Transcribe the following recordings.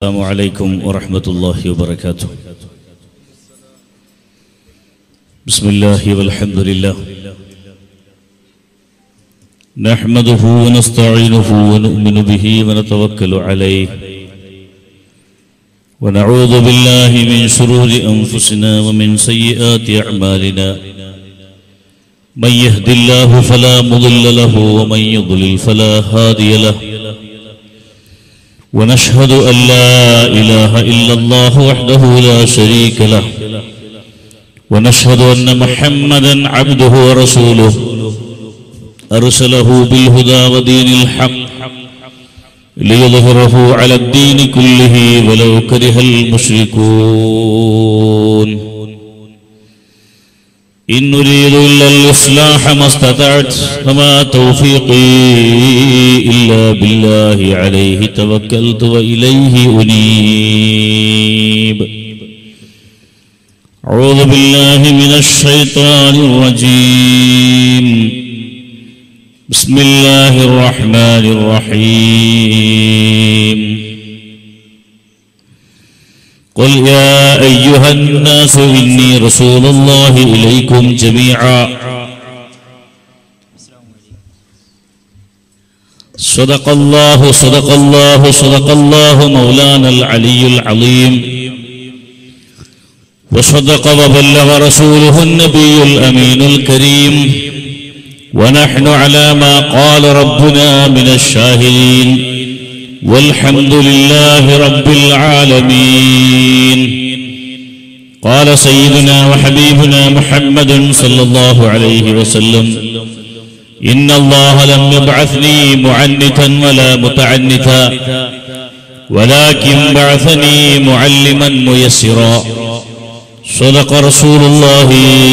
السلام عليكم ورحمة الله وبركاته بسم الله والحمد لله نحمده ونستعينه ونؤمن به ونتوكل عليه ونعوذ بالله من شرور أنفسنا ومن سيئات أعمالنا من يهد الله فلا مضل له ومن يضلل فلا هادي له ونشهد أن لا إله إلا الله وحده لا شريك له ونشهد أن محمدا عبده ورسوله أرسله بالهدى ودين الحق ليظهره على الدين كله ولو كره المشركون إن نريد إلا الإصلاح ما استطعت وما توفيقي إلا بالله عليه توكلت وإليه أنيب أعوذ بالله من الشيطان الرجيم بسم الله الرحمن الرحيم قل يا أيها الناس إني رسول الله إليكم جميعا صدق الله صدق الله صدق الله مولانا العلي العظيم وصدق وبلغ رسوله النبي الأمين الكريم ونحن على ما قال ربنا من الشاهدين والحمد لله رب العالمين قال سيدنا وحبيبنا محمد صلى الله عليه وسلم إن الله لم يبعثني معنتا ولا متعنتا ولكن بعثني معلما ميسرا صدق رسول الله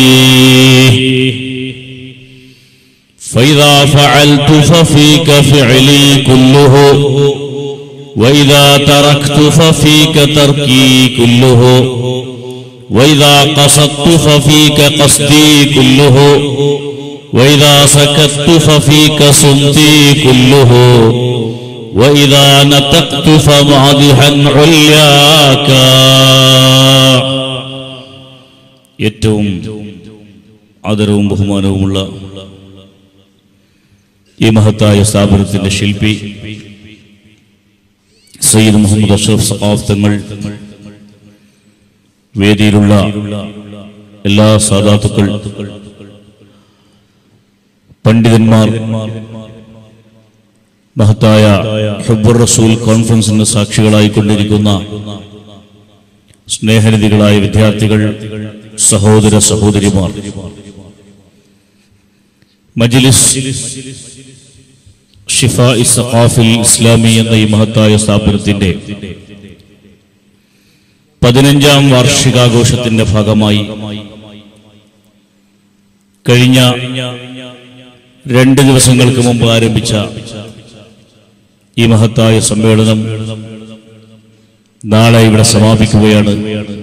فإذا فعلت ففيك فعلي كله وإذا تركت ففيك تركي كله وإذا قصدت ففيك قصدي كله وإذا سكت ففيك صمتي كله وإذا نطقت فمعضحا علياك ഏറ്റവും ആദരവും ബഹുമാനവുമുള്ള ഈ മഹത്തായ സ്ഥാപനത്തിന്റെ ശില്പി സയ്യിദ് മുഹമ്മദ് അഷ്റഫ് സഖാഫ് തങ്ങൾ വേദിയിലുള്ള എല്ലാ സാധാത്തുക്കൾ പണ്ഡിതന്മാർ മഹത്തായ ഹബ്ബുർ റസൂൽ കോൺഫറൻസിന് സാക്ഷികളായിക്കൊണ്ടിരിക്കുന്ന സ്നേഹനിധികളായ വിദ്യാർത്ഥികൾ സഹോദര സഹോദരിമാർ മജ്ലിസ് ഷിഫ സഖാഫിൽ ഇസ്ലാമി എന്ന ഈ മഹത്തായ സ്ഥാപനത്തിന്റെ പതിനഞ്ചാം വാർഷികാഘോഷത്തിന്റെ ഭാഗമായി കഴിഞ്ഞ രണ്ട് ദിവസങ്ങൾക്ക് മുമ്പ് ആരംഭിച്ച ഈ മഹത്തായ സമ്മേളനം നാളെ ഇവിടെ സമാപിക്കുകയാണ്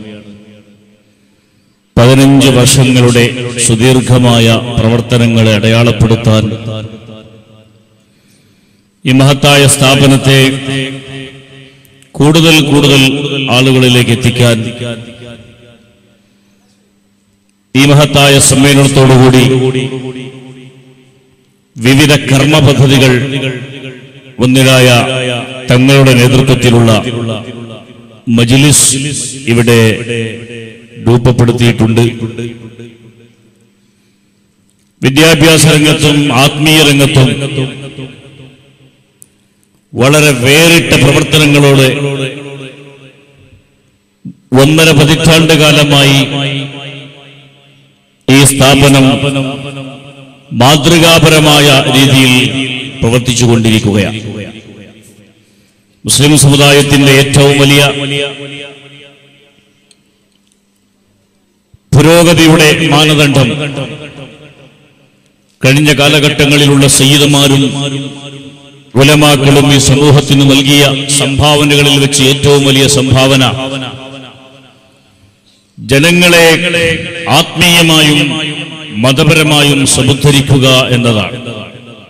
പതിനഞ്ച് വർഷങ്ങളുടെ സുദീർഘമായ പ്രവർത്തനങ്ങളെ അടയാളപ്പെടുത്താൻ ഈ മഹത്തായ സ്ഥാപനത്തെ കൂടുതൽ കൂടുതൽ ആളുകളിലേക്ക് എത്തിക്കാൻ ഈ മഹത്തായ സമ്മേളനത്തോടുകൂടി വിവിധ കർമ്മ പദ്ധതികൾ ഒന്നിലായ തങ്ങളുടെ നേതൃത്വത്തിലുള്ള മജ്ലിസ് ഇവിടെ രൂപപ്പെടുത്തിയിട്ടുണ്ട് വിദ്യാഭ്യാസ രംഗത്തും ആത്മീയ രംഗത്തും വളരെ വേറിട്ട പ്രവർത്തനങ്ങളോട് ഒന്നര പതിറ്റാണ്ട് കാലമായി ഈ സ്ഥാപനം മാതൃകാപരമായ രീതിയിൽ പ്രവർത്തിച്ചുകൊണ്ടിരിക്കുകയാണ് മുസ്ലിം സമുദായത്തിന്റെ ഏറ്റവും വലിയ പുരോഗതിയുടെ മാനദണ്ഡം കഴിഞ്ഞ കാലഘട്ടങ്ങളിലുള്ള സയ്യിദന്മാരും ഉലമാക്കളും ഈ സമൂഹത്തിന് നൽകിയ സംഭാവനകളിൽ വെച്ച് ഏറ്റവും വലിയ സംഭാവന ജനങ്ങളെ ആത്മീയമായും മതപരമായും സമുദ്ധരിക്കുക എന്നതാണ്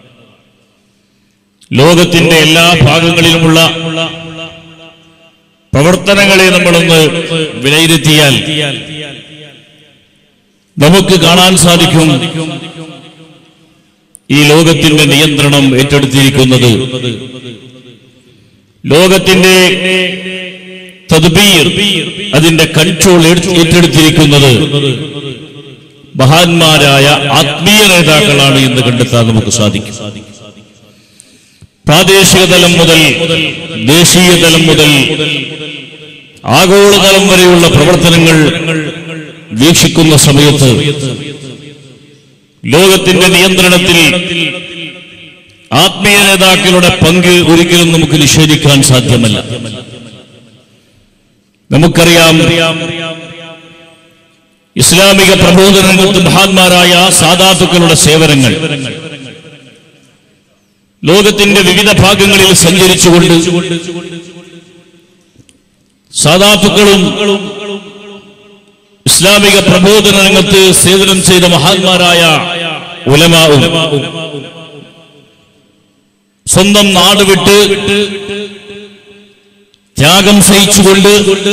ലോകത്തിന്റെ എല്ലാ ഭാഗങ്ങളിലുമുള്ള പ്രവർത്തനങ്ങളെ നമ്മളൊന്ന് വിലയിരുത്തിയാൽ നമുക്ക് കാണാൻ സാധിക്കും ഈ ലോകത്തിന്റെ നിയന്ത്രണം ഏറ്റെടുത്തിരിക്കുന്നത് ലോകത്തിന്റെ തദ്ബീർ അതിന്റെ കൺട്രോൾ ഏറ്റെടുത്തിരിക്കുന്നത് മഹാന്മാരായ ആത്മീയ നേതാക്കളാണ് എന്ന് കണ്ടെത്താൻ നമുക്ക് സാധിക്കും പ്രാദേശിക തലം മുതൽ ദേശീയ തലം മുതൽ ആഗോളതലം വരെയുള്ള പ്രവർത്തനങ്ങൾ വീക്ഷിക്കുന്ന സമയത്ത് ലോകത്തിന്റെ നിയന്ത്രണത്തിൽ ആത്മീയ നേതാക്കളുടെ പങ്ക് ഒരിക്കലും നമുക്ക് നിഷേധിക്കാൻ സാധ്യമല്ല നമുക്കറിയാം ഇസ്ലാമിക പ്രബോധനങ്ങൾക്ക് മഹാന്മാരായ സാധാത്തുക്കളുടെ സേവനങ്ങൾ ലോകത്തിന്റെ വിവിധ ഭാഗങ്ങളിൽ സഞ്ചരിച്ചുകൊണ്ട് സാധാത്തുക്കളും ഇസ്ലാമിക പ്രബോധന രംഗത്ത് സേവനം ചെയ്ത മഹാന്മാരായ ഉലമാവും സ്വന്തം നാട് വിട്ട് ത്യാഗം സഹിച്ചുകൊണ്ട്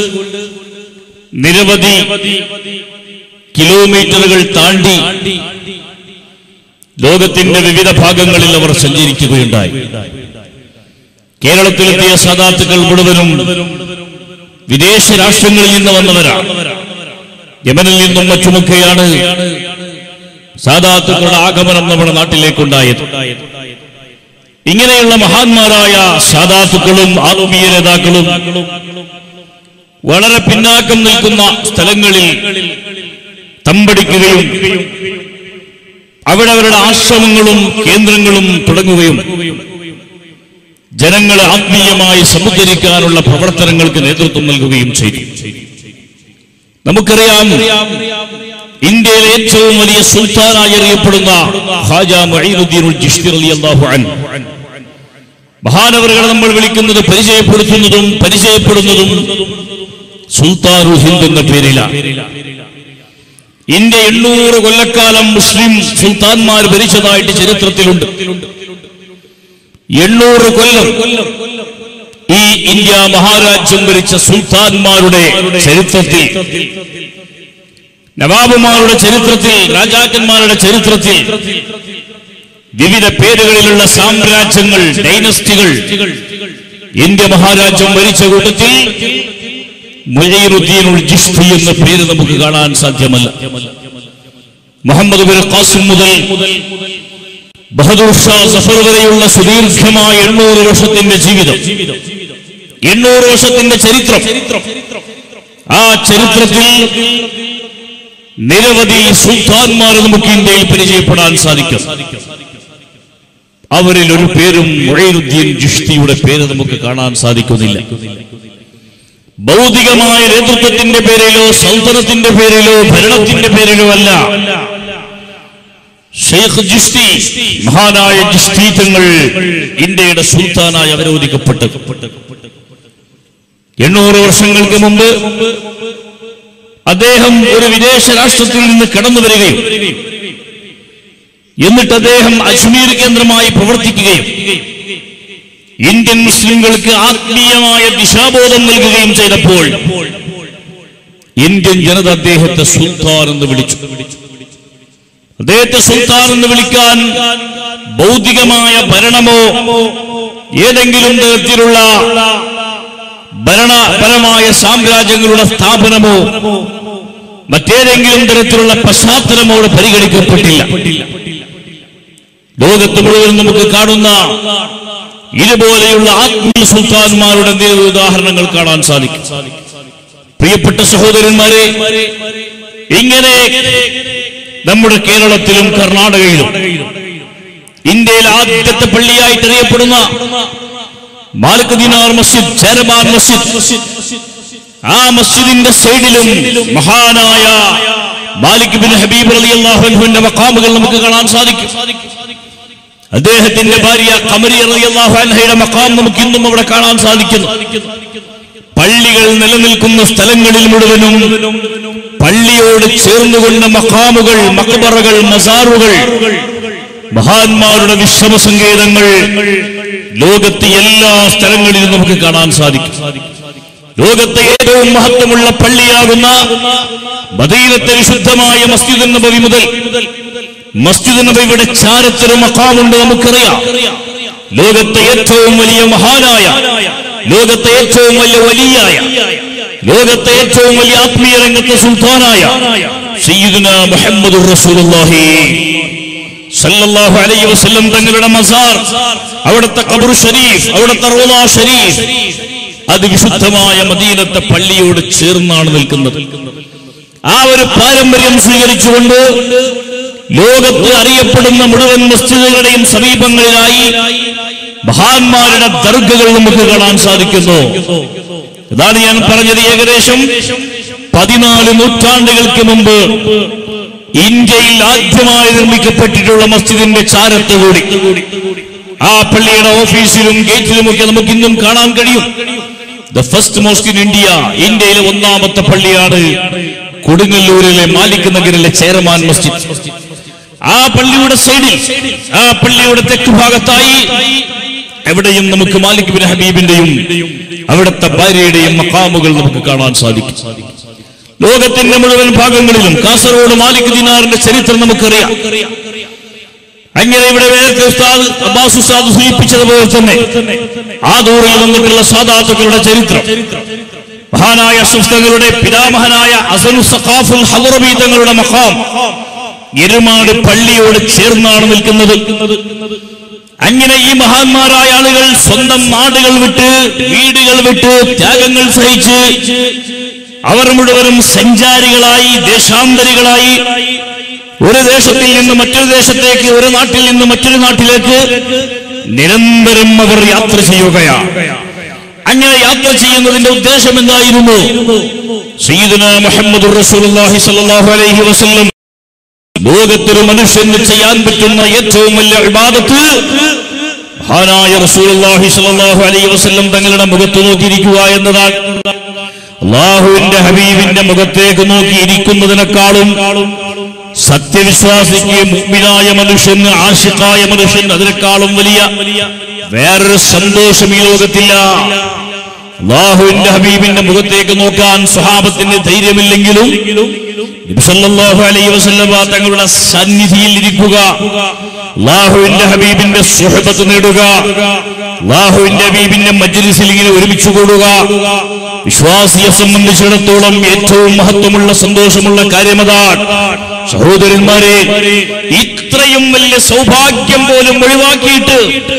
നിരവധി കിലോമീറ്ററുകൾ താണ്ടി ലോകത്തിന്റെ വിവിധ ഭാഗങ്ങളിൽ അവർ സഞ്ചരിക്കുകയുണ്ടായി കേരളത്തിലെത്തിയ സാധാത്തുക്കൾ മുഴുവനും വിദേശ രാഷ്ട്രങ്ങളിൽ നിന്ന് വന്നവരാണ് യമനിൽ നിന്നും മറ്റുമൊക്കെയാണ് സാധാത്തുക്കളുടെ ആഗമനം നമ്മുടെ നാട്ടിലേക്കുണ്ടായത് ഇങ്ങനെയുള്ള മഹാന്മാരായ സാധാത്തുക്കളും ആത്മീയ നേതാക്കളും വളരെ പിന്നാക്കം നിൽക്കുന്ന സ്ഥലങ്ങളിൽ തമ്പടിക്കുകയും അവിടെ അവരുടെ ആശ്രമങ്ങളും കേന്ദ്രങ്ങളും തുടങ്ങുകയും ജനങ്ങളെ ആത്മീയമായി സമുദ്ധരിക്കാനുള്ള പ്രവർത്തനങ്ങൾക്ക് നേതൃത്വം നൽകുകയും ചെയ്തു നമുക്കറിയാം ഇന്ത്യയിലെ ഏറ്റവും വലിയ സുൽത്താനായി അറിയപ്പെടുന്ന ഖാജ മൊയ്നുദ്ദീനുൽ ജിഷ്തി റളിയല്ലാഹു അൻഹു മഹാനവറുകളെ നമ്മൾ വിളിക്കുന്നത് പരിചയപ്പെടുത്തുന്നതും പരിചയപ്പെടുന്നതും സുൽത്താനുൽ ഹിന്ദ് എന്ന പേരിലാണ് ഇന്ത്യ എണ്ണൂറ് കൊല്ലക്കാലം മുസ്ലിം സുൽത്താൻമാർ ഭരിച്ചതായിട്ട് ചരിത്രത്തിലുണ്ട് എണ്ണൂറ് കൊല്ലം ഈ ഇന്ത്യ മഹാരാജ്യം ഭരിച്ച സുൽത്താൻമാരുടെ ചരിത്രത്തിൽ നവാബുമാരുടെ ചരിത്രത്തിൽ രാജാക്കന്മാരുടെ ചരിത്രത്തിൽ വിവിധ പേരുകളിലുള്ള സാമ്രാജ്യങ്ങൾ ഡൈനസ്റ്റികൾ ഇന്ത്യ മഹാരാജ്യം ഭരിച്ച കൂട്ടത്തിൽ മുജീറുദ്ദീനുൽ ജിഷ്തി എന്ന പേര് നമുക്ക് കാണാൻ സാധ്യമല്ല മുഹമ്മദ് ബിൻ ഖാസിം മുതൽ ബഹദൂർ ഷാ സഫർ വരെയുള്ള സുദീർഘമായ എണ്ണൂറ് വർഷത്തിന്റെ ജീവിതം എണ്ണൂറ് വർഷത്തിന്റെ ചരിത്രം ആ ചരിത്രത്തിൽ നിരവധി സുൽത്താൻമാരെ നമുക്ക് ഇന്ത്യയിൽ പരിചയപ്പെടാൻ സാധിക്കും അവരിൽ ഒരു പേരും മൊഴീനുദ്ദീൻ ജിഷ്തിയുടെ പേര് നമുക്ക് കാണാൻ സാധിക്കുന്നില്ല ഭൗതികമായ നേതൃത്വത്തിന്റെ പേരിലോ സൗന്ദര്യത്തിന്റെ പേരിലോ ഭരണത്തിന്റെ പേരിലോ അല്ല ഷെയ്ഖ് ജിഷ്തി മഹാനായ ജിഷ്തി തങ്ങൾ ഇന്ത്യയുടെ സുൽത്താനായി അവരോധിക്കപ്പെട്ടു എണ്ണൂറ് വർഷങ്ങൾക്ക് മുമ്പ് അദ്ദേഹം ഒരു വിദേശ രാഷ്ട്രത്തിൽ നിന്ന് കടന്നു വരികയും എന്നിട്ട് അദ്ദേഹം അജ്മീർ കേന്ദ്രമായി പ്രവർത്തിക്കുകയും ഇന്ത്യൻ മുസ്ലിങ്ങൾക്ക് ആത്മീയമായ ദിശാബോധം നൽകുകയും ചെയ്തപ്പോൾ ഇന്ത്യൻ ജനത അദ്ദേഹത്തെ സുൽത്താൻ എന്ന് വിളിച്ചു അദ്ദേഹത്തെ സുൽത്താൻ എന്ന് വിളിക്കാൻ ഭൗതികമായ ഭരണമോ ഏതെങ്കിലും തരത്തിലുള്ള ഭരണപരമായ സാമ്രാജ്യങ്ങളുടെ സ്ഥാപനമോ മറ്റേതെങ്കിലും തരത്തിലുള്ള പശ്ചാത്തലമോ അവിടെ പരിഗണിക്കപ്പെട്ടില്ല ലോകത്ത് മുഴുവൻ നമുക്ക് കാണുന്ന ഇതുപോലെയുള്ള ആത്മീയ സുൽത്താൻമാരുടെ നിരവധി ഉദാഹരണങ്ങൾ കാണാൻ സാധിക്കും പ്രിയപ്പെട്ട സഹോദരന്മാരെ ഇങ്ങനെ നമ്മുടെ കേരളത്തിലും കർണാടകയിലും ഇന്ത്യയിൽ ആദ്യത്തെ പള്ളിയായിട്ട് അറിയപ്പെടുന്ന മാലിക് ദിനാർ മസ്ജിദ് ചേരമാൻ മസ്ജിദ് ആ മസ്ജിദിന്റെ സൈഡിലും മഹാനായ മാലിക് ബിൻ ഹബീബ് റളിയല്ലാഹു അൻഹുവിന്റെ മഖാമുകൾ നമുക്ക് കാണാൻ സാധിക്കും അദ്ദേഹത്തിന്റെ ഭാര്യ കമരി റളിയല്ലാഹു അൻഹയുടെ മഖാം നമുക്ക് ഇന്നും അവിടെ കാണാൻ സാധിക്കുന്നു പള്ളികൾ നിലനിൽക്കുന്ന സ്ഥലങ്ങളിൽ മുഴുവനും പള്ളിയോട് ചേർന്നുകൊണ്ട് മഖാമുകൾ മക്ബറകൾ മസാറുകൾ മഹാന്മാരുടെ വിശ്രമ സങ്കേതങ്ങൾ ലോകത്തെ എല്ലാ സ്ഥലങ്ങളിലും നമുക്ക് കാണാൻ സാധിക്കും ലോകത്തെ ഏറ്റവും മഹത്വമുള്ള പള്ളിയാകുന്ന മദീനത്തെ വിശുദ്ധമായ മസ്ജിദ് നബവി മുതൽ മസ്ജിദ് നബിയുടെ ചാരത്തൊരു മക്കാമുണ്ട് നമുക്കറിയാം ലോകത്തെ ഏറ്റവും വലിയ മഹാനായ ലോകത്തെ ഏറ്റവും വലിയ വലിയായ ലോകത്തെ ഏറ്റവും വലിയ ആത്മീയ രംഗത്തെ സുൽത്താനായ സയ്യിദുന മുഹമ്മദ് റസൂലുള്ളാഹി സല്ലല്ലാഹു അലൈഹി വസല്ലം തങ്ങളുടെ മസാർ അവിടുത്തെ ഖബർ ഷരീഫ് അവിടുത്തെ റോള ഷരീഫ് അത് വിശുദ്ധമായ മദീനത്തെ പള്ളിയോട് ചേർന്നാണ് നിൽക്കുന്നത് ആ ഒരു പാരമ്പര്യം സ്വീകരിച്ചുകൊണ്ട് ലോകത്ത് അറിയപ്പെടുന്ന മുഴുവൻ മസ്ജിദുകളുടെയും സമീപങ്ങളിലായി മഹാന്മാരുടെ ദർഗകൾ നമുക്ക് കാണാൻ സാധിക്കുന്നു ഇതാണ് ഞാൻ പറഞ്ഞത് ഏകദേശം പതിനാല് നൂറ്റാണ്ടുകൾക്ക് മുമ്പ് ഇന്ത്യയിൽ ആദ്യമായി നിർമ്മിക്കപ്പെട്ടിട്ടുള്ള മസ്ജിദിന്റെ ചാരത്ത് കൂടി ആ പള്ളിയുടെ ഓഫീസിലും ഗേറ്റിലും ഒക്കെ നമുക്ക് ഇന്നും കാണാൻ കഴിയും the first mosque in India ഇന്ത്യയിലെ ഒന്നാമത്തെ പള്ളിയാണ് കൊടുങ്ങല്ലൂരിലെ മാലിക് നഗറിലെ ചേരമാൻ മസ്ജിദ് ആ പള്ളിയുടെ സൈഡിൽ ആ പള്ളിയുടെ തെക്ക് ഭാഗത്തായി എവിടെയും നമുക്ക് മാലിക് ബിൻ ഹബീബിന്റെയും അവിടുത്തെ ഭാര്യയുടെയും മക്കാമുകൾ നമുക്ക് കാണാൻ സാധിക്കും ലോകത്തിന്റെ മുഴുവൻ ഭാഗങ്ങളിലും കാസർഗോഡ് മാലിക് ദിനാറിന്റെ ചരിത്രം നമുക്കറിയാം അങ്ങനെ ഇവിടെ നേരത്തെ ഉസ്താദ് അബ്ബാസ് ഉസ്താദ് സൂചിപ്പിച്ചതുപോലെ തന്നെ ആ ദൂരിൽ നിന്നിട്ടുള്ള സാദാത്തുക്കളുടെ ചരിത്രം മഹാനായ അസ്വസ്ഥകളുടെ പിതാമഹനായ അസനു സഖാഫുൽ ഹദറബി തങ്ങളുടെ മഖാം എരുമാട് പള്ളിയോട് ചേർന്നാണ് നിൽക്കുന്നത് അങ്ങനെ ഈ മഹാന്മാരായ ആളുകൾ സ്വന്തം നാടുകൾ വിട്ട് വീടുകൾ വിട്ട് ത്യാഗങ്ങൾ സഹിച്ച് അവർ മുഴുവനും സഞ്ചാരികളായി ദേശാന്തരികളായി ഒരു ദേശത്തിൽ നിന്ന് മറ്റൊരു ദേശത്തേക്ക് ഒരു നാട്ടിൽ നിന്ന് മറ്റൊരു നാട്ടിലേക്ക് നിരന്തരം അവർ യാത്ര ചെയ്യുകയാണ് അങ്ങനെ യാത്ര ചെയ്യുന്നതിന്റെ ഉദ്ദേശം എന്തായിരുന്നു സയ്യിദുന മുഹമ്മദ് റസൂലുള്ളാഹി സ്വല്ലല്ലാഹു അലൈഹി വസല്ലം ലോകത്തൊരു മനുഷ്യന് ചെയ്യാൻ പറ്റുന്ന ഏറ്റവും വലിയ ഇബാദത്ത് മഹാനായ റസൂലുള്ളാഹി സ്വല്ലല്ലാഹു അലൈഹി വസല്ലം തങ്ങളുടെ മുഖത്ത് നോക്കിയിരിക്കുക എന്നതാണ് അള്ളാഹുവിന്റെ ഹബീബിന്റെ മുഖത്തേക്ക് നോക്കിയിരിക്കുന്നതിനേക്കാളും സത്യവിശ്വാസിക്ക് മുഗ്മിനായ മനുഷ്യന് ആഷിഖായ മനുഷ്യൻ അതിനേക്കാളും വലിയ വേറൊരു സന്തോഷം ഈ ലോകത്തില്ല അള്ളാഹുവിന്റെ ഹബീബിന്റെ മുഖത്തേക്ക് നോക്കാൻ സ്വഹാബത്തിന് ധൈര്യമില്ലെങ്കിലും നബി സല്ലല്ലാഹു അലൈഹി വസല്ലമ തങ്ങളുടെ സന്നിധിയിൽ ഇരിക്കുക അള്ളാഹുവിന്റെ ഹബീബിന്റെ സുഹബത്ത് നേടുക അള്ളാഹുവിന്റെ ഹബീബിന്റെ മജ്ലിസിൽ ഇങ്ങനെ ഒരുമിച്ച് കൂടുക വിശ്വാസിയെ സംബന്ധിച്ചിടത്തോളം ഏറ്റവും മഹത്വമുള്ള സന്തോഷമുള്ള കാര്യമതാണ് സഹോദരന്മാരെ ഇത്രയും വലിയ സൗഭാഗ്യം പോലും ഒഴിവാക്കിയിട്ട്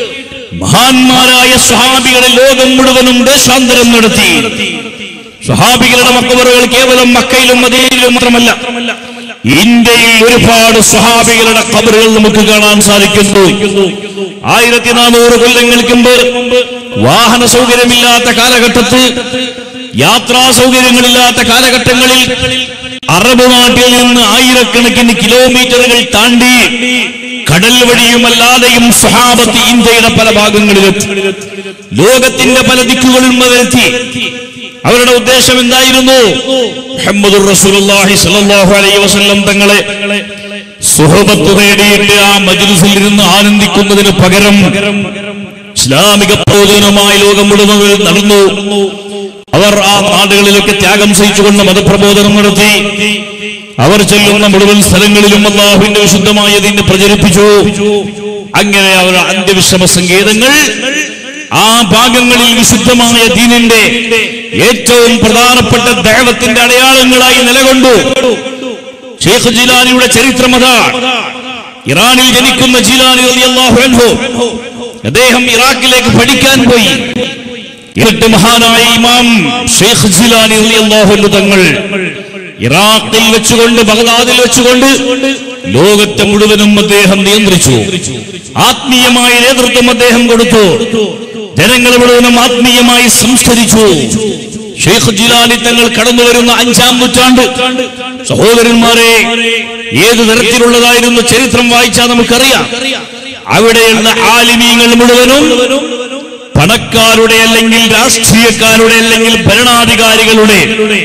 മഹാന്മാരായ സ്വഹാബികളെ ലോകം മുഴുവനും ദേശാന്തരം നടത്തി സ്വഹാബികളുടെ മക്കബറുകൾ കേവലം മക്കയിലും മദീനയിലും മാത്രമല്ല ഇന്ത്യയിൽ ഒരുപാട് സ്വഹാബികളുടെ കബറുകൾ നമുക്ക് കാണാൻ സാധിക്കുന്നു ആയിരത്തി നാനൂറ് കൊല്ലങ്ങൾക്ക് മുമ്പ് വാഹന സൗകര്യമില്ലാത്ത കാലഘട്ടത്ത് യാത്രാ സൗകര്യങ്ങളില്ലാത്ത കാലഘട്ടങ്ങളിൽ അറബ് നാട്ടിൽ നിന്ന് ആയിരക്കണക്കിന് കിലോമീറ്ററുകൾ താണ്ടി കടൽ വഴിയുമല്ലാതെയും സ്വഹാബത്ത് ഇന്ത്യയുടെ പല ഭാഗങ്ങളിലെത്തി ലോകത്തിന്റെ പല ദിക്കുകളിലും അവരെത്തി അവരുടെ ഉദ്ദേശം എന്തായിരുന്നു മുഹമ്മദ് റസൂലുള്ളാഹി സ്വല്ലല്ലാഹു അലൈഹി വസല്ലം തങ്ങളെ സുഹബത്ത് നേടിയിട്ട് ആ മജ്ലിസിൽ ഇരുന്ന് ആനന്ദിക്കുന്നതിന് പകരം ഇസ്ലാമിക പ്രബോധനവുമായി ലോകം മുഴുവൻ നടന്നു അവർ ആ നാടുകളിലൊക്കെ ത്യാഗം സഹിച്ചുകൊണ്ട് മതപ്രബോധനം നടത്തി അവർ ചെല്ലുന്ന മുഴുവൻ സ്ഥലങ്ങളിലും അള്ളാഹുവിന്റെ വിശുദ്ധമായ ഇതിനെ പ്രചരിപ്പിച്ചു അങ്ങനെ അവർ അന്ത്യവിശ്രമ സങ്കേതങ്ങൾ ആ ഭാഗങ്ങളിൽ വിശുദ്ധമായ ദീനിന്റെ ഏറ്റവും പ്രധാനപ്പെട്ട ദൈവത്തിന്റെ അടയാളങ്ങളായി നിലകൊണ്ടു ഷേഖ് ജിലാനിയുടെ ചരിത്രം അതാണ് ഇറാനിൽ ജനിക്കുന്ന ജിലാനി റളിയല്ലാഹു അൻഹു അദ്ദേഹം ഇറാഖിലേക്ക് പഠിക്കാൻ പോയി എന്നിട്ട് മഹാനായ ഇമാം ഷേഖ് ജിലാനി റളിയല്ലാഹു അൻഹു തങ്ങൾ ഇറാഖിൽ വെച്ചുകൊണ്ട് ബഗ്ദാദിൽ വെച്ചുകൊണ്ട് ലോകത്തെ മുഴുവനും അദ്ദേഹം നിയന്ത്രിച്ചു ആത്മീയമായ നേതൃത്വം അദ്ദേഹം കൊടുത്തു ജനങ്ങളെ മുഴുവനും ആത്മീയമായി സംസ്കരിച്ചു ഷെയ്ഖ് ജിലാനി തങ്ങൾ കടന്നു വരുന്ന അഞ്ചാം നൂറ്റാണ്ട് സഹോദരന്മാരെ ഏത് തരത്തിലുള്ളതായിരുന്നു ചരിത്രം വായിച്ചാൽ നമുക്കറിയാം അവിടെയുള്ള ആലിമീങ്ങൾ മുഴുവനും പണക്കാരുടെ അല്ലെങ്കിൽ രാഷ്ട്രീയക്കാരുടെ അല്ലെങ്കിൽ ഭരണാധികാരികളുടെ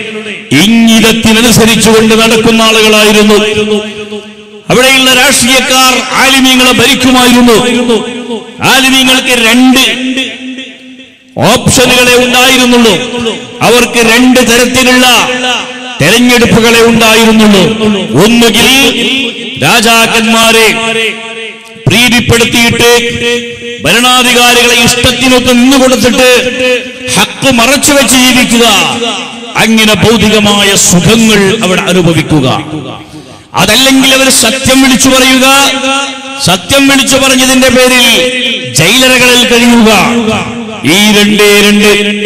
ഇംഗിതത്തിനനുസരിച്ചുകൊണ്ട് നടക്കുന്ന ആളുകളായിരുന്നു അവിടെയുള്ള രാഷ്ട്രീയക്കാർ ആലിമീങ്ങളെ ഭരിക്കുമായിരുന്നു ആലിമീങ്ങൾക്ക് രണ്ട് ഓപ്ഷനുകളെ ഉണ്ടായിരുന്നുള്ളൂ അവർക്ക് രണ്ട് തരത്തിലുള്ള തെരഞ്ഞെടുപ്പുകളെ ഉണ്ടായിരുന്നുള്ളൂ ഒന്നുകിൽ രാജാക്കന്മാരെ പ്രീതിപ്പെടുത്തിയിട്ട് ഭരണാധികാരികളെ ഇഷ്ടത്തിനൊത്ത് നിന്നുകൊടുത്തിട്ട് ഹക്ക് മറച്ചു വെച്ച് ജീവിക്കുക അങ്ങനെ ഭൗതികമായ സുഖങ്ങൾ അവിടെ അനുഭവിക്കുക അതല്ലെങ്കിൽ അവർ സത്യം വിളിച്ചു പറയുക സത്യം വിളിച്ചു പറഞ്ഞതിന്റെ പേരിൽ ജയിലറകളിൽ കഴിയുക ഈ രണ്ടേ രണ്ട്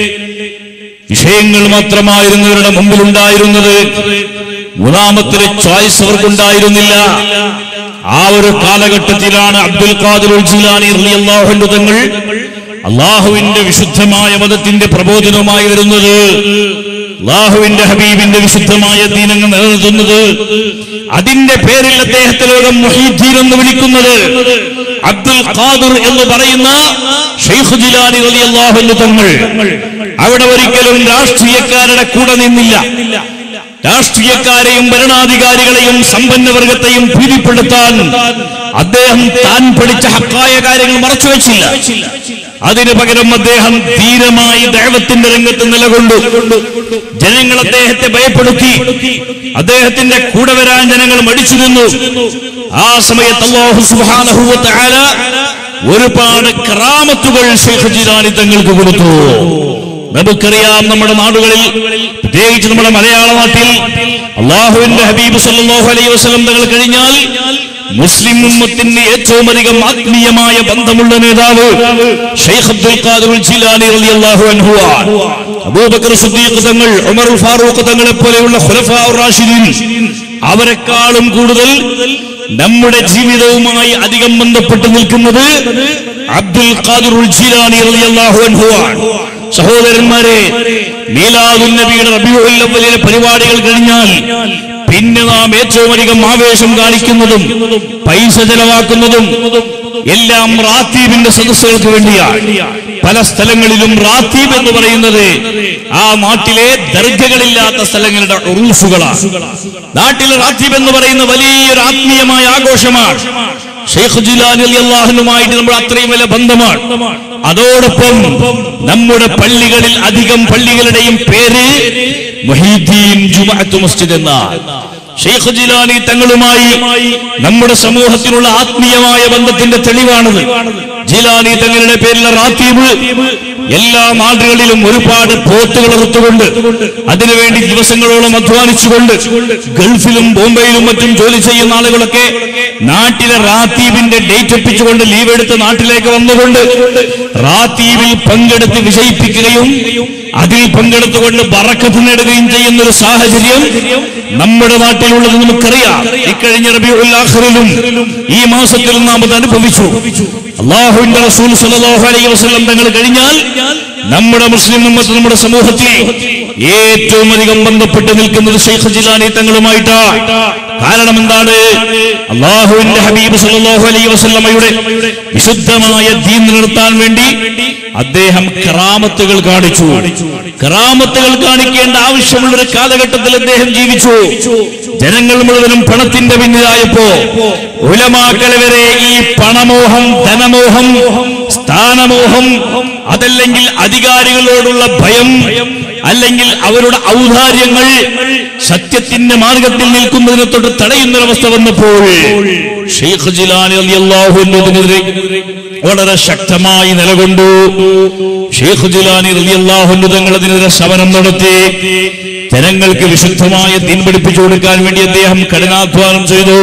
വിഷയങ്ങൾ മാത്രമായിരുന്നു ഇവരുടെ മുമ്പിലുണ്ടായിരുന്നത് മൂന്നാമത്തെ ചോയ്സ് അവർക്കുണ്ടായിരുന്നില്ല ആ ഒരു കാലഘട്ടത്തിലാണ് അബ്ദുൽ ഖാദിർ ജിലാനി റളിയല്ലാഹു അൻഹു തങ്ങൾ അള്ളാഹുവിന്റെ വിശുദ്ധമായ മതത്തിന്റെ പ്രബോധനവുമായി വരുന്നത് അള്ളാഹുവിന്റെ ഹബീബിന്റെ വിശുദ്ധമായ ദീനങ്ങൾ നിലനിർത്തുന്നത് അതിന്റെ പേരിൽ അദ്ദേഹത്തെ ലോകം മുഹീദ്ദീൻ എന്ന് വിളിക്കുന്നത് അബ്ദുൽ ഖാദിർ എന്ന് പറയുന്ന ഷെയ്ഖ് ജിലാനി റളിയല്ലാഹു അൻഹു തങ്ങൾ അവിടെ ഒരിക്കലും രാഷ്ട്രീയക്കാരുടെ കൂടെ നിന്നില്ല രാഷ്ട്രീയക്കാരെയും ഭരണാധികാരികളെയും സമ്പന്നവർഗത്തെയും ഭീതിപ്പെടുത്താൻ അദ്ദേഹം താൻ പഠിച്ച ഹക്കായ കാര്യങ്ങൾ മറച്ചുവെച്ചില്ല അതിനു പകരം അദ്ദേഹം ധീരമായി ദൈവത്തിന്റെ രംഗത്ത് നിലകൊണ്ടു ജനങ്ങൾ അദ്ദേഹത്തെ ഭയപ്പെടുത്തി അദ്ദേഹത്തിന്റെ കൂടെ വരാൻ ജനങ്ങൾ മടിച്ചു നിന്നു ആ സമയത്ത് അല്ലാഹു സുബ്ഹാനഹു വ തആല ഒരുപാട് കറാമത്തുകൾ ശൈഖ് ജിലാനി തങ്ങൾക്ക് കൊടുത്തു നമുക്കറിയാം നമ്മുടെ നാടുകളിൽ പ്രത്യേകിച്ച് നമ്മുടെ മലയാള നാട്ടിൽ അള്ളാഹുവിന്റെ ഹബീബ് സല്ലല്ലാഹു അലൈഹി വസല്ലം തങ്ങൾ കഴിഞ്ഞാൽ മുസ്ലിം ഉമ്മത്തിന് ഏറ്റവും അധികം ആത്മീയമായ ബന്ധമുള്ള നേതാവ് ഷെയ്ഖ് അബ്ദുൽ ഖാദിർ ജിലാനി റളിയല്ലാഹു അൻഹു ആണ്. അബൂബക്കർ സിദ്ദീഖ് തങ്ങൾ ഉമർ ഫാറൂഖ് തങ്ങളെ പോലെയുള്ള ഖുലഫാ റാഷിദീൻ അവരെക്കാളും കൂടുതൽ നമ്മുടെ ജീവിതവുമായി അധികം ബന്ധപ്പെട്ട് നിൽക്കുന്നത് അബ്ദുൽ ഖാദിർ ജിലാനി റളിയല്ലാഹു അൻഹു ആണ്. സഹോദരന്മാരെ മീലാദുൽ നബിയുടെ റബീഉൽ അവ്വലിലെ പരിപാടികൾ കഴിഞ്ഞാൽ പിന്നെ നാം ഏറ്റവും അധികം ആവേശം കാണിക്കുന്നതും പൈസ ചെലവാക്കുന്നതും എല്ലാം റാത്തീബിന്റെ സദസ്സുകൾക്ക് വേണ്ടിയാണ് പല സ്ഥലങ്ങളിലും റാത്തീബ് എന്ന് പറയുന്നത് ആ നാട്ടിലെ ദർഗകളില്ലാത്ത സ്ഥലങ്ങളുടെ ഉറൂസുകളാണ് നാട്ടിലെ റാത്തീബ് എന്ന് പറയുന്ന വലിയൊരു ആത്മീയമായ ആഘോഷമാണ് ഷെയ്ഖ് ജിലാനി അള്ളാഹുനുമായിട്ട് നമ്മൾ അത്രയും വലിയ ബന്ധമാണ് അതോടൊപ്പം നമ്മുടെ പള്ളികളിൽ അധികം പള്ളികളുടെയും പേര് മൊഹീദ്ദീൻ ജുമഅത്ത് മസ്ജിദ് എന്നാണ് ഷെയ്ഖ് ജിലാനി തങ്ങളുമായി നമ്മുടെ സമൂഹത്തിനുള്ള ആത്മീയമായ ബന്ധത്തിന്റെ തെളിവാണത് ജിലാനി തങ്ങളുടെ പേരിലെ റാത്തീബ് എല്ലാ നാടുകളിലും ഒരുപാട് പോത്തുകൾ ഇറുത്തുകൊണ്ട് അതിനുവേണ്ടി ദിവസങ്ങളോളം അധ്വാനിച്ചുകൊണ്ട് ഗൾഫിലും ബോംബെയിലും മറ്റും ജോലി ചെയ്യുന്ന ആളുകളൊക്കെ നാട്ടിലെ റാത്തീബിന്റെ ഡേറ്റ് ഒപ്പിച്ചുകൊണ്ട് ലീവ് എടുത്ത് നാട്ടിലേക്ക് വന്നുകൊണ്ട് റാത്തീബിൽ പങ്കെടുത്ത് വിജയിപ്പിക്കുകയും അതിൽ പങ്കെടുത്തുകൊണ്ട് ബറക്കത്ത് നേടുകയും ചെയ്യുന്ന ഒരു സാഹചര്യം നമ്മുടെ നാട്ടിലുള്ളത് നമുക്കറിയാം ഇക്കഴിഞ്ഞ റബിയുൽ ആഖിറിലും ഈ മാസത്തിൽ നാം അത് അനുഭവിച്ചു അള്ളാഹുവിന്റെ റസൂൽ സല്ലല്ലാഹു അലൈഹി വസല്ലം തങ്ങൾ കഴിഞ്ഞാൽ നമ്മുടെ മുസ്ലിം ഉമ്മത്ത് നമ്മുടെ സമൂഹത്തിൽ ഏറ്റവും അധികം ബന്ധപ്പെട്ട് നിൽക്കുന്നത് ഷെയ്ഖ് ജിലാനി തങ്ങളുമായിട്ടാണ് കാരണം എന്താണ് അള്ളാഹുവിന്റെ ഹബീബ് സല്ലല്ലാഹു അലൈഹി വസല്ലമയുടെ വിശുദ്ധമായ ദീൻ നിലനിർത്താൻ വേണ്ടി അദ്ദേഹം കറാമത്തുകൾ കാണിച്ചു കറാമത്തുകൾ കാണിക്കേണ്ട ആവശ്യമുള്ള ഒരു കാലഘട്ടത്തിൽ അദ്ദേഹം ജീവിച്ചു ജനങ്ങൾ മുഴുവനും പണത്തിന്റെ പിന്നിലായപ്പോ ഉലമാക്കളെ വരെ ഈ പണമോഹം ധനമോഹം സ്ഥാനമോഹം അതല്ലെങ്കിൽ അധികാരികളോടുള്ള ഭയം അല്ലെങ്കിൽ അവരുടെ ഔദാര്യങ്ങൾ സത്യത്തിന്റെ മാർഗത്തിൽ നിൽക്കുന്നതിനെ തൊട്ട് തടയുന്നൊരവസ്ഥ വന്നപ്പോൾ ഷെയ്ഖ് ജിലാനി റളിയല്ലാഹു അൻഹുവിനെതിരെ വളരെ ശക്തമായി നിലകൊണ്ടു ഷെയ്ഖ് ജിലാനി റളിയല്ലാഹു അൻഹു തങ്ങൾ അതിനെതിരെ സമരം നടത്തി ജനങ്ങൾക്ക് വിശുദ്ധമായ ദീൻ പഠിപ്പിച്ചു കൊടുക്കാൻ വേണ്ടി അദ്ദേഹം കഠിനാധ്വാനം ചെയ്തു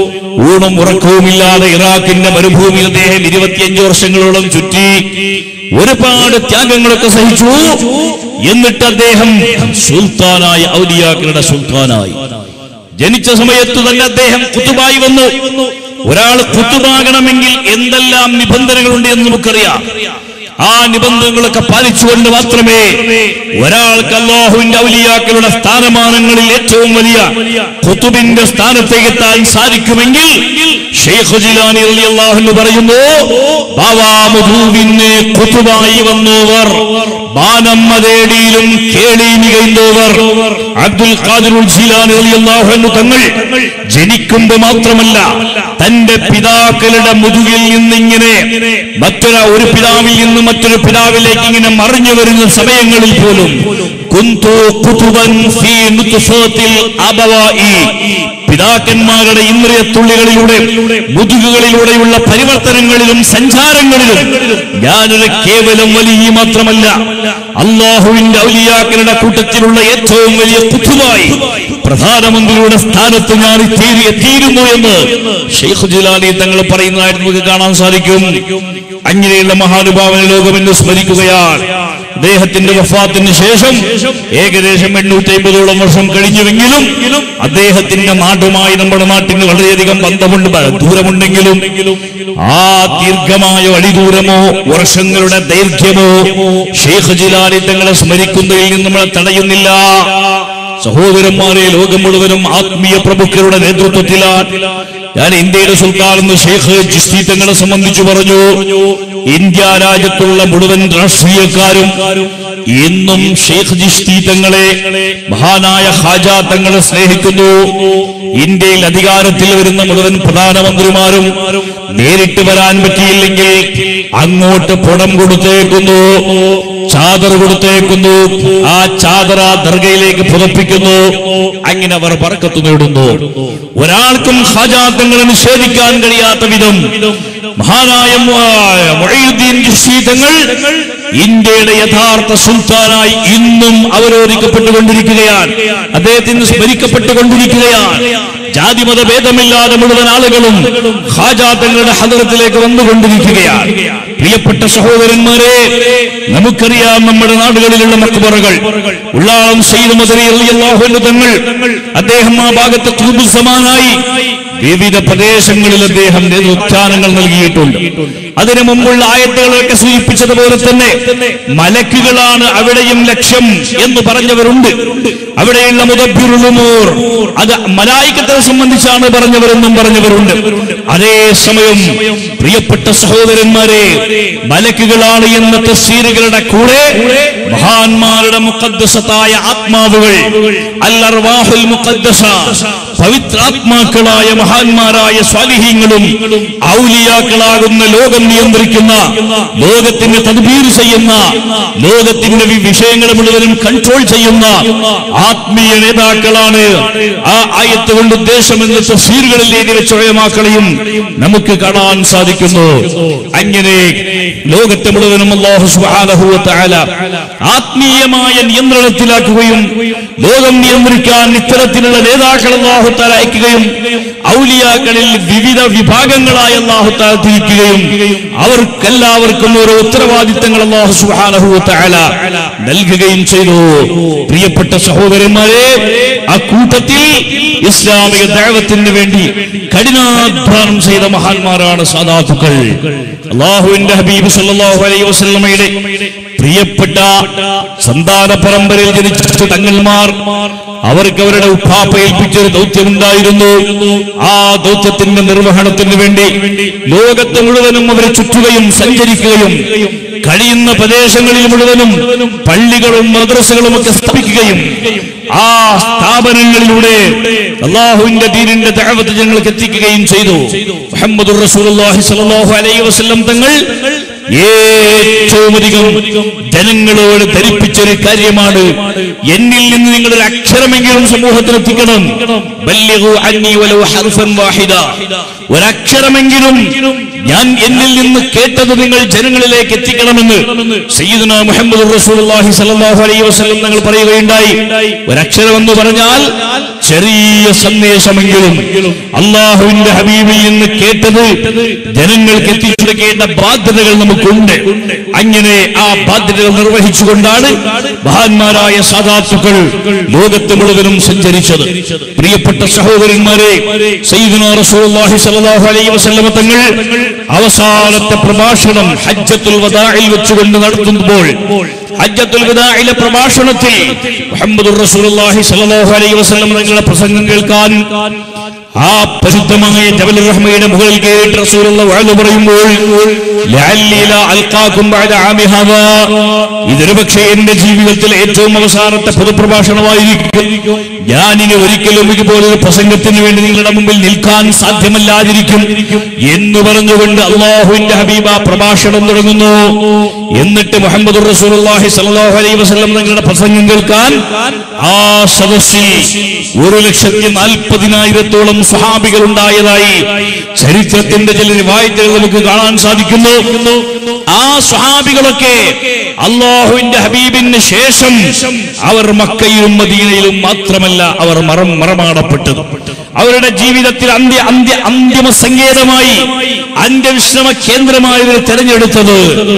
ഊണും ഉറക്കവുമില്ലാതെ ഇറാഖിന്റെ മരുഭൂമിയിൽ അദ്ദേഹം ഇരുപത്തിയഞ്ച് വർഷങ്ങളോളം ചുറ്റി ഒരുപാട് ത്യാഗങ്ങളൊക്കെ സഹിച്ചു എന്നിട്ട് അദ്ദേഹം സുൽത്താനായി ഔലിയാക്കളുടെ സുൽത്താനായി ജനിച്ച സമയത്ത് തന്നെ അദ്ദേഹം കുത്തുബായി വന്നു ഒരാൾ കുത്തുബാകണമെങ്കിൽ എന്തെല്ലാം നിബന്ധനകളുണ്ട് എന്ന് നമുക്കറിയാം ആ നിബന്ധനകളൊക്കെ പാലിച്ചുകൊണ്ട് മാത്രമേ ഒരാൾക്ക് അള്ളാഹുവിന്റെ ഔലിയാക്കളുടെ സ്ഥാനമാനങ്ങളിൽ ഏറ്റവും വലിയ കുത്തുബിന്റെ സ്ഥാനത്തേക്ക് എത്താൻ സാധിക്കുമെങ്കിൽ ഷെയ്ഖ് ജിലാനി റളിയല്ലാഹു അൻഹു പറയുന്നു ബാവാ മുദൂവിന് കുത്തുബായി വന്നവർ ബാനമ്മതേടിയിലും കേളി മികൈന്തോവർ അബ്ദുൽ ഖാദിർ ജിലാനി റളിയല്ലാഹു അൻഹു തങ്ങൾ ജനിക്കുമ്പോ മാത്രമല്ല തന്റെ പിതാക്കളുടെ മുതുകിൽ നിന്നിങ്ങനെ മറ്റൊരു ഒരു പിതാവിൽ നിന്ന് മറ്റൊരു പിതാവിലേക്ക് ഇങ്ങനെ മറിഞ്ഞു വരുന്ന സമയങ്ങളിൽ പോലും കുന്തു കുതുബൻ ഫീ നുത്ഫത്തിൽ അബവായി പിതാക്കന്മാരുടെ ഇന്ദ്രിയത്തുള്ളികളിലൂടെ മുതുകുകളിലൂടെയുള്ള പരിവർത്തനങ്ങളിലും സഞ്ചാരങ്ങളിലും ഞാനൊരു കേവലം വലിയ മാത്രമല്ല അള്ളാഹുവിന്റെ ഔലിയാക്കളുടെ കൂട്ടത്തിലുള്ള ഏറ്റവും വലിയ കുത്തുമായി പ്രധാനമന്ത്രിയുടെ സ്ഥാനത്ത് ഞാൻ തീരി എത്തിയിരുന്നു എന്ന് ഷെയ്ഖ് ജിലാനി തങ്ങൾ പറയുന്നതായിട്ട് നമുക്ക് കാണാൻ സാധിക്കും അങ്ങനെയുള്ള മഹാനുഭാവന ലോകം എന്ന് സ്മരിക്കുകയാണ് അദ്ദേഹത്തിന്റെ വഫാത്തിന് ശേഷം ഏകദേശം എണ്ണൂറ്റി അമ്പതോളം വർഷം കഴിഞ്ഞുവെങ്കിലും അദ്ദേഹത്തിന്റെ നാടുമായി നമ്മുടെ നാട്ടിന് വളരെയധികം ബന്ധമുണ്ട് ബ- ദൂരമുണ്ടെങ്കിലും ആ ദീർഘമായ വഴിദൂരമോ വർഷങ്ങളുടെ ദൈർഘ്യമോ ഷെയ്ഖ് ജിലാനി തങ്ങളെ സ്മരിക്കുന്നതിൽ നിന്ന് നമ്മളെ തടയുന്നില്ല സഹോദരന്മാരെ ലോകം മുഴുവനും ആത്മീയ പ്രമുഖരുടെ നേതൃത്വത്തിലാണ് ഞാൻ ഇന്ത്യയുടെ സുൽത്താൻ എന്ന് ഷെയ്ഖ് ജിസ്തി തങ്ങളെ സംബന്ധിച്ചു പറഞ്ഞു ഇന്ത്യ രാജ്യത്തുള്ള മുഴുവൻ രാഷ്ട്രീയക്കാരും ഇന്നും ഷെയ്ഖ് ജിസ്തി തങ്ങളെ മഹാനായ ഹാജ തങ്ങളെ സ്നേഹിക്കുന്നു ഇന്ത്യയിൽ അധികാരത്തിൽ വരുന്ന മുഴുവൻ പ്രധാനമന്ത്രിമാരും നേരിട്ട് വരാൻ പറ്റിയില്ലെങ്കിൽ അങ്ങോട്ട് പുടം കൊടുത്തേക്കുന്നു ചാദർ കൊടുത്തേക്കുന്നു ആ ചാദർ ആ ദർഗയിലേക്ക് പുതപ്പിക്കുന്നു അങ്ങനെ അവർ പറക്കത്തു നേടുന്നു ഒരാൾക്കും ഹാജാത്തങ്ങളെ നിഷേധിക്കാൻ കഴിയാത്ത വിധം മഹാനായ മു- മുഈനുദ്ദീൻ ചിശ്തി തങ്ങൾ ഇന്ത്യയുടെ യഥാർത്ഥ സുൽത്താനായി ഇന്നും അവരോധിക്കപ്പെട്ടുകൊണ്ടിരിക്കുകയാണ് അദ്ദേഹത്തിന് സ്മരിക്കപ്പെട്ടുകൊണ്ടിരിക്കുകയാണ് ജാതിമത ഭേദമില്ലാതെ മുഴുവൻ ആളുകളും ഹാജാത്തങ്ങളുടെ ഹദറത്തിലേക്ക് വന്നുകൊണ്ടിരിക്കുകയാണ് പ്രിയപ്പെട്ട സഹോദരന്മാരെ നമുക്കറിയാം നമ്മുടെ നാടുകളിലുള്ള മക്ബറകൾ ഉള്ളാളം സെയ്ദ് മദരി റളിയല്ലാഹു അൻഹു തങ്ങൾ അദ്ദേഹം ആ ഭാഗത്ത് ഖുതുബുസ്സമാനായി വിവിധ പ്രദേശങ്ങളിൽ അദ്ദേഹം നേതൃത്വാനങ്ങൾ നൽകിയിട്ടുണ്ട് അതിനു മുമ്പുള്ള ആയത്തുകളൊക്കെ സൂചിപ്പിച്ചതുപോലെ തന്നെ മലക്കുകളാണ് അവിടെയും ലക്ഷ്യം എന്ന് പറഞ്ഞവരുണ്ട് അവിടെയുള്ള മുതബിറുമൂർ അത് മലായിക്കത്തെ സംബന്ധിച്ചാണ് പറഞ്ഞവരെന്നും പറഞ്ഞവരുണ്ട് അതേ സമയം പ്രിയപ്പെട്ട സഹോദരന്മാരെ മലക്കുകളാണ് എന്ന തസ്സീറുകളുടെ കൂടെ മഹാന്മാരുടെ മുഖദ്ദസത്തായ ആത്മാവുകൾ അല്ലർവാഹുൽ മുഖദ്ദസ പവിത്രാത്മാക്കളായ മഹാന്മാരായ സ്വാലിഹീങ്ങളും ഔലിയാക്കളാകുന്ന ലോകം നിയന്ത്രിക്കുന്ന ലോകത്തിന് തദ്ബീർ ചെയ്യുന്ന ലോകത്തിന്റെ വി- വിഷയങ്ങൾ മുഴുവനും കൺട്രോൾ ചെയ്യുന്ന ആത്മീയ നേതാക്കളാണ് ആ ആയത്ത് കൊണ്ട് ഉദ്ദേശമെന്ന് തഫ്സീറുകളിൽ എഴുതി വെച്ച ഉലമാക്കളെയും നമുക്ക് കാണാൻ സാധിക്കുന്നു അങ്ങനെ ലോകത്തെ മുഴുവനും അല്ലാഹു സുബ്ഹാനഹു വ തആല ആത്മീയമായ നിയന്ത്രണത്തിലാക്കുകയും ലോകം നിയന്ത്രിക്കാൻ ഇത്തരത്തിലുള്ള നേതാക്കൾ അല്ലാഹു തആല അയക്കുകയും ഔലിയാക്കളിൽ വിവിധ വിഭാഗങ്ങളായ അല്ലാഹു തആല തിരിക്കുകയും അവർക്കെല്ലാവർക്കും ഓരോ ഉത്തരവാദിത്തങ്ങൾ അല്ലാഹു സുബ്ഹാനഹു വ തആല നൽകുകയും ചെയ്തു പ്രിയപ്പെട്ട സഹോദരന്മാരെ ആ കൂട്ടത്തിൽ ഇസ്ലാമിക ദൈവത്തിന് വേണ്ടി കഠിനാധ്വാനം ചെയ്ത മഹാന്മാരാണ് സാധാതുക്കൾ അള്ളാഹുവിന്റെ ഹബീബ് സല്ലല്ലാഹു അലൈഹി വസല്ലമയുടെ പ്രിയപ്പെട്ട സന്താന പരമ്പരയിൽ ജനിച്ച തങ്ങന്മാർ അവർക്ക് അവരുടെ ഉപ്പാപ്പ ഏൽപ്പിച്ചൊരു ദൗത്യമുണ്ടായിരുന്നു ആ ദൗത്യത്തിന്റെ നിർവഹണത്തിന് വേണ്ടി ലോകത്ത് മുഴുവനും അവരെ ചുറ്റുകയും സഞ്ചരിക്കുകയും കഴിയുന്ന പ്രദേശങ്ങളിൽ മുഴുവനും പള്ളികളും മദ്രസകളും ഒക്കെ സ്ഥാപിക്കുകയും ആ സ്ഥാപനങ്ങളിലൂടെ അള്ളാഹുവിന്റെ ദീനിന്റെ ദഅവത്ത് ജനങ്ങൾക്ക് എത്തിക്കുകയും ചെയ്തു മുഹമ്മദ് റസൂലുള്ളാഹി സ്വല്ലല്ലാഹു അലൈഹി വസല്ലം തങ്ങൾ ഏറ്റവും അധികം ജനങ്ങളോട് ധരിപ്പിച്ചൊരു കാര്യമാണ് എന്നിൽ നിന്ന് നിങ്ങൾ ഒരു അക്ഷരമെങ്കിലും സമൂഹത്തിൽ എത്തിക്കണം ബല്ലിഗു അന്നി വലൗ ഹർഫൻ വാഹിദ ഒരക്ഷരമെങ്കിലും ഞാൻ എന്നിൽ നിന്ന് കേട്ടത് നിങ്ങൾ ജനങ്ങളിലേക്ക് എത്തിക്കണമെന്ന് സയ്യിദുന മുഹമ്മദ് റസൂലുള്ളാഹി സ്വല്ലല്ലാഹു അലൈഹി വസല്ലം തങ്ങൾ പറയുകയുണ്ടായി ഒരക്ഷരം എന്ന് പറഞ്ഞാൽ ചെറിയ സന്ദേശമെങ്കിലും അള്ളാഹുവിന്റെ ഹബീബിൽ നിന്ന് കേട്ടത് ജനങ്ങൾക്ക് എത്തിച്ചു കൊടുക്കേണ്ട ബാധ്യതകൾ നമുക്കുണ്ട് അങ്ങനെ ആ ബാധ്യതകൾ നിർവഹിച്ചുകൊണ്ടാണ് മഹാന്മാരായ സാധാത്തുക്കൾ ലോകത്ത് മുഴുവനും സഞ്ചരിച്ചത് പ്രിയപ്പെട്ട സഹോദരന്മാരെ സയ്യിദുന റസൂലുള്ളാഹി സ്വല്ലല്ലാഹു അലൈഹി വസല്ലം തങ്ങൾ അവസാനത്തെ പ്രഭാഷണം ഹജ്ജത്തുൽ വദാഇൽ വെച്ചുകൊണ്ട് നടത്തുമ്പോൾ ഹജ്ജത്തുൽ വദാഇലെ പ്രഭാഷണത്തിൽ മുഹമ്മദ് റസൂലുള്ളാഹി സ്വല്ലല്ലാഹു അലൈഹി വസല്ലം തങ്ങളുടെ പ്രസംഗം കേൾക്കാൻ ആ പരിശുദ്ധമായ ജബൽ റഹ്മയുടെ മുകളിൽ കയറിയിട്ട് റസൂലുള്ള വാഴ്ന്നു പറയുമ്പോൾ ലഅല്ലി ലാ അൽഖാകും ബഅദ ആമി ഹാദാ. ഇതൊരു പക്ഷേ എന്റെ ജീവിതത്തിൽ ഏറ്റവും അവസാനത്തെ പൊതുപ്രഭാഷണമായിരിക്കും ഞാനിനി ഒരിക്കലും ഇതുപോലൊരു പ്രസംഗത്തിന് വേണ്ടി നിങ്ങളുടെ മുമ്പിൽ നിൽക്കാൻ സാധ്യമല്ലാതിരിക്കും എന്ന് പറഞ്ഞുകൊണ്ട് അള്ളാഹുവിന്റെ ഹബീബ പ്രഭാഷണം തുടങ്ങുന്നു എന്നിട്ട് മുഹമ്മദ് റസൂലുള്ളാഹി സ്വല്ലല്ലാഹു അലൈഹി വസല്ലം തങ്ങളുടെ പ്രസംഗം കേൾക്കാൻ ആ സദസ്സിൽ ഒരു ലക്ഷത്തി നാൽപ്പതിനായിരത്തോളം സ്വഹാബികൾ ഉണ്ടായതായി ചരിത്രത്തിന്റെ ചില റിവായത്തുകൾ നമുക്ക് കാണാൻ സാധിക്കുന്നു ആ സ്വഹാബികളൊക്കെ അള്ളാഹുവിന്റെ ഹബീബിന് ശേഷം അവർ മക്കയിലും മദീനയിലും മാത്രമല്ല അവർ മറം മറമാടപ്പെട്ടത് അവരുടെ ജീവിതത്തിൽ അന്ത്യ അന്ത്യ അന്തിമ സങ്കേതമായി അന്ത്യവിശ്രമ കേന്ദ്രമായി ഇവർ തെരഞ്ഞെടുത്തത്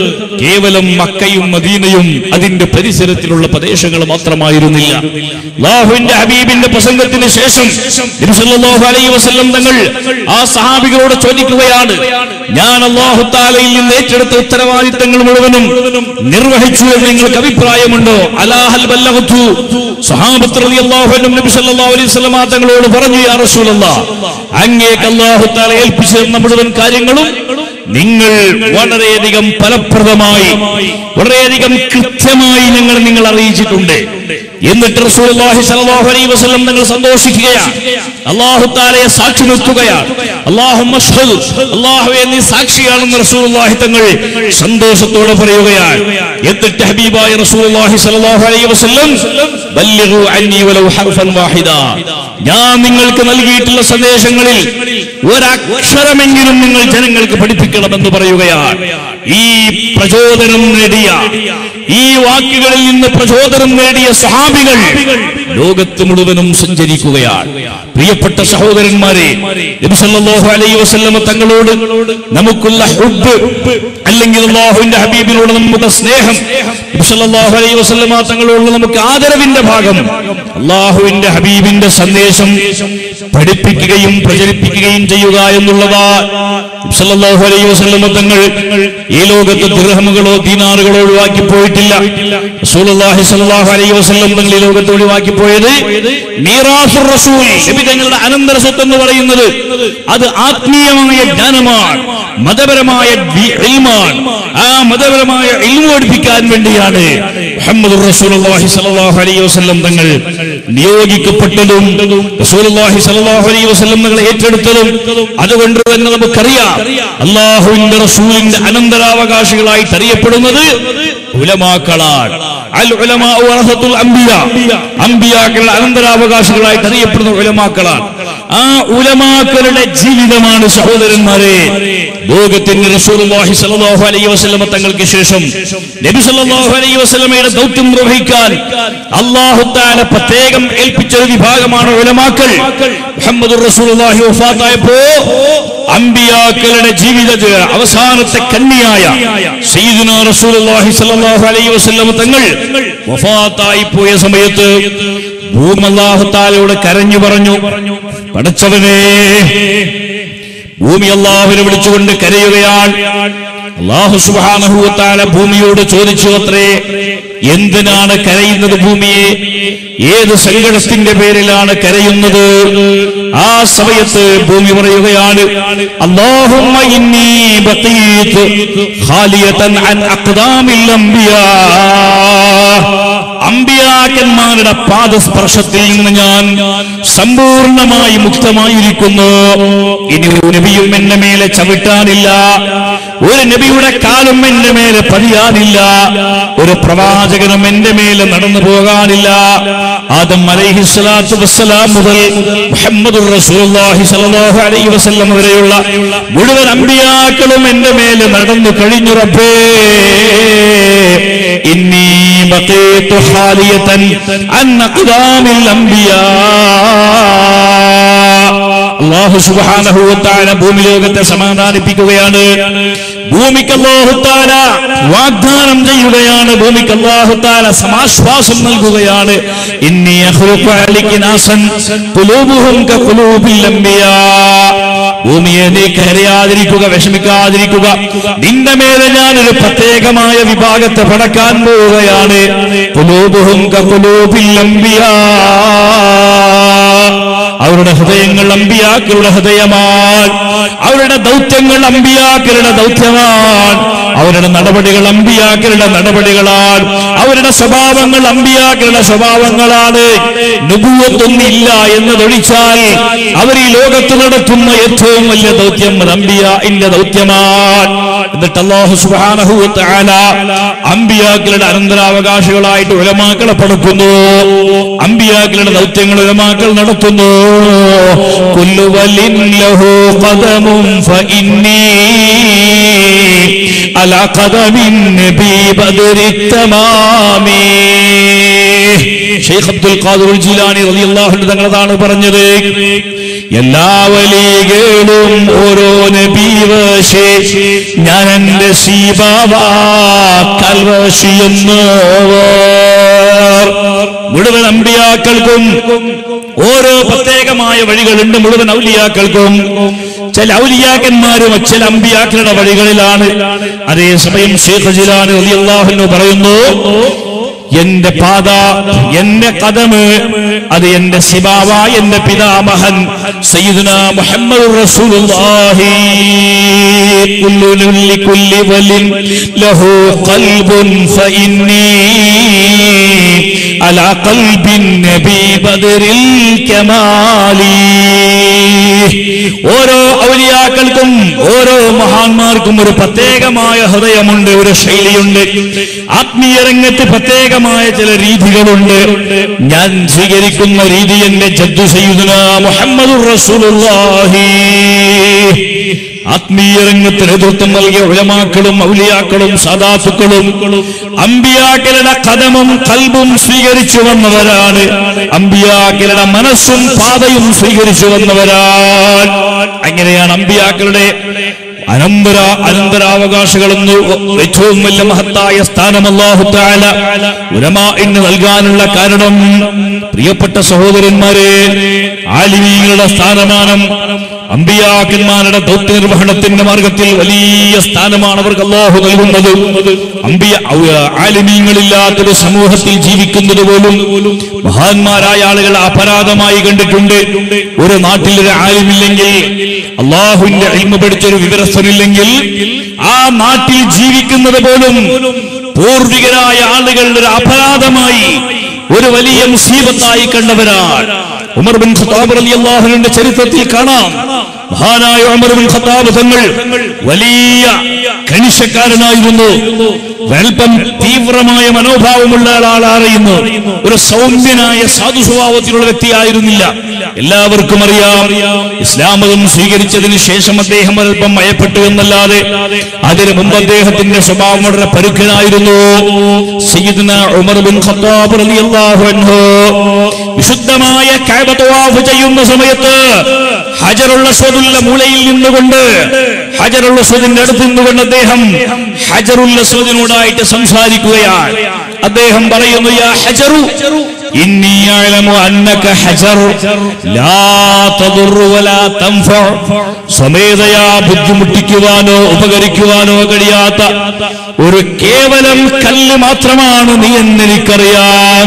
കേവലം മക്കയും മദീനയും അതിന്റെ പരിസരത്തിലുള്ള പ്രദേശങ്ങൾ മാത്രമായിരുന്നില്ല അള്ളാഹുവിന്റെ ഹബീബിന്റെ പ്രസംഗത്തിന് ശേഷം നബി സല്ലല്ലാഹു അലൈഹി വസല്ലം തങ്ങൾ ആ സഹാബികളോട് ചോദിക്കുകയാണ് ഞാൻ അള്ളാഹു താലയിൽ നിന്ന് ഏറ്റെടുത്ത ഉത്തരവാദിത്തങ്ങൾ മുഴുവനും നിർവഹിച്ചു എന്ന് നിങ്ങൾക്ക് അഭിപ്രായമുണ്ടോ അലാഹൽ ബല്ലഗതു സഹാബത്ത് റളിയല്ലാഹു അൻഹും നബി സല്ലല്ലാഹു അലൈഹി വസല്ലം തങ്ങളോട് പറഞ്ഞു യാ റസൂലല്ലാഹ് അങ്ങേക്ക് അള്ളാഹു താല ഏൽപ്പിച്ചു തന്ന മുഴുവൻ കാര്യങ്ങളും നിങ്ങൾ വളരെയധികം ഫലപ്രദമായി വളരെയധികം കൃത്യമായി ഞങ്ങൾ നിങ്ങൾ അറിയിച്ചിട്ടുണ്ട് എന്നിട്ട് റസൂലുള്ളാഹി സ്വല്ലല്ലാഹു അലൈഹി വസല്ലം തങ്ങൾ സന്തോഷിക്കുകയാണ് അല്ലാഹു തആലയെ സാക്ഷി നിർത്തുകയാണ് അല്ലാഹുമ്മ അഷ്ഹദു അല്ലാഹുവേ നീ സാക്ഷിയാണെന്ന് റസൂലുള്ളാഹി തങ്ങൾ സന്തോഷത്തോടെ പറയുകയാണ് എന്നിട്ട് ഹബീബായ റസൂലുള്ളാഹി സ്വല്ലല്ലാഹു അലൈഹി വസല്ലം ബല്ലിഗു അന്നി വലൗ ഹർഫൻ വാഹിദ ഞാൻ നിങ്ങൾക്ക് നൽകിയിട്ടുള്ള സന്ദേശങ്ങളിൽ ഒരക്ഷരമെങ്കിലും നിങ്ങൾ ജനങ്ങൾക്ക് പഠിപ്പിക്കണമെന്ന് പറയുകയാണ് ഈ പ്രചോദനം നേടിയ ഈ വാക്കുകളിൽ നിന്ന് പ്രചോദനം നേടിയ സഹാബികൾ ലോകത്ത് മുഴുവനും സഞ്ചരിക്കുകയാണ് പ്രിയപ്പെട്ട സഹോദരന്മാരെ നബി സല്ലല്ലാഹു അലൈഹി വസല്ലമ തങ്ങളോട് നമുക്കുള്ള ഹുബ് അല്ലെങ്കിൽ അല്ലാഹുവിന്റെ ഹബീബിനോട് നമുക്ക് സ്നേഹം നബി സല്ലല്ലാഹു അലൈഹി വസല്ലമ തങ്ങളോട് നമുക്ക് ആദരവിന്റെ ഭാഗം അല്ലാഹുവിന്റെ ഹബീബിന്റെ സന്ദേശം പഠിപ്പിക്കുകയും പ്രചരിപ്പിക്കുകയും ചെയ്യുക എന്നുള്ളതാ നബി സല്ലല്ലാഹു അലൈഹി വസല്ലമ തങ്ങൾ ഈ ലോകത്ത് ദിർഹമുകളോ ദീനാറുകളോ ഒഴിവാക്കി പോയിട്ടില്ല റസൂലുള്ളാഹി സ്വല്ലല്ലാഹു അലൈഹി വസല്ലം തങ്ങൾ ഈ ലോകത്ത് ഒഴിവാക്കി പോയത് മീറാസുർ റസൂൽ നബി തങ്ങളുടെ അനന്തര സ്വത്ത് എന്ന് പറയുന്നത് അത് ആത്മീയമായ ജ്ഞാനമാണ് മതപരമായ വി- ഇൽമാണ് ആ മതപരമായ ഇൽമു പഠിപ്പിക്കാൻ വേണ്ടിയാണ് മുഹമ്മദ് റസൂലുള്ളാഹി സ്വല്ലല്ലാഹു അലൈഹി വസല്ലം തങ്ങൾ നിയോഗിക്കപ്പെട്ടതും റസൂലുള്ളാഹി സ്വല്ലല്ലാഹു അലൈഹി വസല്ലം തങ്ങൾ ഏറ്റെടുത്തതും അതുകൊണ്ട് തന്നെ നമുക്കറിയാം അള്ളാഹുവിന്റെ റസൂലിന്റെ അനന്തരാവകാശികളായിട്ട് അറിയപ്പെടുന്നത് ഉലമാക്കളാണ് അൽ ഉലമാ വറസത്തുൽ അംബിയ അംബിയാക്കളുടെ അനന്തരാവകാശികളായിട്ട് അറിയപ്പെടുന്ന ഉലമാക്കളാണ് ആ ഉലമാക്കളുടെ ജീവിതമാണ് സഹോദരന്മാരെ ലോകത്തിന്റെ റസൂലുള്ളാഹി സ്വല്ലല്ലാഹു അലൈഹി വസല്ലമ തങ്ങൾക്ക് ശേഷം നബി സല്ലല്ലാഹു അലൈഹി വസല്ലമയുടെ ദൗത്യം നിർവഹിക്കാൻ അല്ലാഹു തആല പ്രത്യേകം ഏൽപ്പിച്ച ഒരു വിഭാഗമാണ് ഉലമാക്കൾ മുഹമ്മദുർ റസൂലുള്ളാഹി വഫാത്തായപ്പോ അമ്പിയാക്കളുടെ ജീവിത അവസാനത്തെ കന്നിയായ സയ്യിദുനാ റസൂലുള്ളാഹി സ്വല്ലല്ലാഹു അലൈഹി വസല്ലമ തങ്ങൾ വഫാത്തായി പോയ സമയത്ത് ഭൂമി അല്ലാഹു തആലയോട് കരഞ്ഞു പറഞ്ഞു പടച്ചവനേ ഭൂമി അള്ളാഹുവിനെ വിളിച്ചുകൊണ്ട് കരയുകയാണ് അള്ളാഹു സുബാനഹുത്താല ഭൂമിയോട് ചോദിച്ചു അത്രേ എന്തിനാണ് കരയുന്നത് ഭൂമിയെ ഏത് സങ്കടത്തിന്റെ പേരിലാണ് കരയുന്നത് ആ സമയത്ത് ഭൂമി പറയുകയാണ് അല്ലാഹുമ്മ ഇന്നി ബഖീതു ഖാലിയതൻ അൻ അഖ്ദാമിൽ അംബിയാ അമ്പിയാക്കന്മാരുടെ പാദസ്പർശത്തിൽ നിന്ന് ഞാൻ സമ്പൂർണമായി മുക്തമായിരിക്കുന്നു ഇനി ഒരു നബിയും എന്റെ മേലെ ചവിട്ടാനില്ല ഒരു നബിയുടെ കാലം എന്റെ മേലെ പതിയാനില്ല ഒരു പ്രവാചകനും എന്റെ മേലെ നടന്നു പോകാനില്ല ആദം അലൈഹിസ്സലാത്തു വസ്സലാം മുതൽ മുഹമ്മദുർ റസൂലുള്ളാഹി സ്വല്ലല്ലാഹു അലൈഹി വസല്ലം വരെയുള്ള മുഴുവൻ അമ്പിയാക്കളും എന്റെ മേലെ നടന്നു കഴിഞ്ഞു റബ്ബേ ഇന്നി ബഖീതു ഖാലിയതൻ അൻ അഖ്ദാമിൽ അംബിയാ അല്ലാഹു സുബ്ഹാനഹു വ തആല ഭൂമി ലോകത്തെ സമാധാനിപ്പിക്കുകയാണ് ഭൂമിക്ക് അല്ലാഹു തആല വാഗ്ദാനം ചെയ്യുകയാണ് ഭൂമിക്ക് അല്ലാഹു തആല സമാശ്വാസം നൽകുകയാണ് ഇന്നി അഖ്ലുഖു അലൈകി നാസൻ ഖുലൂബുഹും കഖുലൂബിൽ അംബിയാ ഭൂമിയെ നീ കരയാതിരിക്കുക വിഷമിക്കാതിരിക്കുക നിന്റെ മേലെ ഞാൻ ഒരു പ്രത്യേകമായ വിഭാഗത്തെ പടക്കാൻ പോവുകയാണ് ഖുലൂബുഹും കഖുലൂബിൽ അംബിയാ അവരുടെ ഹൃദയങ്ങൾ അമ്പിയാക്കളുടെ ഹൃദയമാണ് അവരുടെ ദൗത്യങ്ങൾ അമ്പിയാക്കളുടെ ദൗത്യമാണ് അവരുടെ നടപടികൾ അമ്പിയാക്കളുടെ നടപടികളാണ് അവരുടെ സ്വഭാവങ്ങൾ അമ്പിയാക്കളുടെ സ്വഭാവങ്ങളാണ് നുപൂവത്തൊന്നില്ല എന്നതൊഴിച്ചാൽ അവർ ഈ ലോകത്ത് നടത്തുന്ന ഏറ്റവും വലിയ ദൗത്യം അത് അമ്പിയാന്റെ ദൗത്യമാണ് എന്നിട്ട് അള്ളാഹു സുബ്ഹാനഹു വ തആല അമ്പിയാക്കളുടെ അനന്തരാവകാശികളായിട്ട് ഉലമാക്കളെ പടുക്കുന്നു അമ്പിയാക്കളുടെ ദൗത്യങ്ങൾ ഉലമാക്കൾ നടത്തുന്നു കുല്ലു വലിൻ ലഹു ഖദമും ഫഇന്നി അലാ ഖദമിൻ നബി ബദരി തമാമി ഷെയ്ഖ് അബ്ദുൽ ഖാദിർ ജീലാനി റളിയല്ലാഹു അൻഹു തങ്ങളതാണ് പറഞ്ഞത് എല്ലാ വലികളും ഓരോ നബീവശേ ഞാൻ എന്റെ ശീബാവ കൽവശിയെന്നോർ മുഴുവൻ അമ്പിയാക്കൾക്കും ഓരോ പ്രത്യേകമായ വഴികളുണ്ട് മുഴുവൻ ഔലിയാക്കൾക്കും ചില ഔലിയാക്കന്മാരും ചില അമ്പിയാക്കളുടെ വഴികളിലാണ് അതേസമയം ഷേഖ് ജിലാനി റളിയല്ലാഹു പറയുന്നു എന്റെ പാത എന്റെ കഥമ് അത് എന്റെ ശിബാവ എന്റെ പിതാമഹൻ സയ്യിദുന മുഹമ്മദ് റസൂലുള്ളാഹി കുല്ലു ലിക്കുല്ലി വലിൻ ലഹു ഖൽബുൻ ഫഇന്നി അലാ ഖൽബിൻ നബി ബദറിൽ കമാലി ഓരോ ഔലിയാക്കൾക്കും ഓരോ മഹാന്മാർക്കും ഒരു പ്രത്യേകമായ ഹൃദയമുണ്ട് ഒരു ശൈലിയുണ്ട് ആത്മീയ രംഗത്ത് പ്രത്യേകമായ ചില രീതികളുണ്ട് ഞാൻ സ്വീകരിക്കുന്ന രീതി എന്റെ ജദ്ദു സയ്യിദുന മുഹമ്മദ് റസൂലുള്ളാഹി ആത്മീയ രംഗത്ത് നേതൃത്വം നൽകിയ ഉലമാക്കളും ഔലിയാക്കളും സാദാത്തുക്കളും അമ്പിയാക്കളുടെ കഥമും കൽബും സ്വീകരിച്ചു വന്നവരാണ് അമ്പിയാക്കളുടെ മനസ്സും പാതയും സ്വീകരിച്ചു വന്നവരാണ് അങ്ങനെയാണ് അമ്പിയാക്കളുടെ അനന്തര അനന്തരാവകാശികളെന്ന് ഏറ്റവും വലിയ മഹത്തായ സ്ഥാനം അല്ലാഹു തആല ഉലമാഇന് നൽകാനുള്ള കാരണം പ്രിയപ്പെട്ട സഹോദരന്മാരെ ആലിമീങ്ങളുടെ സ്ഥാനമാനം അമ്പിയാക്കന്മാരുടെ ദൗത്യ നിർവഹണത്തിന്റെ മാർഗത്തിൽ വലിയ സ്ഥാനമാണ് അവർക്ക് അള്ളാഹു നൽകുന്നത് അമ്പിയ ഔ- ആലിമീങ്ങളില്ലാത്തൊരു സമൂഹത്തിൽ ജീവിക്കുന്നത് പോലും മഹാന്മാരായ ആളുകൾ അപരാധമായി കണ്ടിട്ടുണ്ട് ഒരു നാട്ടിൽ ഒരു ആലിമില്ലെങ്കിൽ അള്ളാഹുവിന്റെ അഴിമ പഠിച്ചൊരു വിവരസ്ഥനില്ലെങ്കിൽ ആ നാട്ടിൽ ജീവിക്കുന്നത് പോലും പൂർവികരായ ആളുകൾ ഒരു അപരാധമായി ഒരു വലിയ മുസീബത്തായി കണ്ടവരാണ് ഉമർ ബിൻ ഖത്താബ് റളിയല്ലാഹുവിന്റെ ചരിത്രത്തിൽ കാണാം മഹാനായ ഉമർ ബിൻ ഖത്താബ് തങ്ങൾ വലിയ കണിശക്കാരനായിരുന്നു അല്പം തീവ്രമായ മനോഭാവമുള്ള ആളാറിയുന്നു ഒരു സൗമ്യനായ സാധു സ്വഭാവത്തിലുള്ള വ്യക്തിയായിരുന്നില്ല എല്ലാവർക്കും അറിയാം ഇസ്ലാം മതം സ്വീകരിച്ചതിന് ശേഷം അദ്ദേഹം അല്പം മയപ്പെട്ടു എന്നല്ലാതെ അതിനു മുമ്പ് അദ്ദേഹത്തിന്റെ സ്വഭാവം വളരെ പരുക്കനായിരുന്നു സയ്യിദ്ന ഉമർ ബിൻ ഖത്താബ് റളിയല്ലാഹു അൻഹു വിശുദ്ധമായ കഅബ തവാഫ് ചെയ്യുന്ന സമയത്ത് ഹജറുള്ള സ്വതുള്ള മൂലയിൽ നിന്നുകൊണ്ട് ഹജറുള്ള സ്വതിന്റെ അടുത്ത് നിന്നുകൊണ്ട് അദ്ദേഹം ഹജറുള്ള സ്വതിനോടായിട്ട് സംസാരിക്കുകയാണ് അദ്ദേഹം പറയുന്നു യാ ഹജറു ഇന്നി അഅലമു അന്നക ഹജർ ലാ തദുറു വലാ തൻഫഉ സ്വമേധയാ ബുദ്ധിമുട്ടിക്കുവാനോ ഉപകരിക്കുവാനോ കഴിയാത്ത ഒരു കേവലം കല്ല് മാത്രമാണ് നീ എന്നെനിക്കറിയാം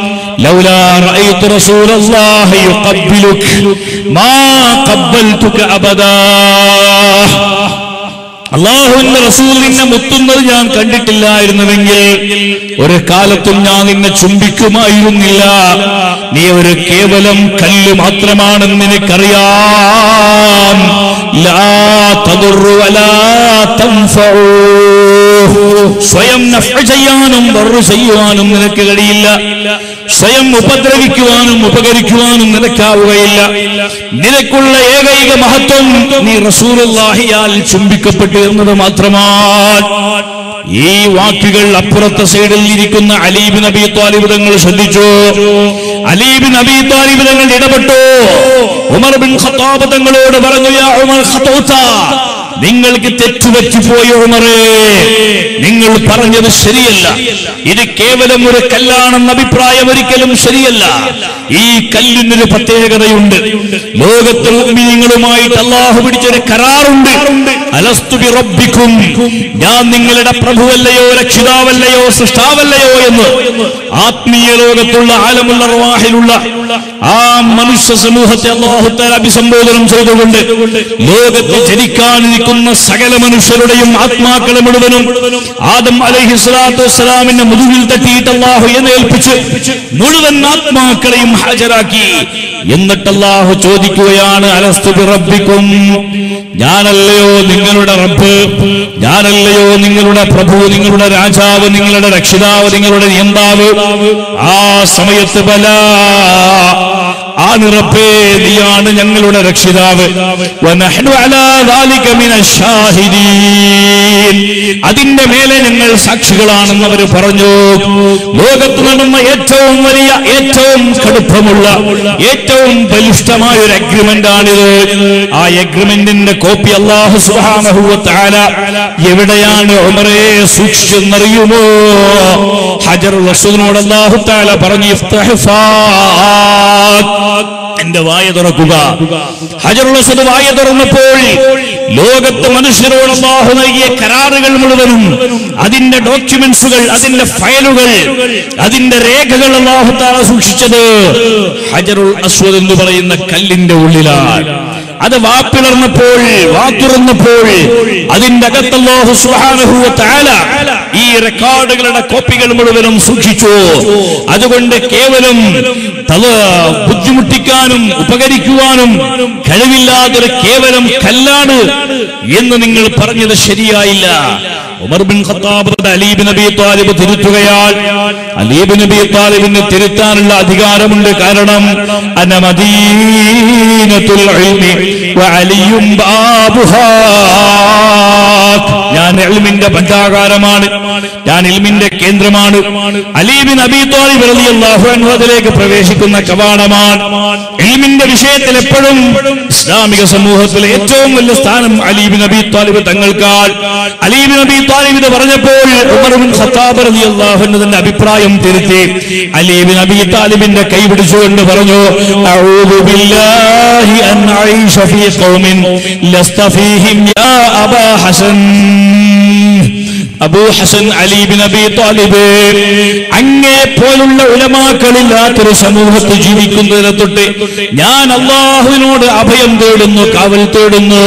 ലൗലാ റഅയ്തു റസൂലല്ലാഹി യുഖബ്ബിലുക മാ ഖബ്ബൽതുക അബദാ അള്ളാഹുവിന്റെ റസൂൽ നിന്നെ മുത്തുന്നത് ഞാൻ കണ്ടിട്ടില്ലായിരുന്നുവെങ്കിൽ ഒരു കാലത്തും ഞാൻ നിന്നെ ചുംബിക്കുമായിരുന്നില്ല നീ ഒരു കേവലം കല്ല് മാത്രമാണെന്ന് എനിക്കറിയാം ലാ തദുറു വലാ തൻഫഉ. സ്വയം നഫ്അ ചെയ്യാനും ബർറ് ചെയ്യുവാനും നിനക്ക് കഴിയില്ല സ്വയം ഉപദ്രവിക്കുവാനും ഉപകരിക്കുവാനും നിനക്കാവുകയില്ല നിനക്കുള്ള ഏകൈക മഹത്വം നീ റസൂലുള്ളാഹിയാൽ ചുംബിക്കപ്പെട്ടു എന്നത് മാത്രമാണ് ഈ വാക്കുകൾ അപ്പുറത്തെ സൈഡിൽ ഇരിക്കുന്ന അലീബ് നബി താലിബ് തങ്ങൾ ശ്രദ്ധിച്ചു അലീബ് നബി താലിബ് തങ്ങൾ ഇടപെട്ടു ഉമർ ബിൻ ഖത്താബ് തങ്ങളോട് പറഞ്ഞു യാ ഉമർ ഖത്തൗത നിങ്ങൾക്ക് തെറ്റുപറ്റിപ്പോയ ഉമറേ നിങ്ങൾ പറഞ്ഞത് ശരിയല്ല ഇത് കേവലം ഒരു കല്ലാണെന്ന അഭിപ്രായം ഒരിക്കലും ശരിയല്ല ഈ കല്ലിനൊരു പ്രത്യേകതയുണ്ട് ലോകത്തെ മുഅ്മിനീങ്ങളുമായിട്ട് അള്ളാഹു പിടിച്ചൊരു കരാറുണ്ട് അലസ്തു ബി റബ്ബിക്കും ഞാൻ നിങ്ങളുടെ പ്രഭുവല്ലയോ രക്ഷിതാവല്ലയോ സൃഷ്ടാവല്ലയോ എന്ന് ആത്മീയ ലോകത്തുള്ള ആലമുള്ള റവാഹിലുള്ള ആ മനുഷ്യ സമൂഹത്തെ അള്ളാഹുത്താൽ അഭിസംബോധനം ചെയ്തുകൊണ്ട് ലോകത്ത് ജനിക്കാനിരിക്കുന്ന സകല മനുഷ്യരുടെയും ആത്മാക്കളെ മുഴുവനും ആദം അലൈഹി സ്വലാത്തു വസ്സലാമിന്റെ മുതുകിൽ തട്ടിയിട്ട് അള്ളാഹു എന്നേൽപ്പിച്ച് മുഴുവൻ ആത്മാക്കളെയും ഹാജരാക്കി എന്നിട്ട് അള്ളാഹു ചോദിക്കുകയാണ് അലസ്തു റബ്ബിക്കും ഞാനല്ലയോ നിങ്ങളുടെ റബ്ബ് ഞാനല്ലയോ നിങ്ങളുടെ പ്രഭു നിങ്ങളുടെ രാജാവ് നിങ്ങളുടെ രക്ഷിതാവ് നിങ്ങളുടെ നിയന്താവ് ആ സമയത്ത് ബല ആ നിറപ്പേ നീയാണ് ഞങ്ങളുടെ രക്ഷിതാവ് വനഹ്നു അലാ ദാലിക മിനശ് ഷാഹിദീൻ. അതിന്റെ മേലെ ഞങ്ങൾ സാക്ഷികളാണെന്ന് അവർ പറഞ്ഞു ലോകത്ത് നടന്ന ഏറ്റവും വലിയ ഏറ്റവും കടുപ്പമുള്ള ഏറ്റവും ബലിഷ്ഠമായ ഒരു അഗ്രിമെന്റ് ആണിത് ആ അഗ്രിമെന്റിന്റെ കോപ്പി അള്ളാഹു സുബ്ഹാനഹു വ തആല എവിടെയാണ് ഉമറെ സൂക്ഷിച്ചെന്നറിയുമോ ഹജർ റസൂലിനോട് അള്ളാഹു തആല പറഞ്ഞു ഇഫ്തഹ് ഫാത്ത്. എന്റെ വായ തുറക്കുക ഹജറുൽ അസ്വദ് വായ തുറന്നപ്പോൾ ലോകത്ത് മനുഷ്യരോട് അല്ലാഹു നൽകിയ കരാറുകൾ മുഴുവനും അതിന്റെ ഡോക്യുമെന്റ്സുകൾ അതിന്റെ ഫയലുകൾ അതിന്റെ രേഖകൾ അല്ലാഹു താല സൂക്ഷിച്ചത് ഹജറുൽ അസ്വദ് എന്ന് പറയുന്ന കല്ലിന്റെ ഉള്ളിലാണ് അത് വാപ്പിളർന്നപ്പോൾ വാത്തുറന്നപ്പോൾ അതിന്റെ അകത്തല്ലാഹു സുബ്ഹാനഹു വ തആല ഈ റെക്കോർഡുകളുടെ കോപ്പികൾ മുഴുവനും സൂക്ഷിച്ചു അതുകൊണ്ട് കേവലം തല ബുദ്ധിമുട്ടിക്കാനും ഉപകരിക്കുവാനും കഴിവില്ലാത്തൊരു കേവലം കല്ലാണ് എന്ന് നിങ്ങൾ പറഞ്ഞത് ശരിയായില്ല ഉമർ ബിൻ ഖത്താബ് അലീബ് നബി താലിബ് തിരുത്തുകയാൽ അലീബ് നബി താലിബിന് തിരുത്താനുള്ള അധികാരമുണ്ട് കാരണം അന മദീനത്തുൽ ഇൽമി വഅലിയും ബാബുഹാ ഞാൻ ഇൽമിന്റെ പഞ്ചാകാരമാണ് ഞാൻ ഇൽമിന്റെ കേന്ദ്രമാണ് അലീബിൻ അബി താലിബ് റളിയല്ലാഹു അൻഹു അതിലേക്ക് പ്രവേശിക്കുന്ന കവാടമാണ് ഇൽമിന്റെ വിഷയത്തിൽ എപ്പോഴും ഇസ്ലാമിക സമൂഹത്തിലെ ഏറ്റവും വലിയ സ്ഥാനം അലീബിൻ അബി താലിബ് തങ്ങൾക്കാൽ അലീബിൻ അബി താലിബ് ഇത് പറഞ്ഞപ്പോൾ ഉമർ ബിൻ ഖത്താബ് റളിയല്ലാഹു അൻഹു തന്റെ അഭിപ്രായം തിരുത്തി അലീബിൻ അബി താലിബിന്റെ കൈ പിടിച്ചുകൊണ്ട് പറഞ്ഞു അഊദു ബില്ലാഹി അൻ അഈഷ ഫീ ഖൗമിൻ ലസ്ത ഫീഹിം യാ Aba Hasan Abu Hasan Ali bin Abi Talib അങ്ങേ പോലുള്ള ഉലമാക്കളില്ലാത്തൊരു സമൂഹത്ത് ജീവിക്കുന്നതിനെ തൊട്ട് ഞാൻ അള്ളാഹുവിനോട് അഭയം തേടുന്നു കാവൽ തേടുന്നു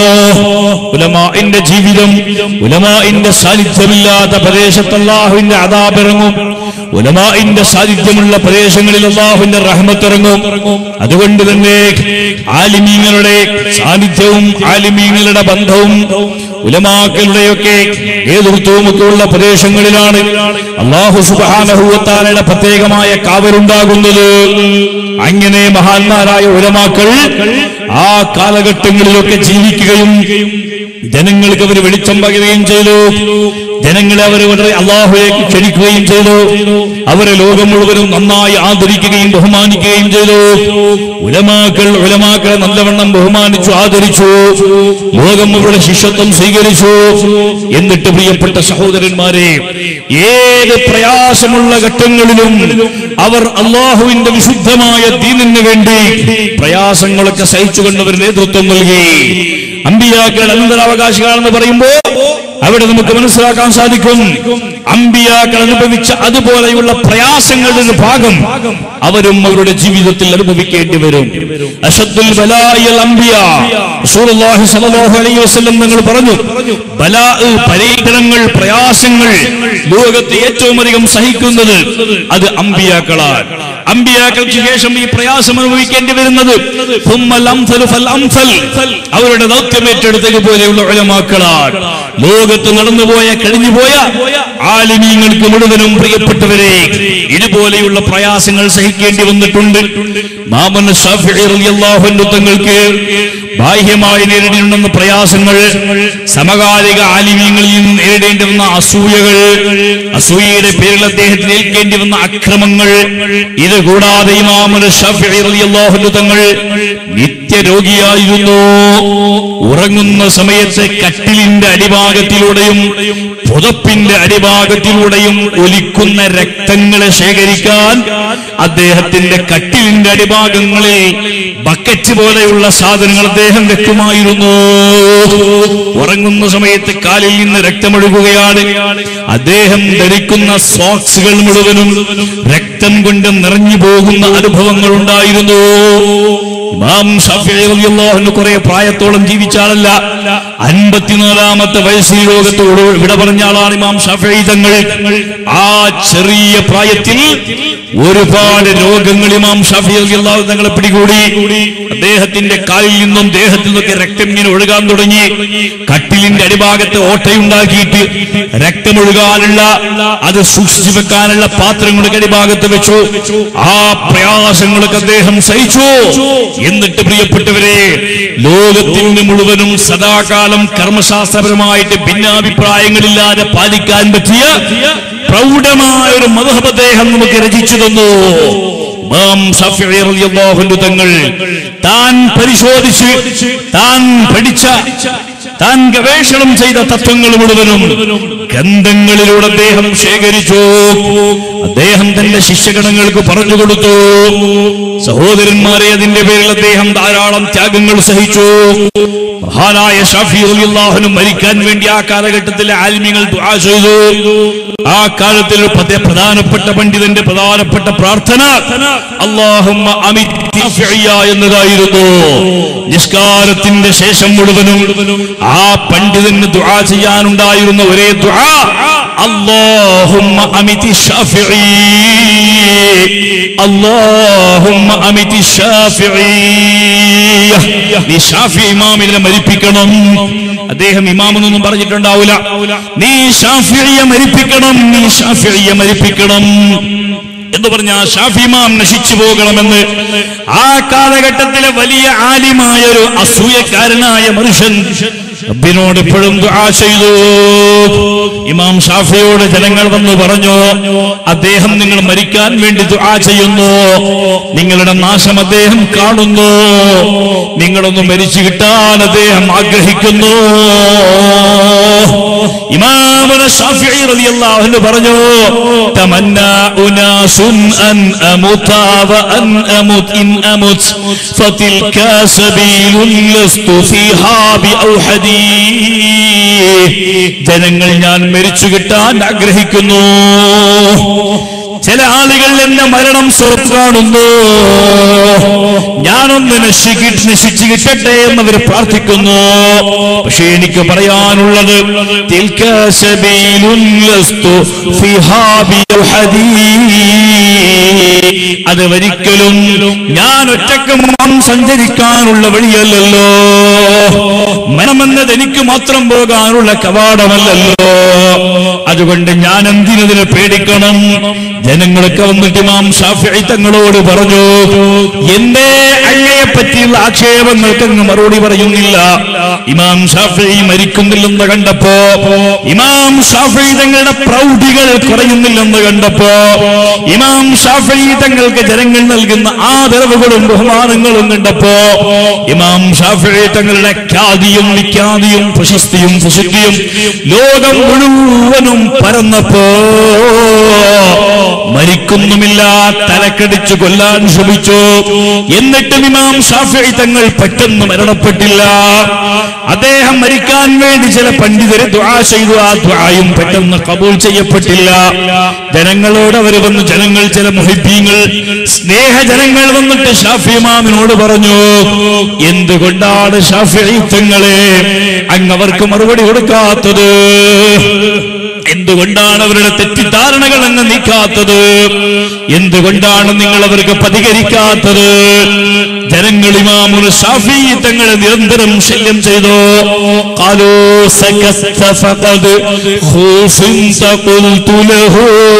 ഉലമാന്റെ ജീവിതം ഉലമാന്റെ സാന്നിധ്യമില്ലാത്ത പ്രദേശത്ത് അള്ളാഹുവിന്റെ അതാപിറങ്ങും ഉലമാന്റെ സാന്നിധ്യമുള്ള പ്രദേശങ്ങളിൽ അള്ളാഹുവിന്റെ റഹ്മത്തിറങ്ങും അതുകൊണ്ട് തന്നെ ആലിമീങ്ങളുടെ സാന്നിധ്യവും ആലിമീങ്ങളുടെ ബന്ധവും ഉലമാക്കളുടെയൊക്കെ നേതൃത്വവും ഒക്കെ ഉള്ള പ്രദേശങ്ങളിലാണ് അള്ളാഹു സുബാനഹുവത്താലയുടെ പ്രത്യേകമായ കാവലുണ്ടാകുന്നത് അങ്ങനെ മഹാന്മാരായ ഉലമാക്കൾ ആ കാലഘട്ടങ്ങളിലൊക്കെ ജീവിക്കുകയും ജനങ്ങൾക്ക് അവർ വെളിച്ചം പകരുകയും ചെയ്തു ജനങ്ങളെ അവർ വളരെ അള്ളാഹുലേക്ക് ക്ഷണിക്കുകയും ചെയ്തു അവരെ ലോകം മുഴുവനും നന്നായി ആദരിക്കുകയും ബഹുമാനിക്കുകയും ചെയ്തു ഉലമാക്കൾ ഉലമാക്കളെ നല്ലവണ്ണം ബഹുമാനിച്ചു ആദരിച്ചു ലോകം അവരുടെ ശിഷ്യത്വം സ്വീകരിച്ചു എന്നിട്ട് പ്രിയപ്പെട്ട സഹോദരന്മാരെ ഏത് പ്രയാസമുള്ള ഘട്ടങ്ങളിലും അവർ അള്ളാഹുവിന്റെ വിശുദ്ധമായ ദീനിന് വേണ്ടി പ്രയാസങ്ങളൊക്കെ സഹിച്ചുകൊണ്ട് അവർ നേതൃത്വം നൽകി അമ്പിയാക്കൾ അനന്തരാവകാശികളാണെന്ന് പറയുമ്പോ അവിടെ നമുക്ക് മനസ്സിലാക്കാൻ സാധിക്കും അമ്പിയാക്കൾ അനുഭവിച്ച അതുപോലെയുള്ള പ്രയാസങ്ങളുടെ ഒരു ഭാഗം അവരും അവരുടെ ജീവിതത്തിൽ അനുഭവിക്കേണ്ടി വരും അഷദ്ദുൽ ബലാഇൽ അംബിയ റസൂലുള്ളാഹി സ്വല്ലല്ലാഹു അലൈഹി വസല്ലം നിങ്ങൾ പറഞ്ഞു ബലാ പരീക്ഷണങ്ങൾ പ്രയാസങ്ങൾ ലോകത്ത് ഏറ്റവും അധികം സഹിക്കുന്നത് അത് അമ്പിയാക്കളാണ് അമ്പിയാക്കൾക്ക് ശേഷം ഈ പ്രയാസം അനുഭവിക്കേണ്ടി വരുന്നത് ഫുമ്മൽ അംസലു ഫൽ അംസൽ. അവരുടെ ദൗത്യം ഏറ്റെടുത്തത് പോലെയുള്ള ഉലമാക്കളാണ് ലോകത്ത് നടന്നുപോയ കഴിഞ്ഞുപോയ ആലിമീങ്ങൾക്ക് മുഴുവനും പ്രിയപ്പെട്ടവരെ ഇതുപോലെയുള്ള പ്രയാസങ്ങൾ സഹിക്കേണ്ടി വന്നിട്ടുണ്ട് മാമൻ ഷാഫിഈ റളിയല്ലാഹു അൻഹു തങ്ങൾക്ക് ബാഹ്യമായി നേരിടേണ്ടുന്ന പ്രയാസങ്ങൾ സമകാലിക ആലിമീങ്ങളിൽ നിന്ന് നേരിടേണ്ടി വന്ന അസൂയകൾ അസൂയയുടെ പേരിൽ അദ്ദേഹത്തിന് ഏൽക്കേണ്ടി വന്ന അക്രമങ്ങൾ ഇത് കൂടാതെ ഇമാമുൽ ഷാഫിഈ റളിയല്ലാഹു അൻഹു തങ്ങൾ നിത്യ നിത്യരോഗിയായിരുന്നു ഉറങ്ങുന്ന സമയത്ത് കട്ടിലിന്റെ അടിഭാഗത്തിലൂടെയും പുതപ്പിന്റെ അടിഭാഗത്തിലൂടെയും ഒലിക്കുന്ന രക്തങ്ങളെ ശേഖരിക്കാൻ അദ്ദേഹത്തിന്റെ കട്ടിലിന്റെ അടിഭാഗങ്ങളിൽ ബക്കറ്റ് പോലെയുള്ള സാധനങ്ങൾ അദ്ദേഹം വെക്കുമായിരുന്നു ഉറങ്ങുന്ന സമയത്ത് കാലിൽ നിന്ന് രക്തമൊഴുകുകയാണ് അദ്ദേഹം ധരിക്കുന്ന സോക്സുകൾ മുഴുവനും രക്തം കൊണ്ട് നിറഞ്ഞു പോകുന്ന അനുഭവങ്ങൾ ഉണ്ടായിരുന്നു ഇമാം ഷാഫിഈ റളിയല്ലാഹു അൻഹു കുറെ പ്രായത്തോളം ജീവിച്ച ആളല്ല അൻപത്തിനാലാമത്തെ വയസ്സിൽ ലോകത്തോട് വിട പറഞ്ഞ ആളാണ് ഇമാം ഷാഫിഈ തങ്ങൾ ആ ചെറിയ പ്രായത്തിൽ ഒരുപാട് രോഗങ്ങൾ ഇമാം ഷാഫിഈ റളിയല്ലാഹു തങ്ങളെ പിടികൂടി അദ്ദേഹത്തിന്റെ കാലിൽ നിന്നും ദേഹത്തിൽ നിന്നൊക്കെ രക്തം ഇങ്ങനെ ഒഴുകാൻ തുടങ്ങി കട്ടിലിന്റെ അടിഭാഗത്ത് ഓട്ടയുണ്ടാക്കിയിട്ട് രക്തമൊഴുകാനുള്ള അത് സൂക്ഷിച്ചു വെക്കാനുള്ള പാത്രങ്ങളൊക്കെ അടിഭാഗത്ത് വെച്ചു ആ പ്രയാസങ്ങളൊക്കെ അദ്ദേഹം സഹിച്ചു എന്നിട്ട് പ്രിയപ്പെട്ടവരെ ലോകത്തിന് മുഴുവനും സദാകാലം കർമ്മശാസ്ത്രപരമായിട്ട് ഭിന്നാഭിപ്രായങ്ങളില്ലാതെ പാലിക്കാൻ പറ്റിയ പ്രൗഢമായ ഒരു മതഹബ് അദ്ദേഹം നമുക്ക് രചിച്ചു തന്നു ഇമാം ഷാഫിഈ റളിയല്ലാഹു അൻഹു തങ്ങൾ താൻ പരിശോധിച്ച് താൻ പഠിച്ച താൻ ഗവേഷണം ചെയ്ത തത്വങ്ങൾ മുഴുവനും ഗ്രന്ഥങ്ങളിലൂടെ അദ്ദേഹം ശേഖരിച്ചു അദ്ദേഹം തന്റെ ശിഷ്യഗണങ്ങൾക്ക് പറഞ്ഞു കൊടുത്തു സഹോദരന്മാരെ അതിന്റെ പേരിൽ അദ്ദേഹം ധാരാളം ത്യാഗങ്ങൾ സഹിച്ചു മഹാനായ ഷാഫി റളിയല്ലാഹുവിന് മരിക്കാൻ വേണ്ടി ആ കാലഘട്ടത്തിലെ ആലിമ്യങ്ങൾ ദുആ ചെയ്തു ആ കാലത്തിൽ ഒരു പ്രധ- പ്രധാനപ്പെട്ട പണ്ഡിതന്റെ പ്രധാനപ്പെട്ട പ്രാർത്ഥന അല്ലാഹുമ്മ അമിത് ഷാഫിഇയ്യ എന്നതായിരുന്നു നിസ്കാരത്തിന്റെ ശേഷം മുഴുവനും ആ പണ്ഡിതന് ദുആ ചെയ്യാനുണ്ടായിരുന്ന ഒരേ ദുആ അല്ലാഹുമ്മ അമിത് ഷാഫിഇ അല്ലാഹുമ്മ അമിത് ഷാഫിഇ നീ ഷാഫി ഇമാമിനെ മരിപ്പിക്കണം അദ്ദേഹം ഇമാമെന്നൊന്നും പറഞ്ഞിട്ടുണ്ടാവില്ല നീ ഷാഫിയെ മരിപ്പിക്കണം നീ ഷാഫിയെ മരിപ്പിക്കണം എന്ന് പറഞ്ഞ ഷാഫി ഇമാം നശിച്ചു പോകണമെന്ന് ആ കാലഘട്ടത്തിലെ വലിയ ആലിമായ ഒരു അസൂയക്കാരനായ മനുഷ്യൻ റബ്ബിനോട് എപ്പോഴും ദുആ ചെയ്തു ഇമാം ഷാഫിയോട് ജനങ്ങൾ വന്നു പറഞ്ഞു അദ്ദേഹം നിങ്ങൾ മരിക്കാൻ വേണ്ടി ദുആ ചെയ്യുന്നു നിങ്ങളുടെ നാശം അദ്ദേഹം കാണുന്നു നിങ്ങളൊന്ന് മരിച്ചു കിട്ടാൻ അദ്ദേഹം ആഗ്രഹിക്കുന്നു ഇമാമുന ഷാഫിഈ റളിയല്ലാഹു അൻഹു പറഞ്ഞു തമന്നാ ഉനാസുൻ അൻ അമുത വ അൻ അമുത് ഇൻ അമുത് ഫതിൽക സബീലുൻ ലസ്തു ഫീഹാ ബിഔഹദീ ജനങ്ങൾ ഞാൻ മരിച്ചു കിട്ടാൻ ആഗ്രഹിക്കുന്നു ചില ആളുകൾ എന്നെ മരണം സ്വറത്ത് കാണുന്നു ഞാനൊന്ന് നശിക്കി നശിച്ചു കിട്ടട്ടെ എന്നവർ പ്രാർത്ഥിക്കുന്നു പക്ഷെ എനിക്ക് പറയാനുള്ളത് തിൽക സബീലുൻ ലസ്തു ഫിഹാ ബിൽഹദീ. അത് ഒരിക്കലും ഞാൻ ഒറ്റക്ക് മാത്രം സഞ്ചരിക്കാനുള്ള വഴിയല്ലല്ലോ മരമെന്നത് എനിക്ക് മാത്രം പോകാനുള്ള കവാടമല്ലല്ലോ അതുകൊണ്ട് ഞാൻ എന്തിനതിനെ പേടിക്കണം ജനങ്ങളൊക്കെ വന്നിട്ട് ഇമാം ഷാഫി തങ്ങളോട് പറഞ്ഞു എന്തേ അങ്ങയെ പറ്റിയുള്ള ആക്ഷേപങ്ങൾക്ക് അങ്ങ് മറുപടി പറയുന്നില്ല ഇമാം ഷാഫി മരിക്കുന്നില്ലെന്ന് കണ്ടപ്പോ ഇമാം ഷാഫി തങ്ങളുടെ പ്രൗഢികൾ കുറയുന്നില്ലെന്ന് കണ്ടപ്പോ ഇമാം ഷാഫി തങ്ങൾക്ക് ജനങ്ങൾ നൽകുന്ന ആദരവുകളും ബഹുമാനങ്ങളും കണ്ടപ്പോ ഇമാം ഷാഫി തങ്ങളുടെ ഖ്യാതിയും വിഖ്യാതിയും പ്രശസ്തിയും പ്രസിദ്ധിയും ലോകം മുഴുവനും പരന്നപ്പോ മരിക്കുന്നുമില്ല തലക്കടിച്ചു കൊല്ലാൻ ശ്രമിച്ചു എന്നിട്ടും ഇമാം ഷാഫി തങ്ങൾ പെട്ടെന്ന് മരണപ്പെട്ടില്ല അദ്ദേഹം മരിക്കാൻ വേണ്ടി ചില പണ്ഡിതരെ ദ്വാ ചെയ്തു ആ ദ്വായും പെട്ടെന്ന് കബൂൽ ചെയ്യപ്പെട്ടില്ല ജനങ്ങളോട് അവർ വന്ന് ജനങ്ങൾ ചില മുഹിബീങ്ങൾ സ്നേഹജനങ്ങൾ വന്നിട്ട് ഷാഫി ഇമാമിനോട് പറഞ്ഞു എന്തുകൊണ്ടാണ് ഷാഫി തങ്ങളെ അങ്ങ് അവർക്ക് മറുപടി കൊടുക്കാത്തത് എന്തുകൊണ്ടാണ് അവരുടെ തെറ്റിദ്ധാരണകൾ അങ്ങ് നീക്കാത്തത് എന്തുകൊണ്ടാണ് നിങ്ങൾ അവർക്ക് പ്രതികരിക്കാത്തത് ജനങ്ങൾ ഇമാമുൽ ഷാഫി തങ്ങളെ നിരന്തരം ശല്യം ചെയ്തു قالوا سكت فقد خفنت قلت له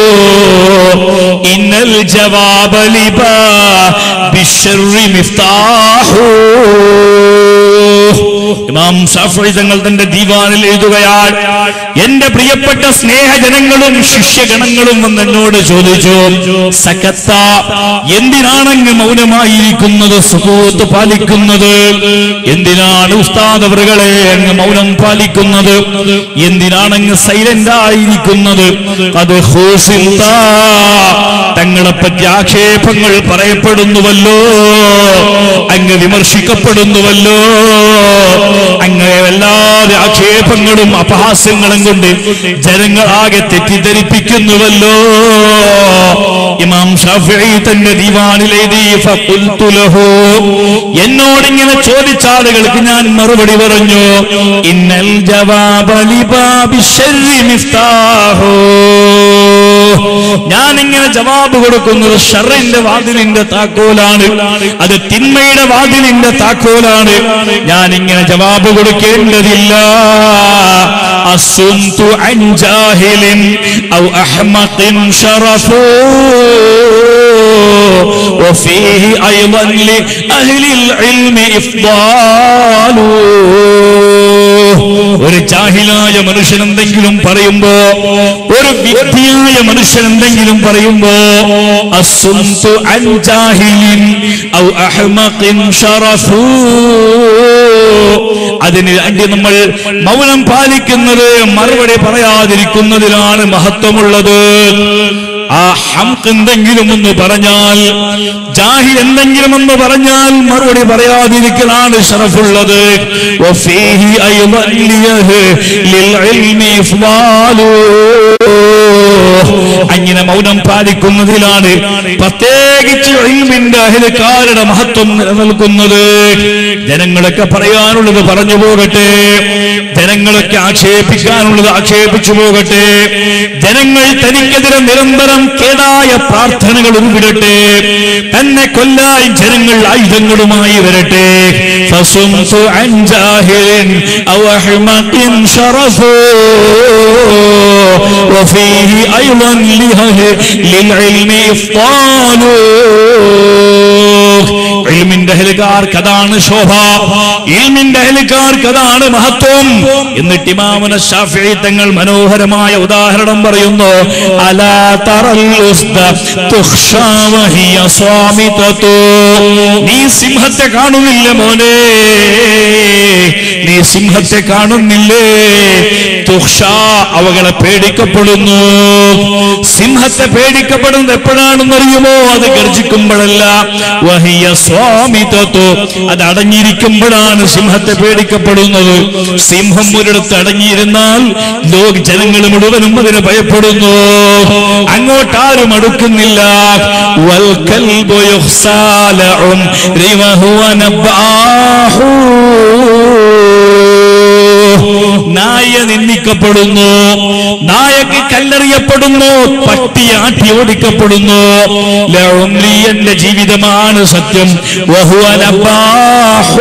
إن الجواب لبا بالشر مفتاح ഇമാം ഷാഫി തങ്ങൾ തന്റെ ദീവാനിൽ എഴുതുകയാണ് എന്റെ പ്രിയപ്പെട്ട സ്നേഹജനങ്ങളും ശിഷ്യഗണങ്ങളും വന്ന് എന്നോട് ചോദിച്ചു സക്കത്ത എന്തിനാണങ്ങ് മൗനമായിരിക്കുന്നത് സുഹൂത്ത് പാലിക്കുന്നത് എന്തിനാണ് ഉസ്താദ് അവറുകളെ അങ്ങ് മൗനം പാലിക്കുന്നത് എന്തിനാണങ്ങ് സൈലന്റ് ആയിരിക്കുന്നത് അത് ഹൂസിന്ത തങ്ങളെ പറ്റി ആക്ഷേപങ്ങൾ പറയപ്പെടുന്നുവല്ലോ അങ്ങ് വിമർശിക്കപ്പെടുന്നുവല്ലോ അങ്ങ് വല്ലാതെ ആക്ഷേപങ്ങളും അപഹാസ്യങ്ങളും കൊണ്ട് ജനങ്ങളാകെ തെറ്റിദ്ധരിപ്പിക്കുന്നുവല്ലോ ഇമാം ഷാഫിഈ തന്റെ ദീവാനിലെഴുതി ഫഖുൽതു ലഹു എന്നോടിങ്ങനെ ചോദിച്ച ആളുകൾക്ക് ഞാൻ മറുപടി പറഞ്ഞു ഇന്നൽ ജവാബ ലിബാബി ശർരി മിഫ്താഹു ഞാൻ ഇങ്ങനെ ജവാബ് കൊടുക്കുന്നത് ഷറിന്റെ വാതിലിന്റെ താക്കോലാണ് അത് തിന്മയുടെ വാതിലിന്റെ താക്കോലാണ് ഞാൻ ഇങ്ങനെ ജവാബ് കൊടുക്കേണ്ടതില്ല അസുന്തു അൻ ജാഹിലിൻ ഔ അഹ്മഖിൻ ഷറഫു وفيه أيضا لأهل العلم إفضال ഒരു ജാഹിലായ മനുഷ്യൻ എന്തെങ്കിലും പറയുമ്പോ ഒരു വിദ്യയായ മനുഷ്യൻ എന്തെങ്കിലും പറയുമ്പോ അസുന്തു അൻ ജാഹിലിൻ ഔ അഹ്മഖിൻ ഷറഫു അതിന് വേണ്ടി നമ്മൾ മൗനം പാലിക്കുന്നത് മറുപടി പറയാതിരിക്കുന്നതിലാണ് മഹത്വമുള്ളത് ആ ഹംക്ക് എന്തെങ്കിലും എന്ന് പറഞ്ഞാൽ ജാഹിൽ എന്തെങ്കിലും എന്ന് പറഞ്ഞാൽ മറുപടി പറയാതിരിക്കലാണ് ഷറഫുള്ളത് വഫീഹി അയ്ളൻ ലിയഹ് ലിൽഇൽമി ഇഫ്ളാലു. അങ്ങനെ മൗനം പാലിക്കുന്നതിലാണ് പ്രത്യേകിച്ച് ഇൽമിന്റെ അഹിലക്കാരുടെ മഹത്വം നിലനിൽക്കുന്നത് ജനങ്ങളൊക്കെ പറയാനുള്ളത് പറഞ്ഞു പോകട്ടെ ജനങ്ങളൊക്കെ ആക്ഷേപിക്കാനുള്ളത് ആക്ഷേപിച്ചു പോകട്ടെ ജനങ്ങൾ തനിക്കെതിരെ നിരന്തരം കേടായ പ്രാർത്ഥനകൾ ഉരുവിടട്ടെ തന്നെ കൊല്ലാൻ ജനങ്ങൾ ആയുധങ്ങളുമായി വരട്ടെ ഫസുംതു അൻ ജാഹിലിൻ ഔ അഹ്മഖിൻ ശറഫു وفيه أيضا له- للعلم إفضال ഇൽമിന്റെ അഹലുകാർക്ക് അതാണ് ശോഭ ഇൽമിന്റെ അഹലുകാർക്ക് അതാണ് മഹത്വം എന്നിട്ട് ഇമാമുന ഷാഫിഈ തങ്ങൾ മനോഹരമായ ഉദാഹരണം പറയുന്നു അലാ തറൽ ഉസ്ദ തുഖ്ശാ വഹിയ സ്വാമിതതു നീ സിംഹത്തെ കാണുന്നില്ല മോനെ നീ സിംഹത്തെ കാണുന്നില്ലേ തുഖ്ശാ അവകളെ പേടിക്കപ്പെടുന്നു സിംഹത്തെ പേടിക്കപ്പെടുന്നത് എപ്പോഴാണെന്നറിയുമോ അത് ഗർജിക്കുമ്പോഴല്ല വഹിയ സ്വാമിത്വത്വ അത് അടങ്ങിയിരിക്കുമ്പോഴാണ് സിംഹത്തെ പേടിക്കപ്പെടുന്നത് സിംഹം ഒരിടത്ത് അടങ്ങിയിരുന്നാൽ ലോക ജനങ്ങൾ മുഴുവനും അതിന് ഭയപ്പെടുന്നു അങ്ങോട്ടാരും അടുക്കുന്നില്ല വൽക്കൽബു യുഹ്സാലഉം റിവഹുവ നബ്ബാഹു നായ നിന്ദിക്കപ്പെടുന്നു നായക്ക് കല്ലെറിയപ്പെടുന്നു പട്ടി ആട്ടി ഓടിക്കപ്പെടുന്നു ലഉംലി എന്റെ ജീവിതമാണ് സത്യം വഹുവ നബ്ബാഹു.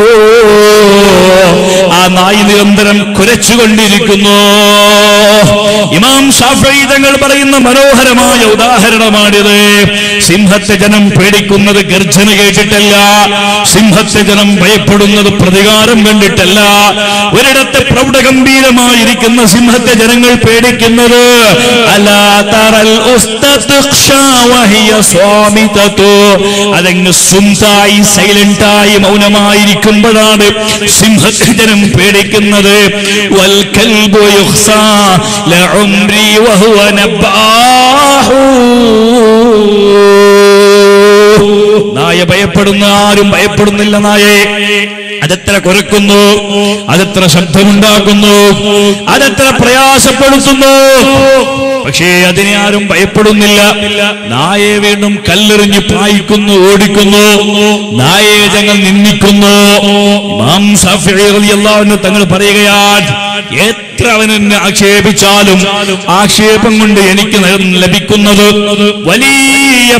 ആ നായി നിരന്തരം കുരച്ചുകൊണ്ടിരിക്കുന്നു ഇമാം ഷാഫി തങ്ങൾ പറയുന്ന മനോഹരമായ ഉദാഹരണമാണിത് സിംഹത്തെ ജനം പേടിക്കുന്നത് ഗർജന കേട്ടിട്ടല്ല സിംഹത്തെ ജനം ഭയപ്പെടുന്നത് പ്രതികാരം കണ്ടിട്ടല്ല ഒരിടത്ത് പ്രൗഢഗംഭീരമായിരിക്കുന്ന സിംഹത്തെ ജനങ്ങൾ പേടിക്കുന്നത് അലാ തറൽ ഉസ്തതുഖ്ശാ വഹിയ സ്വാമിതതു. അതങ്ങ് സുംസായി സൈലന്റായി മൗനമായിരിക്കുമ്പോഴാണ് സിംഹത്തെ ജനം പേടിക്കുന്നത് വൽ കൽബു യുഖ്സാ ലഉംരി വഹുവ നബ്ബാഹു നായ ഭയപ്പെടുന്ന ആരും ഭയപ്പെടുന്നില്ല നായെ അതെത്ര കുരക്കുന്നു അതെത്ര ശബ്ദമുണ്ടാക്കുന്നു അതെത്ര പ്രയാസപ്പെടുത്തുന്നു പക്ഷേ അതിനെ ആരും ഭയപ്പെടുന്നില്ല നായെ വീണ്ടും കല്ലെറിഞ്ഞ് പായിക്കുന്നു ഓടിക്കുന്നു നായെ ഞങ്ങൾ നിന്ദിക്കുന്നു ഇമാം ശാഫിഈ റളിയല്ലാഹു അൻഹു തങ്ങൾ പറയുകയാണ് എത്ര അവൻ എന്നെ ആക്ഷേപിച്ചാലും ആക്ഷേപം കൊണ്ട് എനിക്ക് ന- ലഭിക്കുന്നത് വലിയ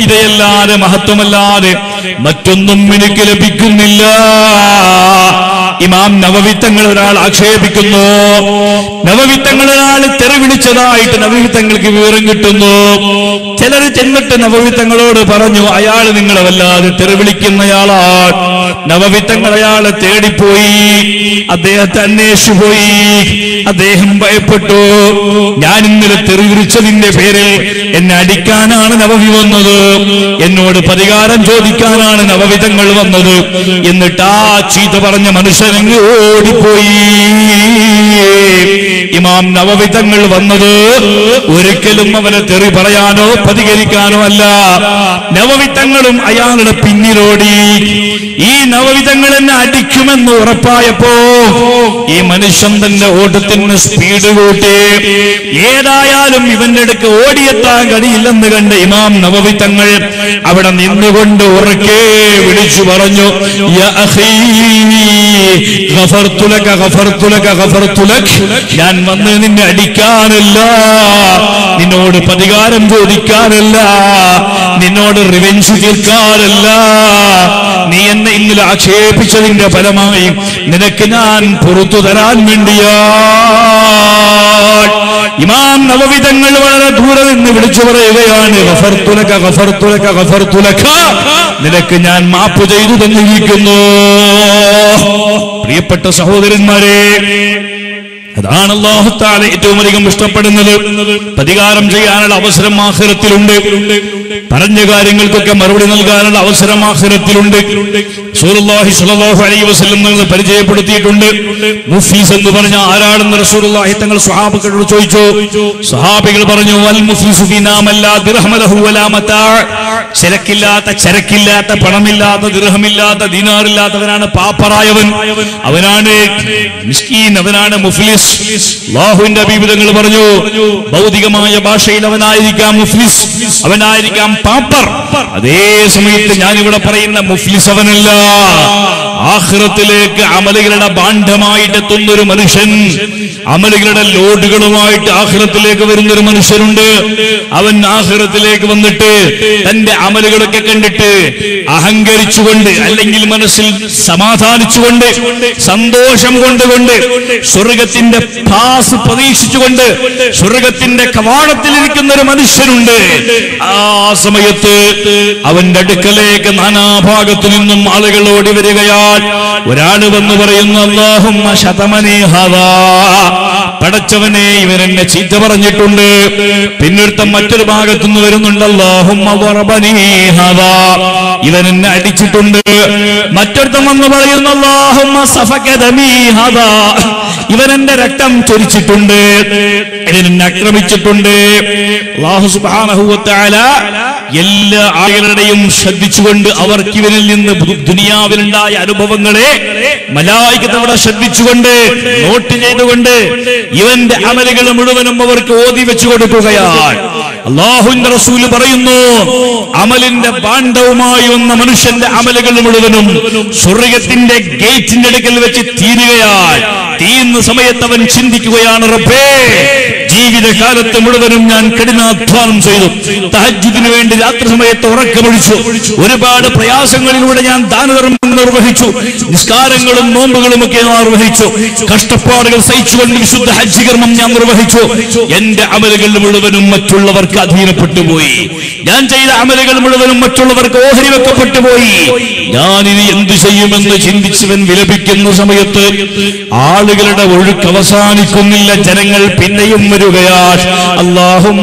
ഫായിദയല്ലാതെ മഹത്വമല്ലാതെ മറ്റൊന്നും എനിക്ക് ലഭിക്കുന്നില്ല ഇമാം നവവിത്തങ്ങൾ ഒരാൾ ആക്ഷേപിക്കുന്നു നവവിത്തങ്ങൾ ഒരാൾ തെറി വിളിച്ചതായിട്ട് നവവിത്തങ്ങൾക്ക് വിവരം കിട്ടുന്നു ചിലർ ചെന്നിട്ട് നവവിത്തങ്ങളോട് പറഞ്ഞു അയാൾ നിങ്ങളെ വല്ലാതെ തെറി വിളിക്കുന്നയാളാണ് നവവിത്തങ്ങൾ അയാളെ തേടിപ്പോയി അദ്ദേഹത്തെ അന്വേഷിച്ചു പോയി അദ്ദേഹം ഭയപ്പെട്ടു ഞാൻ ഇന്നലെ തെറി വിളിച്ചതിന്റെ പേരിൽ എന്നെ അടിക്കാനാണ് നവവി വന്നത് എന്നോട് പരിഹാരം ചോദിക്കാനാണ് നവവിധങ്ങൾ വന്നത് എന്നിട്ട് ആ ചീത്ത പറഞ്ഞ മനുഷ്യനങ്ങ് ഓടിപ്പോയി ഇമാം നവവിധങ്ങൾ വന്നത് ഒരിക്കലും അവനെ തെറി പറയാനോ പ്രതികരിക്കാനോ അല്ല നവവിധങ്ങളും അയാളുടെ പിന്നിലോടി ഈ നവവിധങ്ങൾ എന്നെ അടിക്കുമെന്ന് ഉറപ്പായപ്പോ ഈ മനുഷ്യൻ തന്റെ ഓട്ടത്തിന് സ്പീഡ് കൂട്ടി ഏതായാലും ഇവന്റെ അടുക്ക് ഓടിയെത്താൻ കഴിയില്ലെന്ന് കണ്ട് ഇമാം നവവിത്തങ്ങൾ അവിടെ നിന്നുകൊണ്ട് ഉറക്കെ വിളിച്ചു പറഞ്ഞു "യാ അഖീ, ഗഫർതു ലക, ഗഫർതു ലക, ഗഫർതു ലക്." ഞാൻ വന്ന് നിന്നെ അടിക്കാനല്ല നിന്നോട് പ്രതികാരം ചോദിക്കാനല്ല നിന്നോട് റിവെഞ്ച് തീർക്കാനല്ല നീ എന്നെ ഇന്നലെ ആക്ഷേപിച്ചതിന്റെ ഫലമായി നിനക്ക് ഞാൻ പുറത്തു തരാൻ വേണ്ടിയാ ഇമാം നവവിധങ്ങൾ വളരെ ദൂരെ നിന്ന് വിളിച്ചു പറയുകയാണ് ഗഫർത്തുലക ഗഫർത്തുലക ഗഫർത്തുലക നിനക്ക് ഞാൻ മാപ്പ് ചെയ്തു തന്നിരിക്കുന്നു പ്രിയപ്പെട്ട സഹോദരന്മാരെ അതാണ് അള്ളാഹുത്താല ഏറ്റവും അധികം ഇഷ്ടപ്പെടുന്നത് പ്രതികാരം ചെയ്യാനുള്ള അവസരം ആഹ്റത്തിലുണ്ട് പറഞ്ഞ കാര്യങ്ങൾക്കൊക്കെ മറുപടി നൽകാനുള്ള അവസരം ആഹ്റത്തിലുണ്ട് റസൂലുള്ളാഹി സ്വല്ലല്ലാഹു അലൈഹി വസല്ലം നിങ്ങൾ പരിചയപ്പെടുത്തിയിട്ടുണ്ട് മുഫ്ലിസ് എന്ന് പറഞ്ഞ ആരാണെന്ന് റസൂലുള്ളാഹി തങ്ങൾ സ്വഹാബികളോട് ചോദിച്ചു സ്വഹാബികൾ പറഞ്ഞു വൽ മുഫ്ലിസു ഫീനാ മല്ലാ ദിർഹമ ലഹു വലാ മതാ ചരക്കില്ലാത്ത ചരക്കില്ലാത്ത പണമില്ലാത്ത ദിർഹമില്ലാത്ത ദീനാറില്ലാത്തവനാണ് പാപ്പറായവൻ അവനാണ് മിസ്കീൻ അവനാണ് മുഫ്ലിസ് അല്ലാഹുവിന്റെ അഭിവിധങ്ങൾ പറഞ്ഞു ഭൗതികമായ ഭാഷയിൽ അവനായിരിക്കാം മുഫ്ലിസ് അവനായിരിക്കാം പാപ്പർ അതേ സമയത്ത് ഞാനിവിടെ പറയുന്ന മുഫ്ലിസ് അവനല്ല ആഹ്റത്തിലേക്ക് അമലുകളുടെ ബാണ്ഡമായിട്ട് എത്തുന്ന ഒരു മനുഷ്യൻ അമലുകളുടെ ലോഡുകളുമായിട്ട് ആഹ്റത്തിലേക്ക് വരുന്ന ഒരു മനുഷ്യനുണ്ട് അവൻ ആഹ്റത്തിലേക്ക് വന്നിട്ട് തന്റെ അമലുകളൊക്കെ കണ്ടിട്ട് അഹങ്കരിച്ചുകൊണ്ട് അല്ലെങ്കിൽ മനസ്സിൽ സമാധാനിച്ചുകൊണ്ട് സന്തോഷം കൊണ്ടുകൊണ്ട് സ്വർഗത്തിന്റെ പാസ് പ്രതീക്ഷിച്ചുകൊണ്ട് സ്വർഗത്തിന്റെ കവാടത്തിലിരിക്കുന്ന ഒരു മനുഷ്യനുണ്ട് ആ സമയത്ത് അവന്റെ അടുക്കലേക്ക് നാനാഭാഗത്തു നിന്നും ആളുകൾ ഓടി വരികയാൽ ഒരാള് വന്ന് പറയുന്നു അള്ളാഹും പടച്ചവനെ ഇവൻ എന്നെ ചീത്ത പറഞ്ഞിട്ടുണ്ട് പിന്നൊരുത്തം മറ്റൊരു ഭാഗത്തുനിന്ന് വരുന്നുണ്ട് അള്ളാഹും ഇവൻ എന്നെ അടിച്ചിട്ടുണ്ട് മറ്റൊരുത്തം വന്ന് പറയുന്നു അള്ളാഹും ഇവൻ എന്റെ രക്തം ചൊരിച്ചിട്ടുണ്ട് ഇവൻ എന്നെ ആക്രമിച്ചിട്ടുണ്ട് അള്ളാഹു സുബാനഹുവത്താല എല്ലാ ആളുകളുടെയും ശ്രദ്ധിച്ചുകൊണ്ട് അവർക്ക് ഇവനിൽ നിന്ന് ദു- ദുനിയാവിലുണ്ടായ അനുഭവങ്ങളെ മലായികത്തോടെ ശ്രദ്ധിച്ചുകൊണ്ട് നോട്ട് ചെയ്തുകൊണ്ട് ഇവന്റെ അമലുകൾ മുഴുവനും അവർക്ക് ഓതി വെച്ചു കൊടുക്കുകയാണ് അള്ളാഹുന്റെ റസൂല് പറയുന്നു അമലിന്റെ പാണ്ഡവുമായി വന്ന മനുഷ്യന്റെ അമലുകൾ മുഴുവനും സ്വർഗത്തിന്റെ ഗേറ്റിന്റെ അടുക്കൽ വെച്ച് തീരുകയാൽ തീരുന്ന സമയത്ത് അവൻ ചിന്തിക്കുകയാണ് റബ്ബേ ജീവിതകാലത്ത് മുഴുവനും ഞാൻ കഠിനാധ്വാനം ചെയ്തു തഹജ്ജുദിന് വേണ്ടി രാത്രി സമയത്ത് ഉറക്കമൊഴിച്ചു ഒരുപാട് പ്രയാസങ്ങളിലൂടെ ഞാൻ ദാനധർമ്മം നിർവഹിച്ചു നിസ്കാരങ്ങളും നോമ്പുകളും ഒക്കെ നിർവഹിച്ചു കഷ്ടപ്പാടുകൾ സഹിച്ചുകൊണ്ട് വിശുദ്ധ ഹജ്ജ് കർമ്മം ഞാൻ നിർവഹിച്ചു എന്റെ അമലുകൾ മുഴുവനും മറ്റുള്ളവർക്ക് അധീനപ്പെട്ടു പോയി ഞാൻ ചെയ്ത അമലുകൾ മുഴുവനും മറ്റുള്ളവർക്ക് ഓഹരി വെക്കപ്പെട്ടു പോയി ഞാൻ ഇനി എന്തു ചെയ്യുമെന്ന് ചിന്തിച്ചവൻ വിലപിക്കുന്ന സമയത്ത് ആളുകളുടെ ഒഴുക്ക് അവസാനിക്കുന്നില്ല ജനങ്ങൾ പിന്നെയും വരികയാ അള്ളാഹും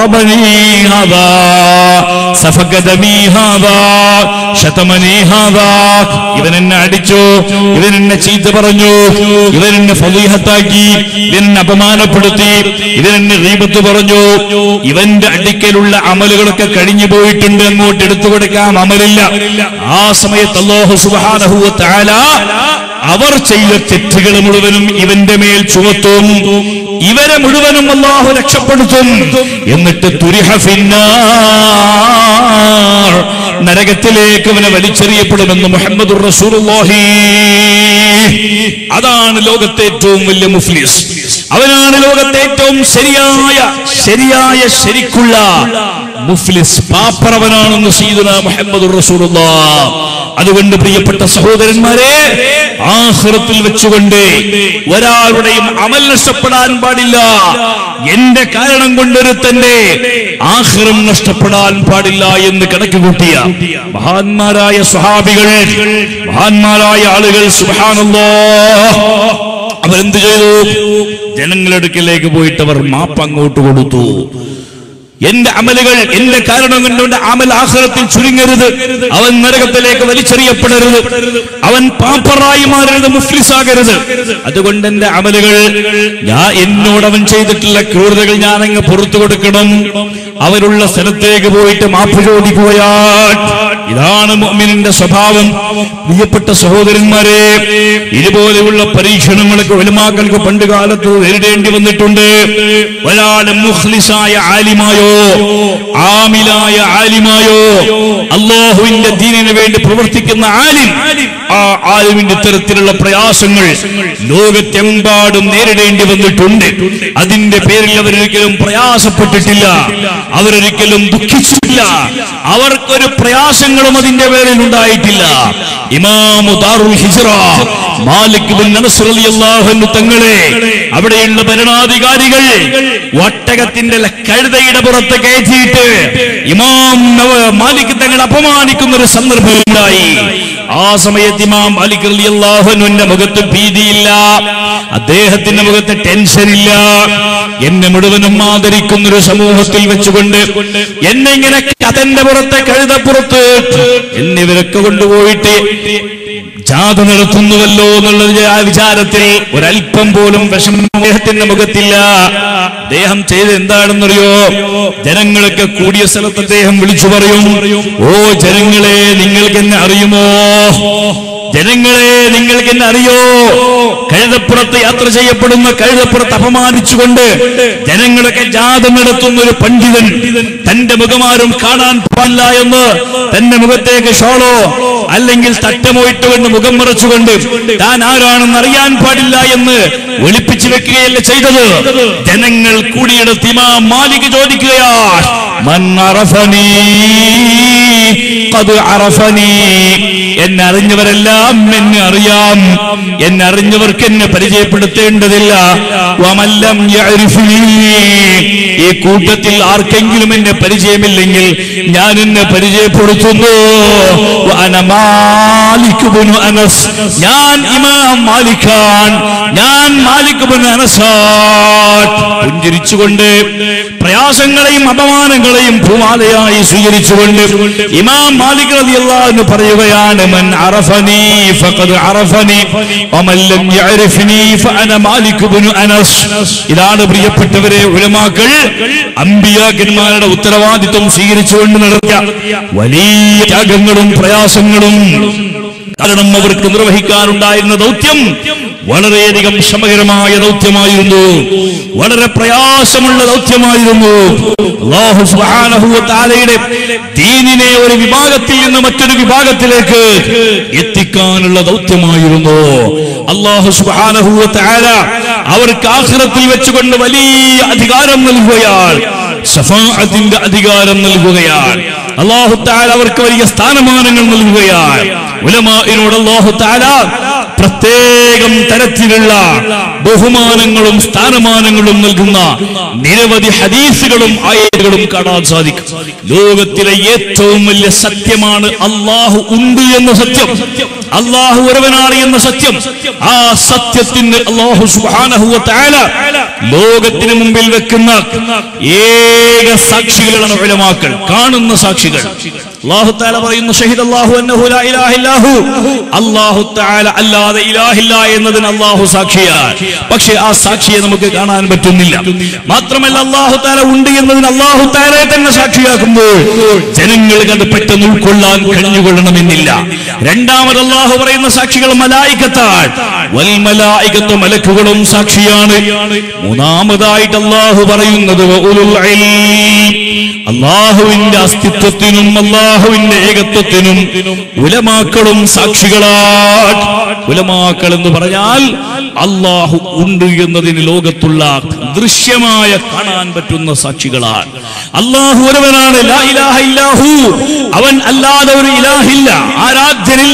ഇവൻ എന്നെ അടിച്ചു ഇവൻ എന്നെ ചീത്ത പറഞ്ഞു ഇവൻ എന്നെ ഫലീഹത്താക്കി ഇവൻ എന്നെ അപമാനപ്പെടുത്തി ഇവൻ എന്നെ റീബത്ത് പറഞ്ഞു ഇവന്റെ അടുക്കലുള്ള അമലുകളൊക്കെ കഴിഞ്ഞു പോയിട്ടുണ്ട് അങ്ങോട്ട് എടുത്തു കൊടുക്കാൻ അമലില്ല ആ സമയത്ത് അല്ലാഹു സുബ്ഹാനഹു വ തആല അവർ ചെയ്ത തെറ്റുകൾ മുഴുവനും ഇവന്റെ മേൽ ചുമത്തും ഇവരെ മുഴുവനും അള്ളാഹു രക്ഷപ്പെടുത്തും എന്നിട്ട് തുരിഹ ഫിന്നാർ നരകത്തിലേക്ക് അവനെ വലിച്ചെറിയപ്പെടുമെന്ന് മുഹമ്മദ് റസൂലുള്ളാഹി അതാണ് ലോകത്തെ ഏറ്റവും വലിയ മുഫ്ലിസ് അവനാണ് ലോകത്തെ ഏറ്റവും ശരിയായ ശരിയായ ശരിക്കുള്ള മുഫ്ലിസ് പാപ്പറവനാണെന്ന് സീദുന മുഹമ്മദ് റസൂലുള്ളാഹ് അതുകൊണ്ട് പ്രിയപ്പെട്ട സഹോദരന്മാരെ ആഹ്റത്തിൽ വെച്ചുകൊണ്ട് ഒരാളുടെയും അമൽ നഷ്ടപ്പെടാൻ പാടില്ല എന്റെ കാരണം കൊണ്ടൊരുത്തന്റെ ആഹ്റം നഷ്ടപ്പെടാൻ പാടില്ല എന്ന് കണക്ക് കൂട്ടിയ മഹാന്മാരായ സ്വഹാബികൾ മഹാന്മാരായ ആളുകൾ സുബാനല്ലോ അവരെന്ത് ചെയ്തു ജനങ്ങളുടെ അടുക്കലേക്ക് പോയിട്ട് അവർ മാപ്പ് അങ്ങോട്ട് കൊടുത്തു എന്റെ അമലുകൾ എന്റെ കാരണം കൊണ്ടുകൊണ്ട് അമൽ ആഹ്റത്തിൽ ചുരുങ്ങരുത് അവൻ നരകത്തിലേക്ക് വലിച്ചെറിയപ്പെടരുത് അവൻ പാപ്പറായി മാറരുത് മുഫ്ലിസാകരുത് അതുകൊണ്ട് എന്റെ അമലുകൾ ഞാൻ എന്നോട് അവൻ ചെയ്തിട്ടുള്ള ക്രൂരതകൾ ഞാൻ അങ്ങ് പുറത്തു കൊടുക്കണം അവരുള്ള സ്ഥലത്തേക്ക് പോയിട്ട് മാപ്പ് ചോദിക്കുകയാൽ ഇതാണ് മുഅ്മിനിന്റെ സ്വഭാവം പ്രിയപ്പെട്ട സഹോദരന്മാരെ ഇതുപോലെയുള്ള പരീക്ഷണങ്ങൾക്ക് ഒലിമാക്കൾക്ക് പണ്ട് കാലത്ത് നേരിടേണ്ടി വന്നിട്ടുണ്ട് ഒരാൾ മുഖ്ലിസായ ആലിമായോ ആമിലായ ആലിമായോ അള്ളാഹുവിന്റെ ദീനിന് വേണ്ടി പ്രവർത്തിക്കുന്ന ആലിം ആ ആലിമിന്റെ ഇത്തരത്തിലുള്ള പ്രയാസങ്ങൾ ലോകത്തെമ്പാടും നേരിടേണ്ടി വന്നിട്ടുണ്ട് അതിന്റെ പേരിൽ അവരൊരിക്കലും പ്രയാസപ്പെട്ടിട്ടില്ല അവരൊരിക്കലും ദുഃഖിച്ചിട്ടില്ല അവർക്കൊരു പ്രയാസങ്ങളും അതിന്റെ പേരിൽ ഉണ്ടായിട്ടില്ല ഇമാമു ദാറുൽ ഹിജ്റ മാലിക് ബിൻ അനസ് റളിയല്ലാഹു അൻഹു തങ്ങളെ അവിടെയുള്ള ഭരണാധികാരികൾ ഒട്ടകത്തിന്റെ ല- കഴുതയുടെ പുറത്ത് കയറ്റിയിട്ട് ഇമാം നവ- മാലിക് തങ്ങൾ അപമാനിക്കുന്ന ഒരു സന്ദർഭം ഉണ്ടായി ആ സമയത്ത് ഇമാം മാലിക് റളിയല്ലാഹു അൻഹുവിന്റെ മുഖത്ത് ഭീതിയില്ല അദ്ദേഹത്തിന്റെ മുഖത്ത് ടെൻഷൻ ഇല്ല എന്നെ മുഴുവനും ആദരിക്കുന്ന ഒരു സമൂഹത്തിൽ വെച്ചുകൊണ്ട് എന്നെ ഇങ്ങനെ കഥന്റെ പുറത്തെ കഴുതപ്പുറത്ത് എന്നിവരൊക്കെ കൊണ്ടുപോയിട്ട് ജാഥ നടത്തുന്നുവല്ലോ എന്നുള്ള ആ വിചാരത്തിൽ ഒരല്പം പോലും വിഷമം അദ്ദേഹത്തിന്റെ മുഖത്തില്ല അദ്ദേഹം ചെയ്ത് എന്താണെന്നറിയോ ജനങ്ങളൊക്കെ കൂടിയ സ്ഥലത്ത് അദ്ദേഹം വിളിച്ചു പറയും ഓ ജനങ്ങളെ നിങ്ങൾക്ക് എന്നെ അറിയുമോ ജനങ്ങളെ നിങ്ങൾക്ക് എന്നെ അറിയോ കഴുതപ്പുറത്ത് യാത്ര ചെയ്യപ്പെടുന്ന കഴുതപ്പുറത്ത് അപമാനിച്ചുകൊണ്ട് ജനങ്ങളൊക്കെ ജാഥ നടത്തുന്ന ഒരു പണ്ഡിതൻ തന്റെ മുഖമാരും കാണാൻ പാടില്ല എന്ന് തന്റെ മുഖത്തേക്ക് ഷോളോ അല്ലെങ്കിൽ തട്ടമോ ഇട്ടുകൊണ്ട് മുഖം മറച്ചുകൊണ്ട് താൻ ആരാണെന്ന് അറിയാൻ പാടില്ല എന്ന് ഒളിപ്പിച്ചു വെക്കുകയല്ല ചെയ്തത് ജനങ്ങൾ കൂടിയെടുത്ത് ഇമാം മാലിക് ചോദിക്കുകയാ മൻ അറഫനീ ഖദ് അറഫനീ എന്നെ അറിഞ്ഞവരെല്ലാം എന്നെ അറിയാം എന്നെ അറിഞ്ഞവർക്ക് എന്നെ പരിചയപ്പെടുത്തേണ്ടതില്ല വമല്ലം യഅരിഫുനീ. ഈ കൂട്ടത്തിൽ ആർക്കെങ്കിലും എന്നെ പരിചയമില്ലെങ്കിൽ ഞാൻ എന്നെ പരിചയപ്പെടുത്തുന്നു വഅന മാലിക് ഇബ്നു അനസ് ഞാൻ ഇമാം മാലിക്കാൻ ഞാൻ മാലിക് ഇബ്നു അനസാൻ പുഞ്ചിരിച്ചുകൊണ്ട് പ്രയാസങ്ങളെയും അപമാനങ്ങളെയും ഭൂമാലയായി സ്വീകരിച്ചുകൊണ്ട് ഇമാം മാലിക് റളിയല്ലാഹു അൻഹു പറയുകയാണ് മൻ അറഫനി ഫഖദ് അറഫനി വമൻ ലം യഅരിഫനി ഫഅന മാലിക് ഇബ്നു അനസ് ഇതാണ് പ്രിയപ്പെട്ടവരെ ഉലമാക്കൾ അമ്പിയാക്കന്മാരുടെ ഉത്തരവാദിത്വം സ്വീകരിച്ചുകൊണ്ട് നടത്തിയ വലിയ ത്യാഗങ്ങളും പ്രയാസങ്ങളും കാരണം അവർക്ക് നിർവഹിക്കാനുണ്ടായിരുന്ന ദൗത്യം വളരെയധികം ശ്രമകരമായ ദൗത്യമായിരുന്നു വളരെ പ്രയാസമുള്ള ദൗത്യമായിരുന്നു അല്ലാഹു സുബ്ഹാനഹു വ തആലയുടെ ദീനിനെ ഒരു വിഭാഗത്തിൽ നിന്ന് മറ്റൊരു വിഭാഗത്തിലേക്ക് എത്തിക്കാനുള്ള ദൗത്യമായിരുന്നു അല്ലാഹു സുബ്ഹാനഹു വ തആല അവർക്ക് ആഖിറത്തിൽ വെച്ചുകൊണ്ട് വലിയ അധികാരം നൽകുകയാണ് ഷഫാഅത്തിന്റെ അധികാരം നൽകുകയാണ് അല്ലാഹു തആല അവർക്ക് വലിയ സ്ഥാനമാനങ്ങൾ നൽകുകയാണ് ഉലമാഇനോട് അല്ലാഹു തആല പ്രത്യേകം തരത്തിലുള്ള ബഹുമാനങ്ങളും സ്ഥാനമാനങ്ങളും നൽകുന്ന നിരവധി ഹദീസുകളും ആയത്തുകളും കാണാൻ സാധിക്കും ലോകത്തിലെ ഏറ്റവും വലിയ സത്യമാണ് അള്ളാഹു ഉണ്ട് എന്ന സത്യം അള്ളാഹു ഒരുവനാണ് എന്ന സത്യം ആ സത്യത്തിന് അള്ളാഹു സുബ്ഹാനഹു വ തആല ലോകത്തിന് മുമ്പിൽ വെക്കുന്ന ഏക സാക്ഷികളാണ് ഉലമാക്കൾ കാണുന്ന സാക്ഷികൾ അള്ളാഹു തആല പറയുന്നു ഷഹിദ് അല്ലാഹു അന്നഹു ലാ ഇലാഹ ഇല്ലാഹു അല്ലാഹു തആല അല്ലാതെ ഇലാഹില്ല എന്നതിന് അള്ളാഹു സാക്ഷിയാണ് പക്ഷേ ആ സാക്ഷിയെ നമുക്ക് കാണാൻ പറ്റുന്നില്ല മാത്രമല്ല അള്ളാഹു തആല ഉണ്ട് എന്നതിന് അള്ളാഹു തആലയെ തന്നെ സാക്ഷിയാക്കുമ്പോൾ ജനങ്ങൾക്ക് അത് പെട്ടെന്ന് ഉൾക്കൊള്ളാൻ കഴിഞ്ഞുകൊള്ളണമെന്നില്ല രണ്ടാമത് അള്ളാഹു പറയുന്ന സാക്ഷികൾ മലായിക്കത്താൾ വൽ മലായികത്ത് മലക്കുകളും സാക്ഷിയാണ് മൂന്നാമതായിട്ട് അള്ളാഹു പറയുന്നത് വഉലുൽ ഇൽം. അള്ളാഹുവിന്റെ അസ്തിത്വത്തിനും അള്ളാഹുവിന്റെ ഏകത്വത്തിനും ഉലമാക്കളും സാക്ഷികളാണ് ഉലമാക്കൾ എന്ന് പറഞ്ഞാൽ അള്ളാഹു ഉണ്ട് എന്നതിന് ലോകത്തുള്ള ദൃശ്യമായ കാണാൻ പറ്റുന്ന സാക്ഷികളാണ് അള്ളാഹു ഒരുവനാണ് ലാ ഇലാഹ ഇല്ലാഹു അവൻ അല്ലാതെ ഒരു ഇലാഹില്ല ആരാധ്യനില്ല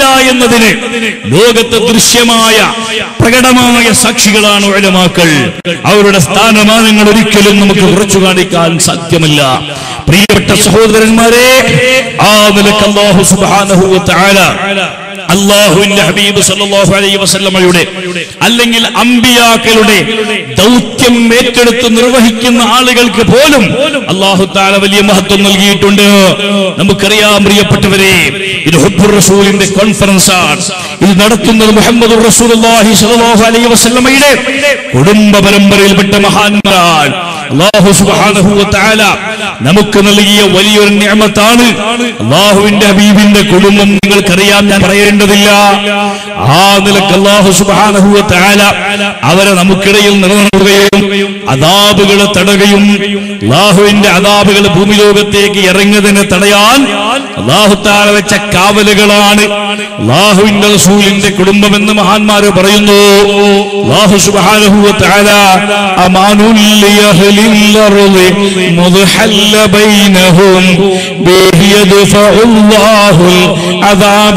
ഇല്ല എന്നതിന് ലോകത്ത് ദൃശ്യമായ പ്രകടമായ സാക്ഷികളാണ് ഉലമാക്കൾ അവരുടെ സ്ഥാനമാനങ്ങൾ ഒരിക്കലും നമുക്ക് കുറച്ചു കാണിക്കാൻ സാധ്യമല്ല പ്രിയപ്പെട്ട സഹോദരന്മാരെ ആ നിലക്ക് അല്ലാഹു സുബ്ഹാനഹു വ തആല അള്ളാഹുവിന്റെ ഹബീബ് സല്ലല്ലാഹു അലൈഹി വസല്ലമയുടെ അല്ലെങ്കിൽ അമ്പിയാക്കളുടെ ദൗത്യം ഏറ്റെടുത്ത് നിർവഹിക്കുന്ന ആളുകൾക്ക് പോലും അള്ളാഹു താല വലിയ മഹത്വം നൽകിയിട്ടുണ്ട് നമുക്കറിയാം പ്രിയപ്പെട്ടവരെ ഇത് ഹുബ്ബുർ റസൂലിന്റെ കോൺഫറൻസ് ആണ് ഇത് നടത്തുന്നത് മുഹമ്മദ് റസൂലുള്ളാഹി സ്വല്ലല്ലാഹു അലൈഹി വസല്ലമയുടെ കുടുംബ പരമ്പരയിൽപ്പെട്ട മഹാന്മാരാണ് അള്ളാഹു സുബ്ഹാനഹു വ തആല നമുക്ക് നൽകിയ വലിയൊരു നിഅമത്താണ് അള്ളാഹുവിന്റെ ഹബീബിന്റെ കുടുംബം നിങ്ങൾക്കറിയാം ഞാൻ പറയേണ്ടതില്ല ആ നിലക്ക് അള്ളാഹു സുബ്ഹാനഹു വ തആല അവരെ നമുക്കിടയിൽ നിലനിർത്തുകയും അതാബുകളെ തടയുകയും അള്ളാഹുവിന്റെ അതാബുകൾ ഭൂമി ലോകത്തേക്ക് ഇറങ്ങുന്നതിനെ തടയാൻ അള്ളാഹു താല വെച്ച കാവലുകളാണ് അള്ളാഹുവിന്റെ റസൂലിന്റെ കുടുംബം എന്ന് മഹാന്മാര് പറയുന്നു അള്ളാഹു സുബ്ഹാനഹു വ തആല അമാനുൽ ലിയഹ്ലിൽ അർളി മുദ്ഹല്ല ബൈനഹും ബിഹി യദ്ഫഉല്ലാഹുൽ അദാബ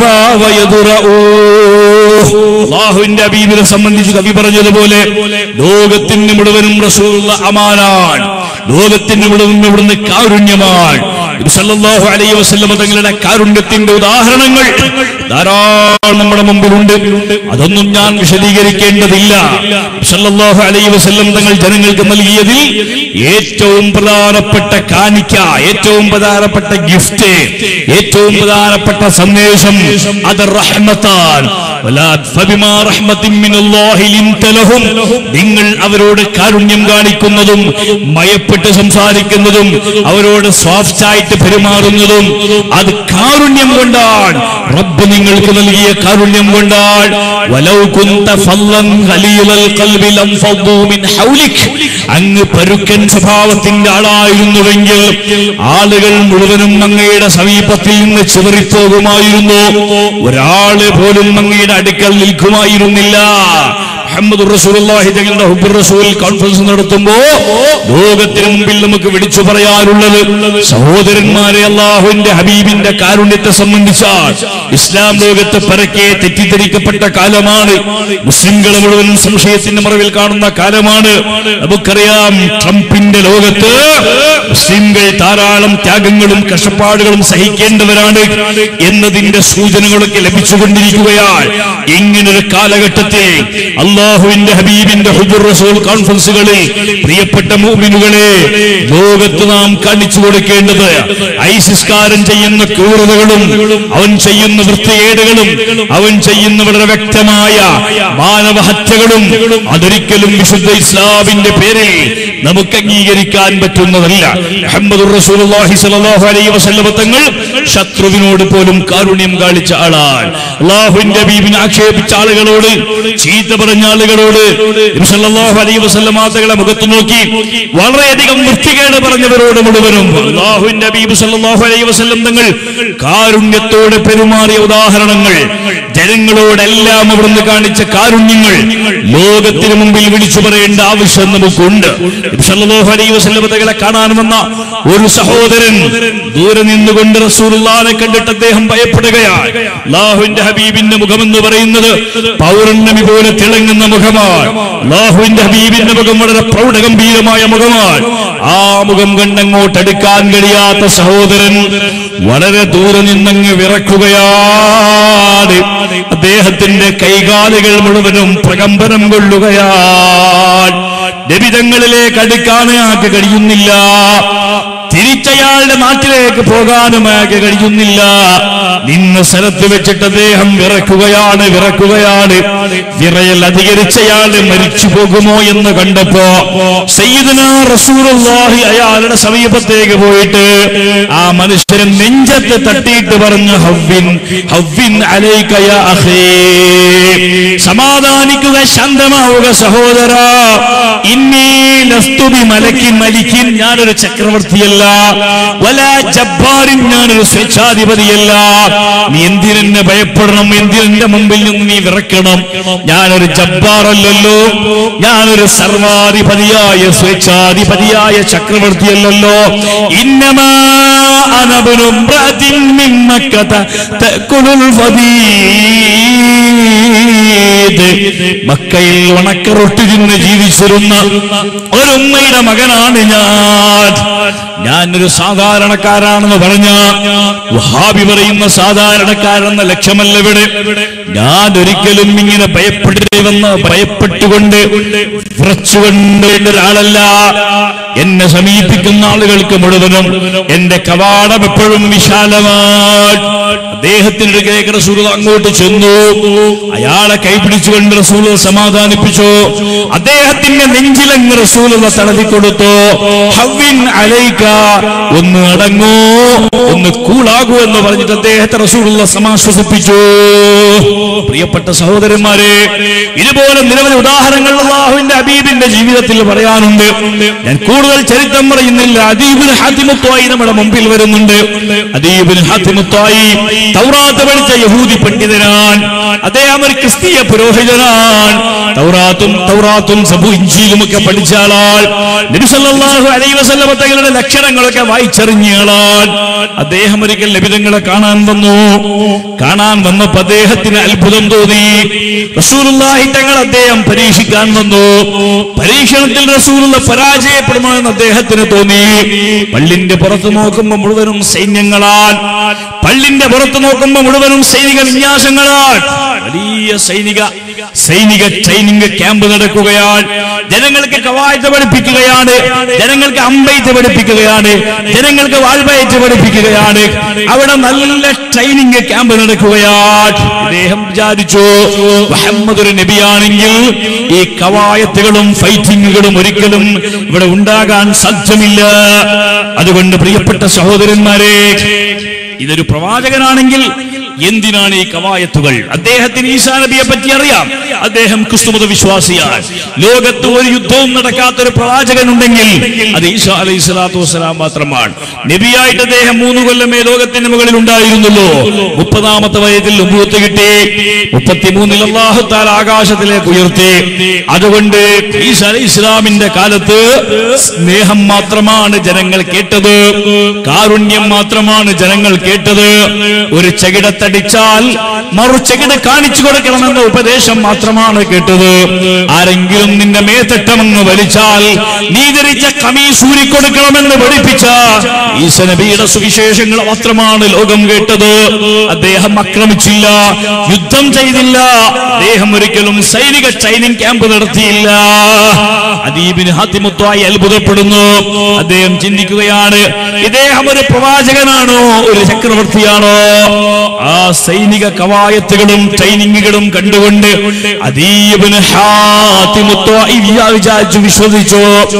വയദ്റഊഹ് അള്ളാഹുവിന്റെ അബീബിനെ സംബന്ധിച്ച് കവി പറഞ്ഞതുപോലെ ലോകത്തിന് മുഴുവനും റസൂലുള്ള അമാനാൻ ലോകത്തിന് മുഴുവൻ ഇവിടുന്ന് കാരുണ്യമാണ് നബി സല്ലല്ലാഹു അലൈഹി വസല്ലം തങ്ങളുടെ കാരുണ്യത്തിന്റെ ഉദാഹരണങ്ങൾ ധാരാളം നമ്മുടെ മുമ്പിലുണ്ട് അതൊന്നും ഞാൻ വിശദീകരിക്കേണ്ടതില്ല നബി സല്ലല്ലാഹു അലൈഹി വസല്ലം തങ്ങൾ ജനങ്ങൾക്ക് നൽകിയതിൽ ഏറ്റവും പ്രധാനപ്പെട്ട കാണിക്ക ഏറ്റവും പ്രധാനപ്പെട്ട ഗിഫ്റ്റ് ഏറ്റവും പ്രധാനപ്പെട്ട സന്ദേശം അത് റഹ്മത്താൻ വലാ ഫബിമാ റഹ്മത്തിൻ മിനല്ലാഹി ലിൻത ലഹും നിങ്ങൾ അവരോട് കാരുണ്യം കാണിക്കുന്നതും മയപ്പെട്ട് സംസാരിക്കുന്നതും അവരോട് സോഫ്റ്റ് ആയിട്ട് പെരുമാറുന്നതും അത് കാരുണ്യം കൊണ്ടാണ് റബ്ബ് നിങ്ങൾക്ക് നൽകിയ കാരുണ്യം കൊണ്ടാണ് വലൗ കുന്ത ഫല്ലൻ ഖലീലൽ ഖൽബി ലം ഫദ്ദു മിൻ ഹൗലിക് അങ്ങ് പരുക്കൻ സ്വഭാവത്തിന്റെ ആളായിരുന്നുവെങ്കിൽ ആളുകൾ മുഴുവനും അങ്ങയുടെ സമീപത്തിൽ നിന്ന് ചിതറിപ്പോകുമായിരുന്നു ഒരാള് പോലും അങ്ങയുടെ അടുക്കൽ നിൽക്കുമായിരുന്നില്ല മുഹമ്മദ് റസൂലുള്ളാഹി തങ്ങളുടെ ഹുബ്ബുർ റസൂൽ കോൺഫറൻസ് നടത്തുമ്പോ ലോകത്തിന് മുമ്പിൽ നമുക്ക് വിളിച്ചു പറയാനുള്ളത് സഹോദരന്മാരെ അള്ളാഹുവിന്റെ ഹബീബിന്റെ കാരുണ്യത്തെ സംബന്ധിച്ചാൽ ഇസ്ലാം ലോകത്ത് പരക്കെ തെറ്റിദ്ധരിക്കപ്പെട്ട കാലമാണ് മുസ്ലിംകളെ മുഴുവനും സംശയത്തിന്റെ മറവിൽ കാണുന്ന കാലമാണ് നമുക്കറിയാം ട്രംപിന്റെ ലോകത്ത് മുസ്ലിംകൾ ധാരാളം ത്യാഗങ്ങളും കഷ്ടപ്പാടുകളും സഹിക്കേണ്ടവരാണ് എന്നതിന്റെ സൂചനകളൊക്കെ ലഭിച്ചുകൊണ്ടിരിക്കുകയാണ് ഇങ്ങനൊരു കാലഘട്ടത്തിൽ അള്ളാഹുവിന്റെ ഹബീബിന്റെ ഹുബുർ റസൂൽ കോൺഫറൻസുകളിൽ പ്രിയപ്പെട്ട മൂമിനുകളെ ലോകത്ത് നാം കാണിച്ചു കൊടുക്കേണ്ടത് ഐസിസ്കാരൻ ചെയ്യുന്ന ക്രൂരതകളും അവൻ ചെയ്യുന്ന വൃത്തികേടുകളും അവൻ ചെയ്യുന്ന വളരെ വ്യക്തമായ മാനവഹത്യകളും അതൊരിക്കലും വിശുദ്ധ ഇസ്ലാമിന്റെ പേരിൽ നമുക്ക് അംഗീകരിക്കാൻ പറ്റുന്നതല്ല മുഹമ്മദുർ റസൂലുള്ളാഹി സ്വല്ലല്ലാഹു അലൈഹി വസല്ലം തങ്ങൾ ശത്രുവിനോട് പോലും കാരുണ്യം കാണിച്ച ആളാണ് അള്ളാഹുവിന്റെ ഹബീബിനെ ആക്ഷേപിച്ച ആളുകളോട് ചീത്ത പറഞ്ഞ ആളുകളോട് നബി സല്ലല്ലാഹു അലൈഹി വസല്ലം തങ്ങളെ മുഖത്ത് നോക്കി വളരെയധികം വൃത്തികേട് പറഞ്ഞവരോട് മുഴുവനും അള്ളാഹുവിന്റെ ഹബീബ് സല്ലല്ലാഹു അലൈഹി വസല്ലം തങ്ങൾ കാരുണ്യത്തോടെ പെരുമാറിയ ഉദാഹരണങ്ങൾ ജനങ്ങളോടെല്ലാം അവിടുന്ന് കാണിച്ച കാരുണ്യങ്ങൾ ലോകത്തിന് മുമ്പിൽ വിളിച്ചു പറയേണ്ട ആവശ്യം നമുക്കുണ്ട് നബി സല്ലല്ലാഹു അലൈഹി വസല്ലം തങ്ങളെ കാണാൻ വന്ന ഒരു സഹോദരൻ ദൂരെ നിന്നുകൊണ്ട് റസൂലുള്ളാഹിനെ കണ്ടിട്ട് അദ്ദേഹം ഭയപ്പെടുകയാണ് അള്ളാഹുവിന്റെ ഹബീബിന്റെ മുഖമെന്ന് പറയുന്നത് പൗർണമി പോലെ തിളങ്ങുന്ന മുഖമാണ് അള്ളാഹുവിന്റെ ഹബീബിന്റെ മുഖം വളരെ പ്രൗഢഗംഭീരമായ മുഖമാണ് ആ മുഖം കണ്ടങ്ങോട്ട് അടുക്കാൻ കഴിയാത്ത സഹോദരൻ വളരെ ദൂരെ നിന്നങ്ങ് വിറക്കുകയാണ് അദ്ദേഹത്തിന്റെ കൈകാലുകൾ മുഴുവനും പ്രകമ്പനം കൊള്ളുകയാണ് ലഭിതങ്ങളിലേക്ക് അടുക്കാൻ അയാൾക്ക് കഴിയുന്നില്ല തിരിച്ചയാളുടെ നാട്ടിലേക്ക് പോകാനും അയാൾക്ക് കഴിയുന്നില്ല നിന്ന സ്ഥലത്ത് വെച്ചിട്ട് അദ്ദേഹം വിറക്കുകയാണ് വിറക്കുകയാണ് വിറയൽ അധികരിച്ചയാള് മരിച്ചു പോകുമോ എന്ന് കണ്ടപ്പോ സയ്യിദന റസൂലുള്ളാഹി അയാളുടെ സമീപത്തേക്ക് പോയിട്ട് ആ മനുഷ്യൻ നെഞ്ചത്ത് തട്ടിയിട്ട് പറഞ്ഞു ഹവ്വിൻ ഹവ്വിൻ അലൈക യാ അഖീ സമാധാനിക്കുക ശാന്തമാവുക സഹോദര ഇന്നീ ലസ്തു ബി മലക്കിൻ മലിക്കിൻ ഞാനൊരു ചക്രവർത്തിയല്ല വല ജബ്ബാരിൻ ഞാനൊരു സ്വേച്ഛാധിപതിയല്ല നീ എന്തിനെന്നെ ഭയപ്പെടണം എന്തിനെന്റെ മുമ്പിൽ നിന്ന് നീ വിറക്കണം ഞാനൊരു ജബ്ബാറല്ലല്ലോ ഞാനൊരു സർവാധിപതിയായ സ്വേച്ഛാധിപതിയായ ചക്രവർത്തിയല്ലല്ലോ ഇന്നമാ أنا ابن امرأة من مكة تأكل الفديد മക്കയിൽ ഉണക്കറൊട്ടി തിന്ന് ജീവിച്ചിരുന്ന ഒരു ഉമ്മയുടെ മകനാണ് ഞാൻ ഞാനൊരു സാധാരണക്കാരാണെന്ന് പറഞ്ഞ വഹാബി പറയുന്ന സാധാരണക്കാരെന്ന ലക്ഷ്യമല്ല ഇവിടെ ഞാൻ ഒരിക്കലും ഇങ്ങനെ ഭയപ്പെടരുതെന്ന് ഭയപ്പെട്ടുകൊണ്ട് വിറച്ചുകൊണ്ട് ഒരാളല്ല എന്നെ സമീപിക്കുന്ന ആളുകൾക്ക് മുഴുവനും എന്റെ കവാടം എപ്പോഴും വിശാലമാണ് അദ്ദേഹത്തിന്റെ അടുക്കലേക്ക് റസൂൽ അങ്ങോട്ട് ചെന്നു അയാളെ കൈപിടിച്ചുകൊണ്ട് റസൂൽ സമാധാനിപ്പിച്ചു അദ്ദേഹത്തിന്റെ നെഞ്ചിലങ്ങ് റസൂൽ തടവി കൊടുത്തു ഹവ്വിൻ അലൈക ഒന്ന് അടങ്ങൂ ഒന്ന് കൂളാകൂ എന്ന് പറഞ്ഞിട്ട് അദ്ദേഹത്തെ റസൂലുള്ള സമാശ്വസിപ്പിച്ചു പ്രിയപ്പെട്ട സഹോദരന്മാരെ ഇതുപോലെ നിരവധി ഉദാഹരണങ്ങൾ അള്ളാഹുവിന്റെ അബീബിന്റെ ജീവിതത്തിൽ പറയാനുണ്ട് ഞാൻ കൂടുതൽ ചരിത്രം പറയുന്നില്ല അദീബിൻ ഹാത്തിമുത്തായി നമ്മുടെ മുമ്പിൽ വരുന്നുണ്ട് അദീബിൻ ഹാത്തിമുത്തായി തൗറാത്ത് പഠിച്ച യഹൂദി പണ്ഡിതനാൻ അദ്ദേഹം ഒരു ക്രിസ്തീയ പുരോഹിതനാൻ തൗറാത്തും തൗറാത്തും സബു ഇഞ്ചിയിലും ഒക്കെ പഠിച്ച ആളാൾ നബി സല്ലല്ലാഹു അലൈഹി വസല്ലമ തങ്ങളുടെ ലക്ഷണങ്ങളൊക്കെ വായിച്ചറിഞ്ഞ ആളാൻ അദ്ദേഹം ഒരിക്കൽ ലഭിതങ്ങളെ കാണാൻ വന്നു കാണാൻ വന്നപ്പോ അദ്ദേഹത്തിന് അത്ഭുതം തോന്നി റസൂലുള്ളാഹി തങ്ങൾ അദ്ദേഹം പരീക്ഷിക്കാൻ വന്നു പരീക്ഷണത്തിൽ റസൂലുള്ള പരാജയപ്പെടുമെന്ന് അദ്ദേഹത്തിന് തോന്നി പള്ളിന്റെ പുറത്ത് നോക്കുമ്പോൾ മുഴുവനും സൈന്യങ്ങളാൽ പള്ളിന്റെ പുറത്ത് നോക്കുമ്പോൾ മുഴുവനും സൈനിക വിന്യാസങ്ങളാൽ വലിയ സൈനിക സൈനിക ട്രെയിനിങ് ക്യാമ്പ് നടക്കുകയാണ് ജനങ്ങൾക്ക് കവായത്ത് പഠിപ്പിക്കുകയാണ് ജനങ്ങൾക്ക് അമ്പയത്ത് പഠിപ്പിക്കുകയാണ് ജനങ്ങൾക്ക് വാൾവയറ്റ് പഠിപ്പിക്കുകയാണ് അവിടെ നല്ല ട്രെയിനിങ് ക്യാമ്പ് നടക്കുകയാണ് ഇദ്ദേഹം വിചാരിച്ചു മുഹമ്മദ് ഒരു നബിയാണെങ്കിൽ ഈ കവായത്തുകളും ഫൈറ്റിങ്ങുകളും ഒരിക്കലും ഇവിടെ ഉണ്ടാകാൻ സാധ്യമില്ല അതുകൊണ്ട് പ്രിയപ്പെട്ട സഹോദരന്മാരെ ഇതൊരു പ്രവാചകനാണെങ്കിൽ എന്തിനാണ് ഈ കവായത്തുകൾ അദ്ദേഹത്തിന് ഈസാ നബിയെ പറ്റി അറിയാം അദ്ദേഹം ക്രിസ്തുമത വിശ്വാസിയാണ് ലോകത്ത് ഒരു യുദ്ധവും നടക്കാത്ത ഒരു പ്രവാചകൻ ഉണ്ടെങ്കിൽ അത് ഈസാ അലൈഹി സ്വലാത്തു വസ്സലാം മാത്രമാണ് നബിയായിട്ട് അദ്ദേഹം മൂന്ന് കൊല്ലമേ ലോകത്തിന് മുകളിൽ ഉണ്ടായിരുന്നുള്ളൂ മുപ്പതാമത്തെ വയതിൽ ഉപൂത്ത് കിട്ടി മുപ്പത്തിമൂന്നിൽ അള്ളാഹു താൽ ആകാശത്തിലേക്ക് ഉയർത്തി അതുകൊണ്ട് ഈസാ അലൈഹി ഇസ്ലാമിന്റെ കാലത്ത് സ്നേഹം മാത്രമാണ് ജനങ്ങൾ കേട്ടത് കാരുണ്യം മാത്രമാണ് ജനങ്ങൾ കേട്ടത് ഒരു ചെകിടത്തടിച്ചാൽ മറു ചെകിട കാണിച്ചു കൊടുക്കണമെന്ന ഉപദേശം മാത്രമാണ് കേട്ടത് ആരെങ്കിലും നിന്റെ മേത്തട്ടമെന്ന് വലിച്ചാൽ നീ ധരിച്ച കമീസ് ഊരിക്കൊടുക്കണമെന്ന് പഠിപ്പിച്ച ഈസ നബിയുടെ സുവിശേഷങ്ങൾ മാത്രമാണ് ലോകം കേട്ടത് അദ്ദേഹം ആക്രമിച്ചില്ല യുദ്ധം ചെയ്തില്ല അദ്ദേഹം ഒരിക്കലും സൈനിക ട്രെയിനിങ് ക്യാമ്പ് നടത്തിയില്ല അദീബിന് ഹാത്തിമുത്തായി അത്ഭുതപ്പെടുന്നു അദ്ദേഹം ചിന്തിക്കുകയാണ് ഇദ്ദേഹം ഒരു പ്രവാചകനാണോ ഒരു ചക്രവർത്തിയാണോ ആ സൈനിക കവായത്തുകളും ട്രെയിനിങ്ങുകളും കണ്ടുകൊണ്ട് അദീബിന് ഹാത്തിമുത്തായി വിചാരിച്ചു വിശ്വസിച്ചു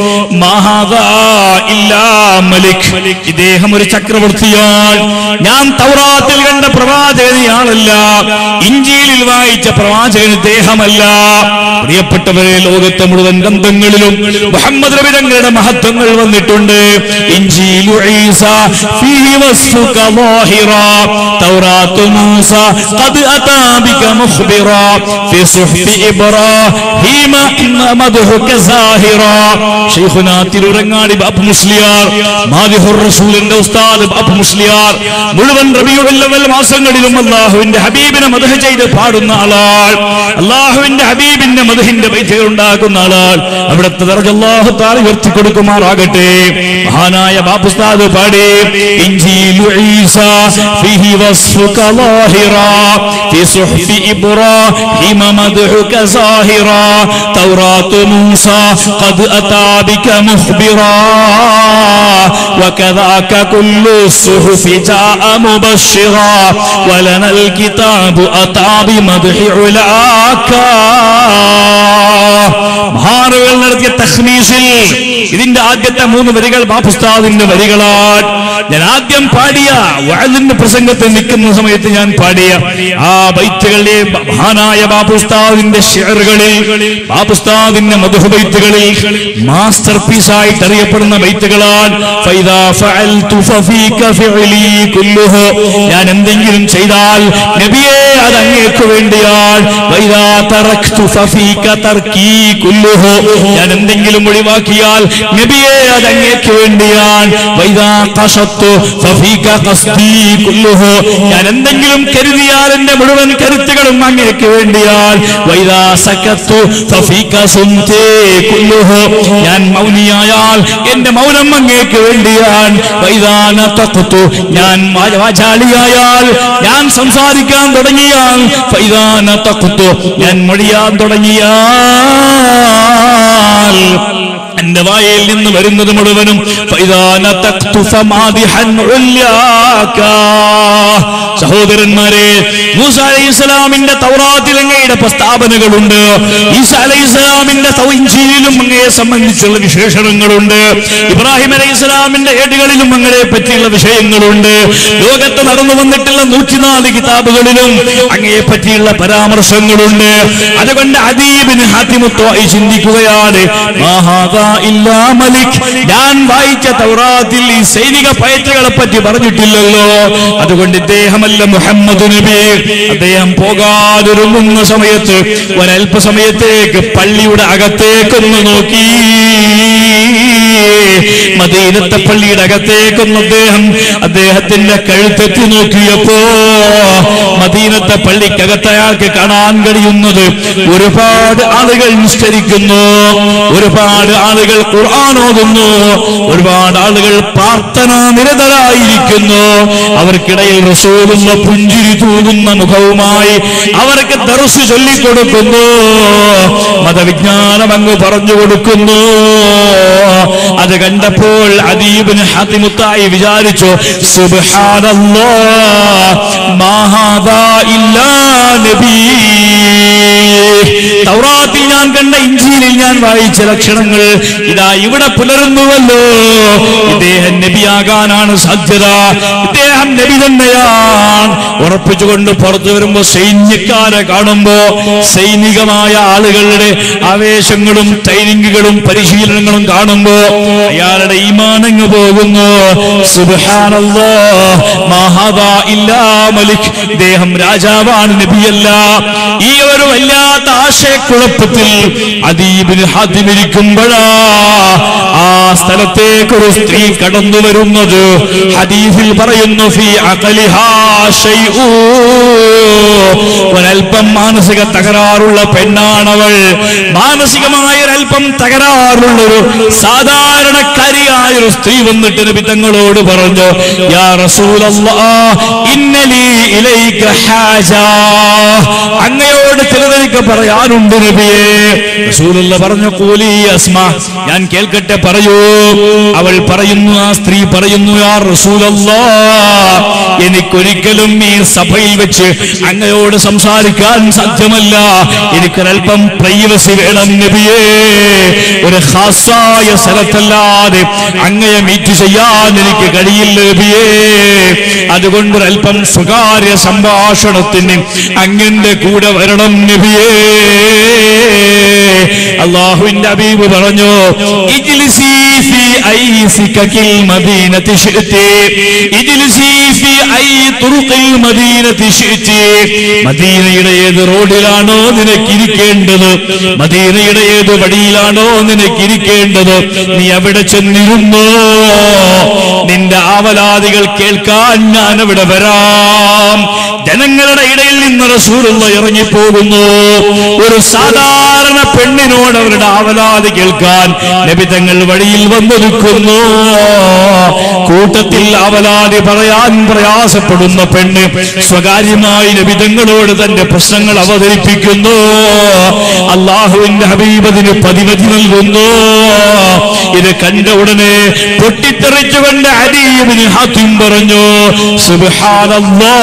മഹാദാ ഇല്ലാ മലിക് ഇദ്ദേഹം ഒരു ചക്രവർത്തിയാണ് ഞാൻ തൗറാത്തിൽ കണ്ട പ്രവാചകനെയാണല്ല ഇഞ്ചിയിലിൽ വായിച്ച പ്രവാചകൻ ഇദ്ദേഹമല്ല പ്രിയപ്പെട്ടവരെ ലോകത്തെ മുഴുവൻ ഗ്രന്ഥങ്ങളിലും മുഹമ്മദ് നബി തങ്ങളുടെ മഹത്വങ്ങൾ വന്നിട്ടുണ്ട് ഇഞ്ചിയിലു ഈസ ഫീഹി വസ്ഫുക ളാഹിറാ തൗറാത്തു മൂസ ഖദ് അതാ ബിക മുഖ്ബിറാ ഫി സുഹ്ഫി ഇബ്രാഹീമ മദ്ഹുക സാഹിറാ ശൈഖുനാ തിരുരങ്ങാടി ബാബു മുസ്ലിയാർ മാദിഹുർ റസൂലിന്റെ ഉസ്താദ് ബാബു മുസ്ലിയാർ മുഴുവൻ റബിയുൽ അവൽ മാസങ്ങളിലും അല്ലാഹുവിന്റെ ഹബീബിനെ മദ്ഹ് ചെയ്ത് പാടുന്ന ആളാൾ അല്ലാഹുവിന്റെ ഹബീബിന്റെ മദ്ഹിന്റെ ബൈത്തുകൾ ഉണ്ടാക്കുന്ന ആളാൾ അവിടുത്തെ ദർജ അല്ലാഹു തആല ഉയർത്തി കൊടുക്കുമാറാകട്ടെ മഹാനായ ബാബു ഉസ്താദ് പാടി ഇഞ്ചീലു ഈസ ഫീഹി വസ്ഫുക ളാഹിറാ ഫി സുഹ്ഫി ഇബ്രാഹീമ മദ്ഹുക സാഹിറാ തൗറാത്ത് മൂസ ഖദ് അതാ ബിക മുഖ്ബിറാ وكذاك كل الصحف جاء مبشرا ولنا الكتاب أتى بمدح علاك മഹാനുകൾ നടത്തിയ തഹ്മീസിൽ ഇതിന്റെ ആദ്യത്തെ മൂന്ന് വരികൾ ബാപ്പുസ്താദിന്റെ വരികളാണ് ഞാൻ ആദ്യം പാടിയ വഴലിന്റെ പ്രസംഗത്തിൽ നിൽക്കുന്ന സമയത്ത് ഞാൻ പാടിയ ആ ബൈത്തുകളിലെ മഹാനായ ബാപ്പുസ്താദിന്റെ ഷെയറുകളിൽ ബാപ്പുസ്താദിന്റെ മധുബൈത്തുകളിൽ മാസ്റ്റർ പീസ് ആയിട്ട് അറിയപ്പെടുന്ന ബൈത്തുകളാൽ ഫൈദാ ഫഅൽതു ഫഫീക ഫിഅലി കുല്ലുഹു ഞാൻ എന്തെങ്കിലും ചെയ്താൽ നബിയെ അത് അങ്ങേക്ക് വേണ്ടിയാണ് വൈദാ തറക്തു ഫഫീക തർക്കീ കുല്ലുഹു. ഞാൻ എന്തെങ്കിലും ഒഴിവാക്കിയാൽ നബിയെ അത് അങ്ങേക്ക് വേണ്ടിയാണ് വൈദാ ഖശത്തു ഫഫീക ഖസ്ദീ കുല്ലുഹു. ഞാൻ എന്തെങ്കിലും കരുതിയാൽ എന്റെ മുഴുവൻ കരുത്തുകളും അങ്ങേക്ക് വേണ്ടിയാണ് വൈദാ സകത്തു ഫഫീക സുംതേ കുല്ലുഹു. ഞാൻ മൗനിയായാൽ എന്റെ മൗനം അങ്ങേക്ക് വേണ്ടിയാണ് വൈദാ നതഖ്തു ഞാൻ വാ- വാചാലിയായാൽ ഞാൻ സംസാരിക്കാൻ തുടങ്ങിയാൽ ഫൈദാ നതഖ്തു ഞാൻ മൊഴിയാൻ തുടങ്ങിയാൽ എന്റെ വായിൽ നിന്ന് വരുന്നത് മുഴുവനും ഫൈദാ നതഖ്തു ഫമാദിഹൻ ഉല്യാക. സഹോദരന്മാരെ മൂസ അലൈഹി ഇസ്ലാമിന്റെ തൗറാത്തിൽ അങ്ങയുടെ പ്രസ്താവനകളുണ്ട് ഈസ അലൈഹി ഇസ്ലാമിന്റെ ഇഞ്ചിയിലും അങ്ങയെ സംബന്ധിച്ചുള്ള വിശേഷണങ്ങളുണ്ട് ഇബ്രാഹിം അലൈഹി ഇസ്ലാമിന്റെ ഏടുകളിലും അങ്ങയെ പറ്റിയുള്ള വിഷയങ്ങളുണ്ട് ലോകത്ത് നടന്നു വന്നിട്ടുള്ള നൂറ്റിനാല് കിതാബുകളിലും അങ്ങയെ പറ്റിയുള്ള പരാമർശങ്ങളുണ്ട് അതുകൊണ്ട് അദീബിന് ഹാത്തിമുത്വായി ചിന്തിക്കുകയാണ് മാഹാദാ ഇല്ലാ മലിക് ഞാൻ വായിച്ച തൗറാത്തിൽ ഈ സൈനിക പയറ്റുകളെ പറ്റി പറഞ്ഞിട്ടില്ലല്ലോ അതുകൊണ്ട് ഇദ്ദേഹമല്ല മുഹമ്മദ് നബി അദ്ദേഹം പോകാതൊരുങ്ങുന്ന സമയത്ത് ഒരല്പസമയത്തേക്ക് പള്ളിയുടെ അകത്തേക്കൊന്ന് നോക്കി മദീനത്തെ പള്ളിയുടെ അകത്തേക്കൊന്ന് അദ്ദേഹം അദ്ദേഹത്തിന്റെ കഴുത്തെത്തി നോക്കിയപ്പോ മദീനത്തെ പള്ളിക്കകത്ത് അയാൾക്ക് കാണാൻ കഴിയുന്നത് ഒരുപാട് ആളുകൾ നിസ്കരിക്കുന്നു ഒരുപാട് ആളുകൾ ഖുർആൻ ഓതുന്നു ഒരുപാട് ആളുകൾ പ്രാർത്ഥനാ നിരതരായിരിക്കുന്നു അവർക്കിടയിൽ റസൂലുള്ള പുഞ്ചിരി തൂകുന്ന മുഖവുമായി അവർക്ക് ദർസ് ചൊല്ലിക്കൊടുക്കുന്നു മതവിജ്ഞാനം അങ്ങ് പറഞ്ഞു കൊടുക്കുന്നു അത് കണ്ടപ്പോൾ അദീബിന് ഹാത്തിമുത്തായി വിചാരിച്ചു സുബ്ഹാനല്ലാ മാഹാദാ ഇല്ലാ നബീ തൗറാത്തിൽ ഞാൻ കണ്ട ഇഞ്ചിയിൽ ഞാൻ വായിച്ച ലക്ഷണങ്ങൾ ഇതാ ഇവിടെ പുലരുന്നുവല്ലോ ഇദ്ദേഹം നബിയാകാനാണ് സാധ്യത ഇദ്ദേഹം നബി തന്നെയാണ് ഉറപ്പിച്ചുകൊണ്ട് പുറത്തു വരുമ്പോ സൈന്യക്കാരെ കാണുമ്പോ സൈനികമായ ആളുകളുടെ ആവേശങ്ങളും ട്രെയിനിങ്ങുകളും പരിശീലനങ്ങളും കാണുമ്പോ അയാളുടെ ഈമാനങ്ങ് പോകുന്നു സുബ്ഹാനല്ലാ മഹാദാ ഇല്ലാ മലിക് ഇദ്ദേഹം രാജാവാണ് നബിയല്ല ഈ ഒരു വല്ലാത്ത ആശയക്കുഴപ്പത്തിൽ അദീബിന് ഹാദിമിരിക്കുമ്പോഴാ ആ സ്ഥലത്തേക്ക് ഒരു സ്ത്രീ കടന്നു വരുന്നത് ഹദീഫിൽ പറയുന്നു ഫി അഖലിഹാ ശൈഉ. ഒരൽപ്പം മാനസിക തകരാറുള്ള പെണ്ണാണവൾ മാനസികമായ ഒരൽപ്പം തകരാറുള്ളൊരു സാധാരണക്കാരിയായ ഒരു സ്ത്രീ വന്നിട്ട് നബി തങ്ങളോട് പറഞ്ഞു യാ റസൂലല്ലാ ഇന്നലി ഇലൈക ഹാജ അങ്ങയോട് ചിലതെനിക്ക് പറയാനുണ്ട് നബിയെ റസൂലുള്ള പറഞ്ഞു കൂലി അസ്മ ഞാൻ കേൾക്കട്ടെ പറയൂ അവൾ പറയുന്നു ആ സ്ത്രീ പറയുന്നു യാ റസൂലല്ലാ എനിക്കൊരിക്കലും ഈ സഭയിൽ വെച്ച് അങ്ങയോട് സംസാരിക്കാൻ സാധ്യമല്ല എനിക്കൊരൽപ്പം പ്രൈവസി വേണം നബിയേ ഒരു ഖാസായ സ്ഥലത്തല്ലാതെ അങ്ങയെ മീറ്റ് ചെയ്യാൻ എനിക്ക് കഴിയില്ല നബിയേ അതുകൊണ്ട് ഒരൽപ്പം സ്വകാര്യ സംഭാഷണത്തിന് അങ്ങന്റെ കൂടെ വരണം നബിയേ അള്ളാഹുവിന്റെ അബീബ് പറഞ്ഞു ഇജ്ലിസി ഫി ഐസികകിൽ മദീനത്തി ശിഅ്തി ഇജ്ലിസി ഫി ഐ തുറുഖിൽ മദീനത്തി ശിഅ്തി മദീനയുടെ ഏത് റോഡിലാണോ നിനക്ക് ഇരിക്കേണ്ടത് മദീനയുടെ ഏത് വഴിയിലാണോ നിനക്ക് ഇരിക്കേണ്ടത് നീ അവിടെ ചെന്നിരുന്നോ നിന്റെ ആവലാദികൾ കേൾക്കാൻ ഞാൻ അവിടെ വരാം ജനങ്ങളുടെ ഇടയിൽ നിന്ന് റസൂലുള്ള ഇറങ്ങിപ്പോകുന്നു ഒരു സാധാരണ പെണ്ണിനോട് അവരുടെ ആവലാതി കേൾക്കാൻ നബിതങ്ങൾ വഴിയിൽ വന്നൊരുക്കുന്നു കൂട്ടത്തിൽ അവലാതി പറയാൻ പ്രയാസപ്പെടുന്ന പെണ്ണ് സ്വകാര്യമായി നബിതങ്ങളോട് തന്റെ പ്രശ്നങ്ങൾ അവതരിപ്പിക്കുന്നു അള്ളാഹുവിന്റെ ഹബീബതിന് പതിവതി നൽകുന്നു ഇത് കണ്ട ഉടനെ പൊട്ടിത്തെറിച്ചുകൊണ്ട് അരീബിന് ഹാത്യം പറഞ്ഞു സുബ്ഹാനല്ലാ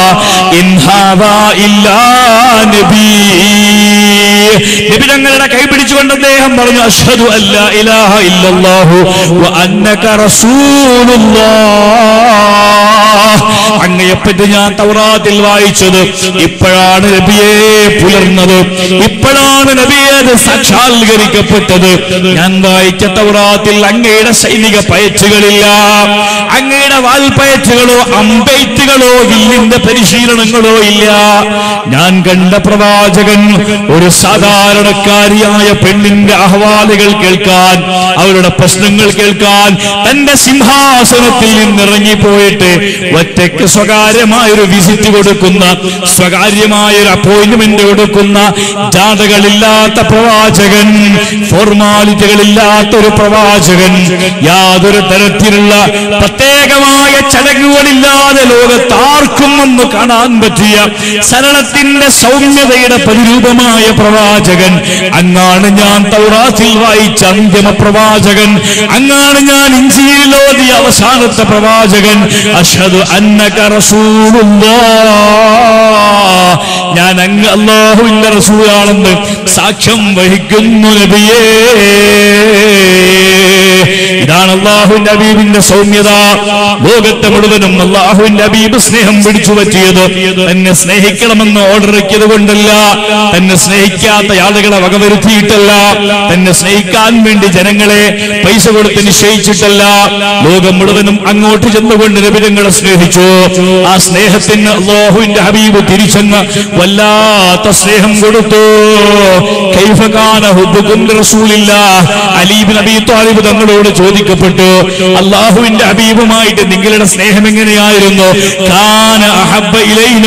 ഇൻ ഹാദാ ഇല്ലാ നബീ നബി തങ്ങളുടെ കൈ പിടിച്ചുകൊണ്ട് അദ്ദേഹം പറഞ്ഞു അഷ്ഹദു അല്ല ഇലാഹ ഇല്ലല്ലാഹു വ അന്നക റസൂലുള്ളാഹ് അങ്ങയെപ്പറ്റി ഞാൻ തൗറാത്തിൽ വായിച്ചത് ഇപ്പോഴാണ് നബിയെ പുലർന്നത് ഇപ്പോഴാണ് നബിയെ അത് സാക്ഷാത്കരിക്കപ്പെട്ടത് ഞാൻ വായിച്ച തൗറാത്തിൽ അങ്ങയുടെ സൈനിക പയച്ചുകളില്ല അങ്ങയുടെ വാൽപ്പയച്ചുകളോ അമ്പെയ്ത്തുകളോ വില്ലിന്റെ പരിശീലനങ്ങളോ ഇല്ല ഞാൻ കണ്ട പ്രവാചകൻ ഒരു സാധാരണക്കാരിയായ പെണ്ണിന്റെ അഹവാലുകൾ കേൾക്കാൻ അവരുടെ പ്രശ്നങ്ങൾ കേൾക്കാൻ തന്റെ സിംഹാസനത്തിൽ നിന്നിറങ്ങിപ്പോയിട്ട് ഒറ്റയ്ക്ക് സ്വകാര്യമായ ഒരു വിസിറ്റ് കൊടുക്കുന്ന സ്വകാര്യമായ ഒരു അപ്പോയിന്റ്മെന്റ് കൊടുക്കുന്ന ജാഥകളില്ലാത്ത പ്രവാചകൻ ഫോർമാലിറ്റികളില്ലാത്ത ഒരു പ്രവാചകൻ യാതൊരു തരത്തിലുള്ള പ്രത്യേകമായ ചടങ്ങുകളില്ലാതെ ലോകത്ത് ആർക്കും ഒന്ന് കാണാൻ പറ്റിയ സരളത്തിന്റെ സൗമ്യതയുടെ പരിരൂപമായ പ്രവാചകൻ അങ്ങാണ് ഞാൻ തൗറാത്തിൽ വായിച്ച അന്തിമ പ്രവാചകൻ അങ്ങാണ് ഞാൻ ഇഞ്ചിയിലോതിയ അവസാനത്തെ പ്രവാചകൻ അഷദ് അന്നക റസൂലുള്ളാഹ് ഞാൻ അങ്ങ് അള്ളാഹുവിന്റെ റസൂലാണെന്ന് സാക്ഷ്യം വഹിക്കുന്നു നബിയേ ഇതാണ് അള്ളാഹുവിന്റെ അബീബിന്റെ സൗമ്യത ലോകത്തെ മുഴുവനും അള്ളാഹുവിന്റെ അബീബ് സ്നേഹം പിടിച്ചു പറ്റിയത് തന്നെ സ്നേഹിക്കണമെന്ന് ഓർഡർ ഇറക്കിയത് കൊണ്ടല്ല തന്നെ സ്നേഹിക്കാത്ത ആളുകളെ വകവരുത്തിയിട്ടല്ല തന്നെ സ്നേഹിക്കാൻ വേണ്ടി ജനങ്ങളെ പൈസ കൊടുത്ത് നിശ്ചയിച്ചിട്ടല്ല ലോകം മുഴുവനും അങ്ങോട്ട് ചെന്നുകൊണ്ട് നബിരങ്ങളെ സ്നേഹിച്ചു ആ സ്നേഹത്തിന് അള്ളാഹുവിന്റെ ഹബീബ് തിരിച്ചെന്ന് വല്ലാത്ത സ്നേഹം കൊടുത്തു കൈഫകാന ഹുബ്ബുക്കും റസൂലില്ല അലീബ് നബി താലിബ് തങ്ങളോട് ചോദിക്കപ്പെട്ടു അള്ളാഹുവിന്റെ ഹബീബുമായിട്ട് നിങ്ങളുടെ സ്നേഹം എങ്ങനെയായിരുന്നു കാന അഹബ്ബ ഇലൈന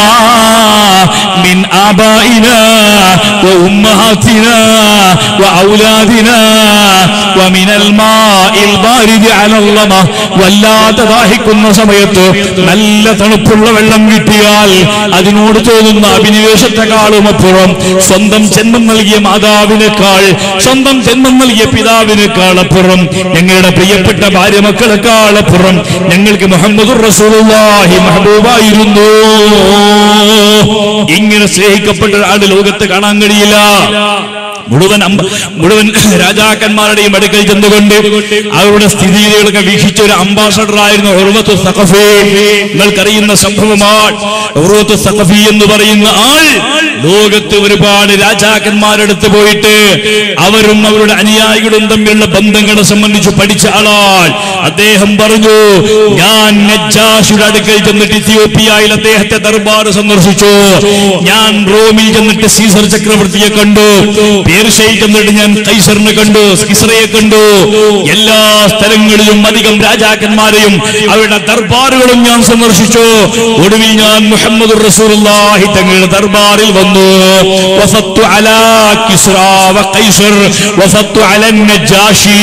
മിൻ ആബായിന വ ഉമ്മഹാത്തിന വ ഔലാദിന ومن الماء البارد على اللمة വല്ലാതെ ദാഹിക്കുന്ന സമയത്ത് നല്ല തണുപ്പുള്ള വെള്ളം കിട്ടിയാൽ അതിനോട് തോന്നുന്ന അഭിനിവേശത്തെക്കാളും അപ്പുറം സ്വന്തം ജന്മം നൽകിയ മാതാവിനേക്കാൾ സ്വന്തം ജന്മം നൽകിയ പിതാവിനേക്കാൾ അപ്പുറം ഞങ്ങളുടെ പ്രിയപ്പെട്ട ഭാര്യ മക്കളെക്കാൾ അപ്പുറം ഞങ്ങൾക്ക് മുഹമ്മദ് റസൂലുള്ളാഹി മഹബൂബായിരുന്നു ഇങ്ങനെ സ്നേഹിക്കപ്പെട്ട ഒരാൾ ലോകത്ത് കാണാൻ കഴിയില്ല മുഴുവൻ അമ്പ മുഴുവൻ രാജാക്കന്മാരുടെയും അടുക്കൽ ചെന്നുകൊണ്ട് അവരുടെ സ്ഥിതിഗതികളൊക്കെ വീക്ഷിച്ച ഒരു അംബാസഡർ ആയിരുന്നു ഉറുവത്ത് സഖഫി നിങ്ങൾക്കറിയുന്ന സംഭവമാണ് ഉറുവത്ത് സഖഫി എന്ന് പറയുന്ന ആൾ ലോകത്ത് ഒരുപാട് രാജാക്കന്മാരെടുത്ത് പോയിട്ട് അവരും അവരുടെ അനുയായികളും തമ്മിലുള്ള ബന്ധങ്ങളെ സംബന്ധിച്ച് പഠിച്ച ആളാൾ അദ്ദേഹം പറഞ്ഞു ഞാൻ നജ്ജാഷിയുടെ അടുക്കൽ ചെന്നിട്ട് ഇത്തിയോപ്പിയയിൽ അദ്ദേഹത്തെ ദർബാർ സന്ദർശിച്ചു ഞാൻ റോമിൽ ചെന്നിട്ട് സീസർ ചക്രവർത്തിയെ കണ്ടു പേർഷ്യയിൽ ചെന്നിട്ട് ഞാൻ കൈസറിനെ കണ്ടു കിസ്രയെ കണ്ടു എല്ലാ സ്ഥലങ്ങളിലും അധികം രാജാക്കന്മാരെയും അവരുടെ ദർബാറുകളും ഞാൻ സന്ദർശിച്ചു ഒടുവിൽ ഞാൻ മുഹമ്മദ് റസൂലുള്ളാഹി തങ്ങളുടെ ദർബാറിൽ വന്നു വഫത്തു അലാ കിസ്റ വ കൈസർ വഫത്തു അല നജാഷി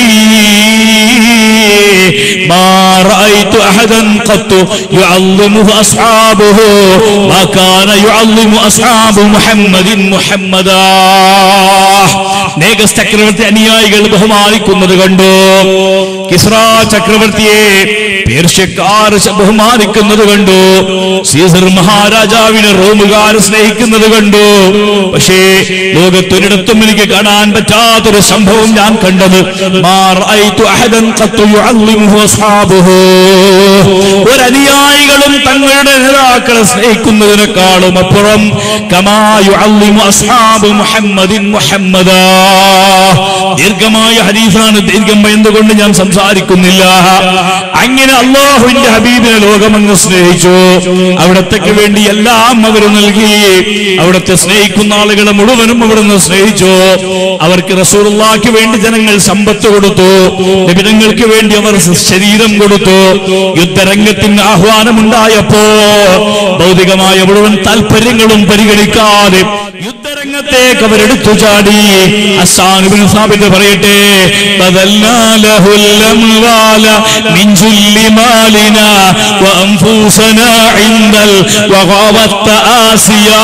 ما رأيت أحدا قط يعظمه أصحابه ما كان يعظم أصحاب محمد محمدا നേഗസ് ചക്രവർത്തി അനുയായികൾ ബഹുമാനിക്കുന്നത് കണ്ടു കിസ്ര ചക്രവർത്തിയെ പേർഷ്യക്കാർ ബഹുമാനിക്കുന്നത് കണ്ടു സീസർ മഹാരാജാവിനെ റോമുകാർ സ്നേഹിക്കുന്നത് കണ്ടു പക്ഷേ ലോകത്തൊരിടത്തും എനിക്ക് കാണാൻ പറ്റാത്തൊരു സംഭവം ഞാൻ കണ്ടത് മാ റഅയ്തു അഹദൻ ഖത്തു യുഅല്ലിമുഹു അസ്ഹാബുഹു ഒരനുയായികളും തങ്ങളുടെ നേതാക്കളെ സ്നേഹിക്കുന്നതിനേക്കാളും അപ്പുറം കമാ യുഅല്ലിമു അസ്ഹാബു മുഹമ്മദിൻ മുഹമ്മദാ ദീർഘമായ ഹദീസാണ് ദീർഘം എന്തുകൊണ്ട് ഞാൻ സംസാരിക്കുന്നില്ല അങ്ങനെ അള്ളാഹുവിന്റെ ഹബീബിനെ ലോകമങ്ങ് സ്നേഹിച്ചു അവിടത്തേക്ക് വേണ്ടി എല്ലാം അവർ നൽകി അവിടുത്തെ സ്നേഹിക്കുന്ന ആളുകളെ മുഴുവനും അവിടുന്ന് സ്നേഹിച്ചു അവർക്ക് റസൂലുള്ളാഹിക്ക് വേണ്ടി ജനങ്ങൾ സമ്പത്ത് കൊടുത്തു നിബിധങ്ങൾക്ക് വേണ്ടി അവർ ശരീരം കൊടുത്തു യുദ്ധരംഗത്തിന് ആഹ്വാനമുണ്ടായപ്പോ ഭൗതികമായ മുഴുവൻ താല്പര്യങ്ങളും പരിഗണിക്കാതെ യുദ്ധരംഗത്തേക്ക് അവർ എടുത്തു ചാടി അസാനുബിൻ സാബിന്റെ പറയട്ടെ ബദൽനാ ലഹുൽ അംവാല മിൻ ജുല്ലി മാലിനാ വഅൻഫുസനാ ഇൻദൽ വഗാവത്ത ആസിയാ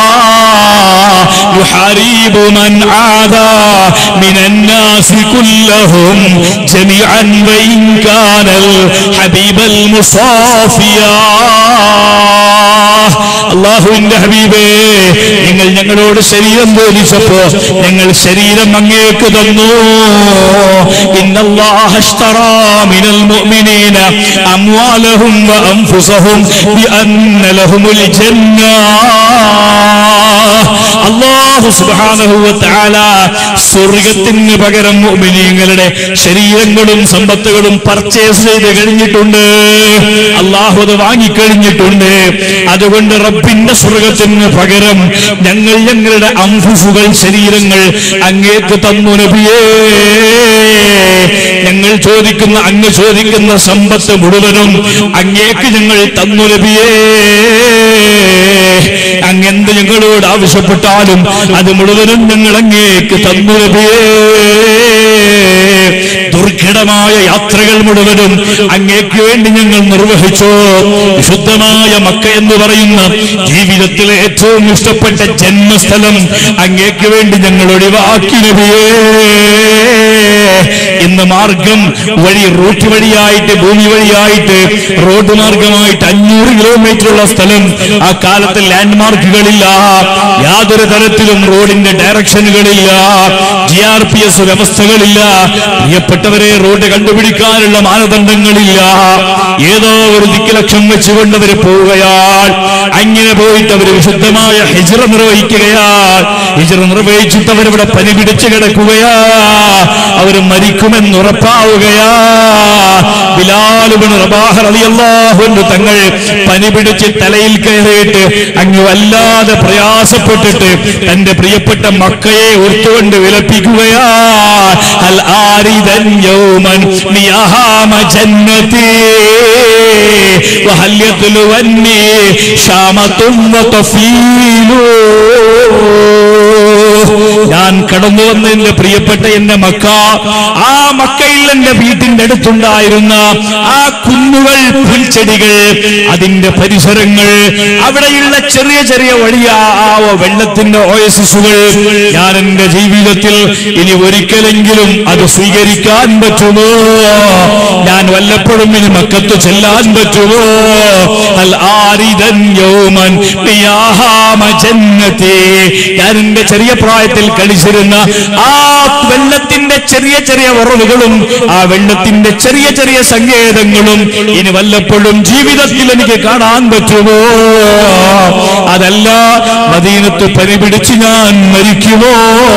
يحارب من عادى من الناس كلهم جميعا وإن كان الحبيب المصافيا അള്ളാഹുവിന്റെ ഹബീബേ നിങ്ങൾ ഞങ്ങളോട് ശരീരം ബോധിച്ചപ്പോ ഞങ്ങൾ ശരീരം അങ്ങേക്ക് തന്നു ഇന്നല്ലാഹ اشترى من المؤمنين أموالهم وأنفسهم بأن لهم الجنة അള്ളാഹു സുബ്ഹാനഹു വ തആല സ്വർഗത്തിന് പകരം മുഅ്മിനീങ്ങളുടെ ശരീരങ്ങളും സമ്പത്തുകളും പർച്ചേസ് ചെയ്ത് കഴിഞ്ഞിട്ടുണ്ട് അള്ളാഹു അത് വാങ്ങിക്കഴിഞ്ഞിട്ടുണ്ട് അതുകൊണ്ട് റബ്ബിന്റെ സ്വർഗത്തിന് പകരം ഞങ്ങൾ ഞങ്ങളുടെ അംഫുസുകൾ ശരീരങ്ങൾ അങ്ങേക്ക് തന്നു നബിയേ ഞങ്ങൾ ചോദിക്കുന്ന അങ്ങ് ചോദിക്കുന്ന സമ്പത്ത് മുഴുവനും അങ്ങേക്ക് ഞങ്ങൾ തന്നു നബിയേ അങ്ങെന്ത് ഞങ്ങളോട് ആവശ്യപ്പെട്ടാലും അത് മുഴുവനും ഞങ്ങൾ അങ്ങേക്ക് തന്നു നബിയേ ദുർഘടമായ യാത്രകൾ മുഴുവനും അങ്ങേക്ക് വേണ്ടി ഞങ്ങൾ നിർവഹിച്ചു വിശുദ്ധമായ മക്ക എന്ന് പറയുന്ന ജീവിതത്തിലെ ഏറ്റവും ഇഷ്ടപ്പെട്ട ജന്മസ്ഥലം അങ്ങേക്ക് വേണ്ടി ഞങ്ങൾ ഒഴിവാക്കി നബിയേ ഇന്ന് മാർഗം വഴി റൂട്ട് വഴിയായിട്ട് ഭൂമി വഴിയായിട്ട് റോഡ് മാർഗമായിട്ട് അഞ്ഞൂറ് കിലോമീറ്റർ ഉള്ള സ്ഥലം ആ കാലത്ത് ലാൻഡ് മാർക്കുകളില്ല യാതൊരു തരത്തിലും റോഡിന്റെ ഡയറക്ഷനുകളില്ല ജി ആർ പി എസ് വ്യവസ്ഥകളില്ല പ്രിയപ്പെട്ടവരെ റോഡ് കണ്ടുപിടിക്കാനുള്ള മാനദണ്ഡങ്ങളില്ല ഏതോ ഒരു ദിക്കിലക്ഷം വെച്ചുകൊണ്ട് അവർ പോവുകയാൽ അങ്ങനെ പോയിട്ട് അവർ വിശുദ്ധമായ ഹിജറ നിർവഹിക്കുകയാൽ ഹിജറ നിർവഹിച്ചിട്ട് അവരിവിടെ പനി പിടിച്ചു കിടക്കുകയാ അവർ മരിക്കുമെന്ന് ഉറപ്പാവുകയാ ബിലാലുബിന് റബാഹറിയല്ലാഹുണ്ട് തങ്ങൾ പനി പിടിച്ച് തലയിൽ കയറിയിട്ട് അങ്ങ് വല്ലാതെ പ്രയാസപ്പെട്ടിട്ട് തന്റെ പ്രിയപ്പെട്ട മക്കയെ ഓർത്തുകൊണ്ട് വിലപ്പിക്കുകയാ അൽ ആരിദൻ യൗമൻ മിയഹാമ ജന്നതി വഹൽ യത്ലുവന്നി ഷാമത്തും വതഫീലു ഞാൻ കടന്നു വന്ന എന്റെ പ്രിയപ്പെട്ട എന്റെ മക്ക ആ മക്കയിൽ എന്റെ വീട്ടിന്റെ അടുത്തുണ്ടായിരുന്ന ആ കുന്നുകൾ പുൽച്ചെടികൾ അതിന്റെ പരിസരങ്ങൾ അവിടെയുള്ള ചെറിയ ചെറിയ വഴിയാ ആ വെള്ളത്തിന്റെ ഓയസിസുകൾ ഞാൻ എന്റെ ജീവിതത്തിൽ ഇനി ഒരിക്കലെങ്കിലും അത് സ്വീകരിക്കാൻ പറ്റുമോ ഞാൻ വല്ലപ്പോഴും ഇനി മക്കത്ത് ചെല്ലാൻ പറ്റുമോ അൽ ആരിദൻ യൗമൻ മിയാഹാമ ജന്നതി ഞാൻ എന്റെ ചെറിയ പ്രായത്തിൽ കളിച്ചിരുന്ന ആ വെള്ളത്തിന്റെ ചെറിയ ചെറിയ ഉറവുകളും ആ വെള്ളത്തിന്റെ ചെറിയ ചെറിയ സങ്കേതങ്ങളും ഇനി വല്ലപ്പോഴും ജീവിതത്തിൽ എനിക്ക് കാണാൻ പറ്റുമോ അതല്ല മദീനത്ത് പനി പിടിച്ച് ഞാൻ മരിക്കുമോ